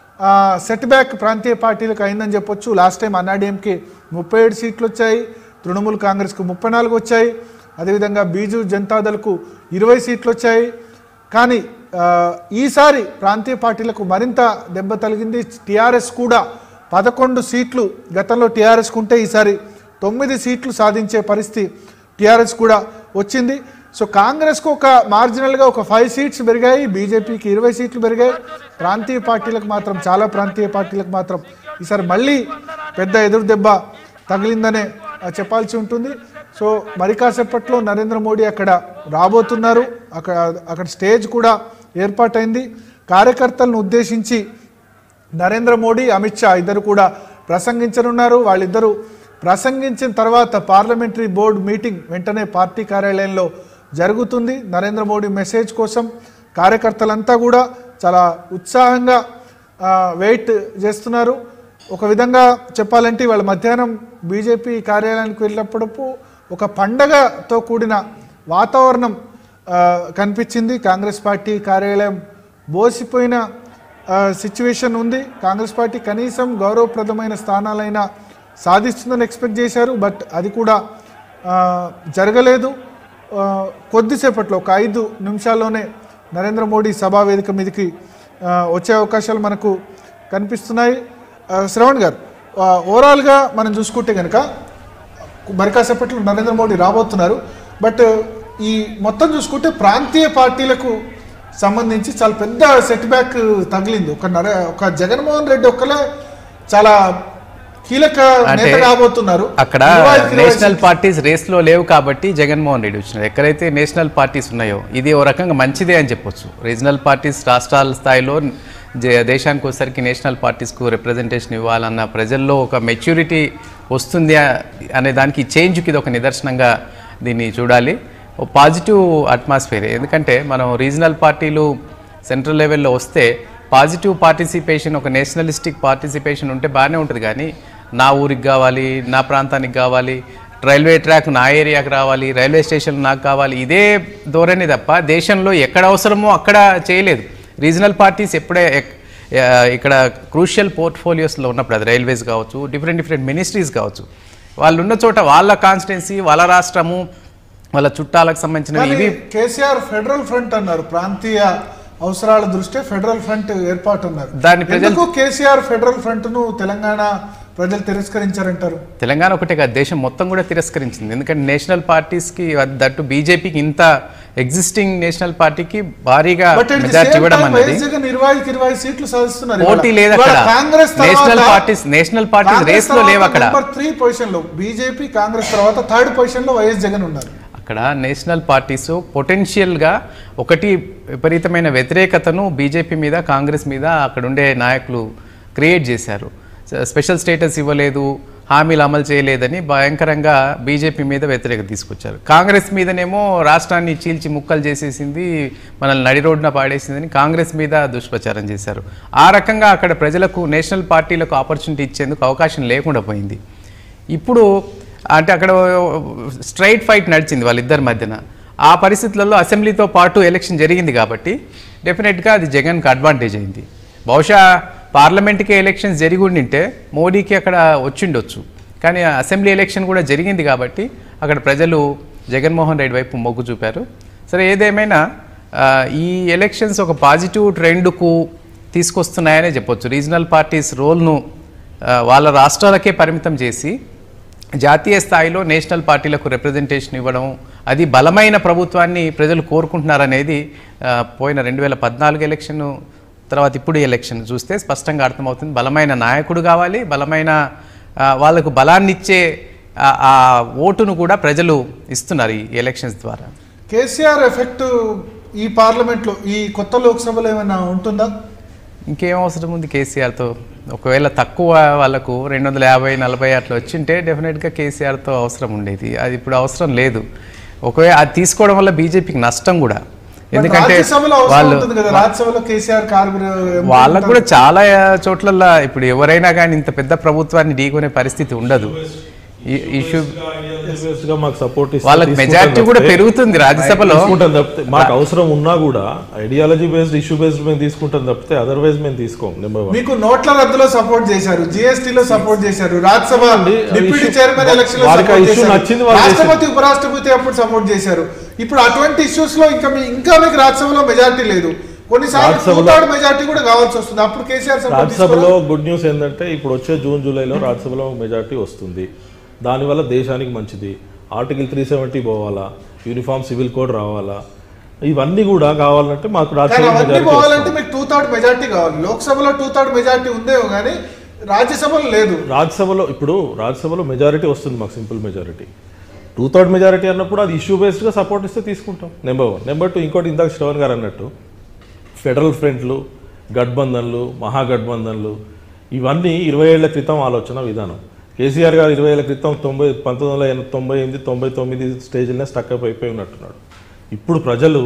సెట్ బ్యాక్ ప్రాంతీయ పార్టీలకు అయిందని చెప్పొచ్చు లాస్ట్ టైం అన్నాడీఎంకే ముప్పై ఏడు సీట్లు వచ్చాయి తృణమూల్ కాంగ్రెస్కు ముప్పై నాలుగు వచ్చాయి అదేవిధంగా బీజు జనతాదళ్కు ఇరవై సీట్లు వచ్చాయి కానీ ఆ, ఈసారి ప్రాంతీయ పార్టీలకు మరింత దెబ్బ తగిలింది టీఆర్ఎస్ కూడా పదకొండు సీట్లు గతంలో టీఆర్ఎస్కు ఉంటే ఈసారి తొమ్మిది సీట్లు సాధించే పరిస్థితి టీఆర్ఎస్ కూడా వచ్చింది సో కాంగ్రెస్కు ఒక మార్జినల్గా ఒక ఫైవ్ సీట్స్ పెరిగాయి బీజేపీకి ఇరవై సీట్లు పెరిగాయి ప్రాంతీయ పార్టీలకు మాత్రం చాలా ప్రాంతీయ పార్టీలకు మాత్రం ఈసారి మళ్ళీ పెద్ద ఎదురు దెబ్బ తగిలిందనే ఆ, చెప్పాల్సి ఉంటుంది సో మరి కాసేపట్లో నరేంద్ర మోడీ అక్కడ రాబోతున్నారు అక్కడ అక్కడ స్టేజ్ కూడా ఏర్పాటైంది కార్యకర్తలను ఉద్దేశించి నరేంద్ర మోడీ అమిత్ షా ఇద్దరు కూడా ప్రసంగించనున్నారు వాళ్ళిద్దరూ ప్రసంగించిన తర్వాత పార్లమెంటరీ బోర్డు మీటింగ్ వెంటనే పార్టీ కార్యాలయంలో జరుగుతుంది నరేంద్ర మోడీ మెసేజ్ కోసం కార్యకర్తలంతా కూడా చాలా ఉత్సాహంగా ఆ, వెయిట్ చేస్తున్నారు ఒక విధంగా చెప్పాలంటే వాళ్ళ మధ్యాహ్నం బీజేపీ కార్యాలయానికి వెళ్ళినప్పుడు ఒక పండగతో కూడిన వాతావరణం ఆ, కనిపించింది కాంగ్రెస్ పార్టీ కార్యాలయం బోసిపోయిన సిచ్యువేషన్ ఉంది కాంగ్రెస్ పార్టీ కనీసం గౌరవప్రదమైన స్థానాలైనా సాధిస్తుందని ఎక్స్పెక్ట్ చేశారు బట్ అది కూడా ఆ, జరగలేదు ఆ, కొద్దిసేపట్లో ఒక ఐదు నిమిషాల్లోనే నరేంద్ర మోడీ సభా వేదిక మీదకి ఆ, వచ్చే అవకాశాలు మనకు కనిపిస్తున్నాయి ఆ, శ్రవణ్ గారు ఆ, ఓవరాల్గా మనం చూసుకుంటే కనుక మరి కాసేపట్లో నరేంద్ర మోడీ రాబోతున్నారు బట్ ఈ మొత్తం చూసుకుంటే ప్రాంతీయ పార్టీలకు సంబంధించి చాలా పెద్ద సెట్ బ్యాక్ తగిలింది ఒక నరే ఒక జగన్మోహన్ రెడ్డి ఒక్కలే చాలా కీలక అంటే నేత కాబోతున్నారు అక్కడ ఇరవై ఐదుకి ఇరవై నేషనల్ పార్టీస్ రేస్లో లేవు కాబట్టి జగన్మోహన్ రెడ్డి వచ్చినారు ఎక్కడైతే నేషనల్ పార్టీస్ ఉన్నాయో ఇది ఓ రకంగా మంచిదే అని చెప్పొచ్చు రీజనల్ పార్టీస్ రాష్ట్రాల స్థాయిలో జ- దేశానికి వచ్చేసరికి నేషనల్ పార్టీస్కు రిప్రజెంటేషన్ ఇవ్వాలన్న ప్రజల్లో ఒక మెచ్యూరిటీ వస్తుంది ఆ- అనే దానికి ఈ చేంజ్కి ఇది ఒక నిదర్శనంగా దీన్ని చూడాలి ఓ పాజిటివ్ అట్మాస్ఫియర్ ఎందుకంటే మనం రీజనల్ పార్టీలు సెంట్రల్ లెవెల్లో వస్తే పాజిటివ్ పార్టిసిపేషన్ ఒక నేషనలిస్టిక్ పార్టిసిపేషన్ ఉంటే బాగానే ఉంటుంది కానీ నా ఊరికి కావాలి నా ప్రాంతానికి కావాలి రైల్వే ట్రాక్ నా ఏరియాకి రావాలి రైల్వే స్టేషన్ నాకు కావాలి ఇదే ధోరణి తప్ప దేశంలో ఎక్కడ అవసరమో అక్కడ చేయలేదు రీజనల్ పార్టీస్ ఎప్పుడే ఎక్- ఆ, ఇక్కడ క్రూషియల్ పోర్ట్ఫోలియోస్లో ఉన్నప్పుడు అది రైల్వేస్ కావచ్చు డిఫరెంట్ డిఫరెంట్ మినిస్ట్రీస్ కావచ్చు వాళ్ళు ఉన్న చోట వాళ్ళ కాన్స్టిట్యున్సీ వాళ్ళ రాష్ట్రము వాళ్ళ చుట్టాలకు సంబంధించిన కానీ ఇవి కేసీఆర్ ఫెడరల్ ఫ్రంట్ అన్నారు ప్రాంతీయ అవసరాల దృష్ట్యా ఫెడరల్ ఫ్రంట్ ఏర్పాటు అన్నారు దాన్ని ప్రజలు- ఎందుకు కేసీఆర్ ఫెడరల్ ఫ్రంట్ ను తెలంగాణ ప్రజలు తిరస్కరించారంటారు తెలంగాణ ఒకటే కాదు దేశం మొత్తం కూడా తిరస్కరించింది ఎందుకంటే నేషనల్ పార్టీస్కి దట్టు బీజేపీకి ఇంత ఎగ్జిస్టింగ్ నేషనల్ పార్టీకి భారీగా but at the majority same ఇవ్వడం time అన్నది వైఎస్ జగన్ ఇరవై ఐదుకి ఇరవై ఐదు సీట్లు సాధిస్తున్నారు పోటీ ఇవాళ. లేదు ఇవాళ అక్కడ. Congress national parties- national parties race లో లేవు అక్కడ. నెంబర్ త్రీ పొజిషన్ లో బీజేపీ కాంగ్రెస్ తర్వాత థర్డ్ పొజిషన్ లో వైఎస్ జగన్ ఉన్నారు అక్కడ నేషనల్ పార్టీస్ పొటెన్షియల్గా ఒకటి విపరీతమైన వ్యతిరేకతను బీజేపీ మీద కాంగ్రెస్ మీద అక్కడ ఉండే నాయకులు క్రియేట్ చేశారు స- స్పెషల్ స్టేటస్ ఇవ్వలేదు హామీలు అమలు చేయలేదని భయంకరంగా బీజేపీ మీద వ్యతిరేకత తీసుకొచ్చారు కాంగ్రెస్ మీదనేమో రాష్ట్రాన్ని చీల్చి ముక్కలు చేసేసింది మనల్ని నడి రోడ్డున పాడేసిందని కాంగ్రెస్ మీద దుష్ప్రచారం చేశారు ఆ రకంగా అక్కడ ప్రజలకు నేషనల్ పార్టీలకు ఆపర్చునిటీ ఇచ్చేందుకు అవకాశం లేకుండా పోయింది ఇప్పుడు అంటే అక్కడ స్ట్రైట్ ఫైట్ నడిచింది వాళ్ళిద్దరి మధ్యన ఆ పరిస్థితులలో అసెంబ్లీతో పాటు ఎలక్షన్ జరిగింది కాబట్టి డెఫినెట్గా అది జగన్కి అడ్వాంటేజ్ అయింది బహుశా పార్లమెంట్కి ఎలక్షన్స్ జరిగి ఉండింటే మోడీకి అక్కడ వచ్చిండొచ్చు కానీ ఆ అసెంబ్లీ ఎలక్షన్ కూడా జరిగింది కాబట్టి అక్కడ ప్రజలు జగన్మోహన్ రెడ్డి వైపు మొగ్గు చూపారు సరే ఏదేమైనా ఆ, ఈ ఎలక్షన్స్ ఒక పాజిటివ్ ట్రెండ్కు తీసుకొస్తున్నాయనే చెప్పొచ్చు రీజనల్ పార్టీస్ రోల్ను ఆ, వాళ్ళ రాష్ట్రాలకే పరిమితం చేసి జాతీయ స్థాయిలో నేషనల్ పార్టీలకు రిప్రజెంటేషన్ ఇవ్వడం అది బలమైన ప్రభుత్వాన్ని ప్రజలు కోరుకుంటున్నారనేది ఆ, పోయిన రెండు వేల పద్నాలుగు ఎలక్షన్ తర్వాత ఇప్పుడు ఈ ఎలక్షన్ చూస్తే స్పష్టంగా అర్థమవుతుంది బలమైన నాయకుడు కావాలి బలమైన ఆ, వాళ్ళకు బలాన్ని ఇచ్చే ఆ, ఆ ఓటును కూడా ప్రజలు ఇస్తున్నారు ఈ ఎలక్షన్స్ ద్వారా కేసీఆర్ ఎఫెక్ట్ ఈ పార్లమెంట్ లో ఈ కొత్త లోక్సభలో ఏమైనా ఉంటుందా ఇంకేం అవసరం ఉంది కేసీఆర్తో ఒకవేళ తక్కువ వాళ్ళకు రెండు వందల యాభై నలభై అట్లా వచ్చింటే డెఫినెట్గా కేసీఆర్తో అవసరం ఉండేది అది ఇప్పుడు అవసరం లేదు ఒకవేళ అది తీసుకోవడం వల్ల బీజేపీకి నష్టం కూడా ఎందుకంటే రాజ్యసభలో అవసరం వాళ్ళు ఉంటుంది కదా రాజ్యసభలో కేసీఆర్ కారుగురు వాళ్ళకు కూడా చాలా చోట్ల ఇప్పుడు ఎవరైనా కానీ ఇంత పెద్ద ప్రభుత్వాన్ని ఢీకొనే పరిస్థితి ఉండదు ఈ ఇష్యూ గా మాకు సపోర్ట్ వాళ్ళకి మెజారిటీ కూడా పెరుగుతుంది రాజ్యసభలో తీసుకుంటాం తప్పితే మాకు అవసరం ఉన్నా కూడా ఐడియాలజీ బేస్డ్ ఇష్యూ బేస్డ్ మేము తీసుకుంటాం తప్పితే అదర్వైజ్ మేము తీసుకోం నెంబర్ వన్ మీకు నోట్ల రద్దులో సపోర్ట్ చేశారు జిఎస్టీ లో సపోర్ట్ చేశారు రాజ్యసభ అండి, ఆ డిప్యూటీ issue- చైర్మన్ ఎలక్షన్ లో వారికి ఆ సపోర్ట్ issue చేశారు నచ్చింది వాళ్ళు రాష్ట్రపతి ఉపరాష్ట్రపతి అప్పుడు సపోర్ట్ చేశారు ఇప్పుడు అటువంటి ఇష్యూస్ లో ఇంకా మీ- ఇంకా మీకు రాజ్యసభలో మెజారిటీ లేదు కొన్నిసార్లు టూ రాజ్యసభలో- థర్డ్ మెజారిటీ కూడా కావాల్సి వస్తుంది అప్పుడు కేసీఆర్ సపోర్ట్ రాజ్యసభలో గుడ్ న్యూస్ ఏంటంటే ఇప్పుడు వచ్చే జూన్ జూలైలో రాజ్యసభలో మెజార్టీ వస్తుంది దానివల్ల దేశానికి మంచిది ఆర్టికల్ త్రీ సెవెంటీ పోవాలా యూనిఫామ్ సివిల్ కోడ్ రావాలా ఇవన్నీ కూడా కావాలంటే మాకు కానీ రాజ్యసభలో అవన్నీ మెజారిటీ పోవాలంటే మీకు టూ థర్డ్ మెజారిటీ కావాలి లోక్సభలో టూ థర్డ్ మెజారిటీ ఉందేమో కానీ రాజ్యసభలో లేదు రాజ్యసభలో ఇప్పుడు రాజ్యసభలో మెజారిటీ వస్తుంది మాకు simple majority two third majority అన్నప్పుడు అది ఇష్యూ బేస్డ్గా సపోర్ట్ ఇస్తే తీసుకుంటాం నెంబర్ వన్ నెంబర్ టూ ఇంకోటి ఇందాక శ్రవణ్ గారు అన్నట్టు ఫెడరల్ ఫ్రంట్లు గఠబంధన్లు మహాగఠబంధన్లు ఇవన్నీ ఇరవై ఏళ్ల క్రితం ఆలోచన విధానం కేసీఆర్ గారు ఇరవై ఏళ్ల క్రితం తొంభై పంతొమ్మిది వందల ఎన- తొంభై ఎనిమిది తొంభై తొమ్మిది స్టేజ్లోనే స్టక్ అప్ అయిపోయి ఉన్నట్టున్నాడు ఇప్పుడు ప్రజలు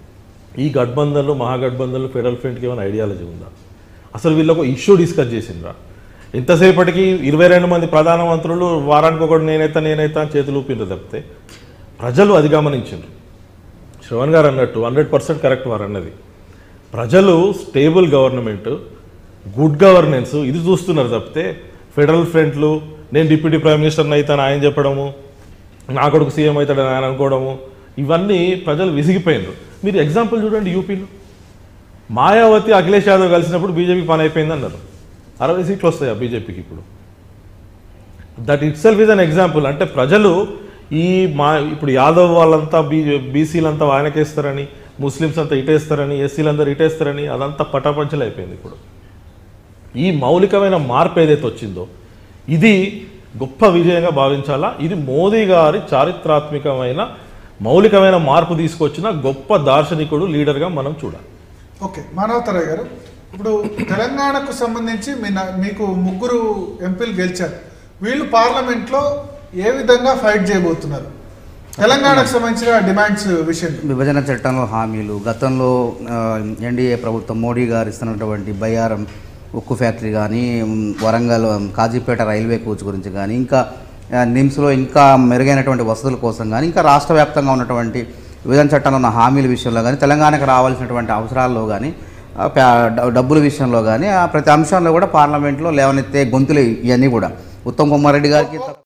ఈ గఠబంధన్లు మహాగఠబంధన్లు ఫెడరల్ ఫ్రంట్కి ఏమైనా ఐడియాలజీ ఉందా అసలు వీళ్ళకు ఇష్యూ డిస్కస్ చేసిండ్రా ఎంతసేపటికి ఇరవై రెండు మంది ప్రధానమంత్రులు వారానికి ఒకటి నేనైతే నేనైతే అని చేతులు ఊపిండ్రు తప్పితే ప్రజలు అది గమనించిండ్రు శ్రవణ్ గారు అన్నట్టు హండ్రెడ్ పర్సెంట్ కరెక్ట్ వారు అన్నది ప్రజలు స్టేబుల్ గవర్నమెంట్ గుడ్ గవర్నెన్స్ ఇది చూస్తున్నారు తప్పితే ఫెడరల్ ఫ్రంట్లు నేను డిప్యూటీ ప్రైమ్ మినిస్టర్ని అవుతాను ఆయన చెప్పడము నా కొడుకు సీఎం అవుతాడని ఆయన అనుకోవడము ఇవన్నీ ప్రజలు విసిగిపోయినారు మీరు ఎగ్జాంపుల్ చూడండి యూపీలో మాయావతి అఖిలేష్ యాదవ్ కలిసినప్పుడు బీజేపీ పని అయిపోయింది అన్నారు అరవై సీట్లు వస్తాయా బీజేపీకి ఇప్పుడు that itself is an example అంటే ప్రజలు ఈ మా ఇప్పుడు యాదవ్ వాళ్ళంతా బీ బీసీలంతా ఆయనకేస్తారని ముస్లిమ్స్ అంతా ఇటేస్తారని ఎస్సీలందరూ ఇటేస్తారని అదంతా పటాపంచలు అయిపోయింది ఇప్పుడు ఈ మౌలికమైన మార్పు ఏదైతే వచ్చిందో ఇది గొప్ప విజయంగా భావించాలా ఇది మోదీ గారి చారిత్రాత్మకమైన మౌలికమైన మార్పు తీసుకొచ్చిన గొప్ప దార్శనికుడు లీడర్గా మనం చూడాలి ఓకే మానవతరాయ్ గారు ఇప్పుడు తెలంగాణకు సంబంధించి మీ నా- మీకు ముగ్గురు ఎంపీలు గెలిచారు వీళ్ళు పార్లమెంట్లో ఏ విధంగా ఫైట్ చేయబోతున్నారు తెలంగాణకు సంబంధించిన డిమాండ్స్ విషయం విభజన చట్టంలో హామీలు గతంలో ఆ, ఎన్డీఏ ప్రభుత్వం మోడీ గారు ఇస్తున్నటువంటి బయ్యారం ఉక్కు ఫ్యాక్టరీ కానీ ఉమ్, వరంగల్ ఉమ్, కాజీపేట రైల్వే కోచ్ గురించి కానీ ఇంకా ఆ, నిమ్స్లో ఇంకా మెరుగైనటువంటి వసతుల కోసం కానీ ఇంకా రాష్ట్ర వ్యాప్తంగా ఉన్నటువంటి విభజన చట్టంలో ఉన్న హామీల విషయంలో కానీ తెలంగాణకు రావాల్సినటువంటి అవసరాల్లో కానీ ఆ, ప్యా- డ- డబ్బుల విషయంలో కానీ ఆ ప్రతి అంశంలో కూడా పార్లమెంట్లో లేవనెత్తే గొంతులు ఇవన్నీ కూడా ఉత్తమ్ కుమార్ రెడ్డి గారికి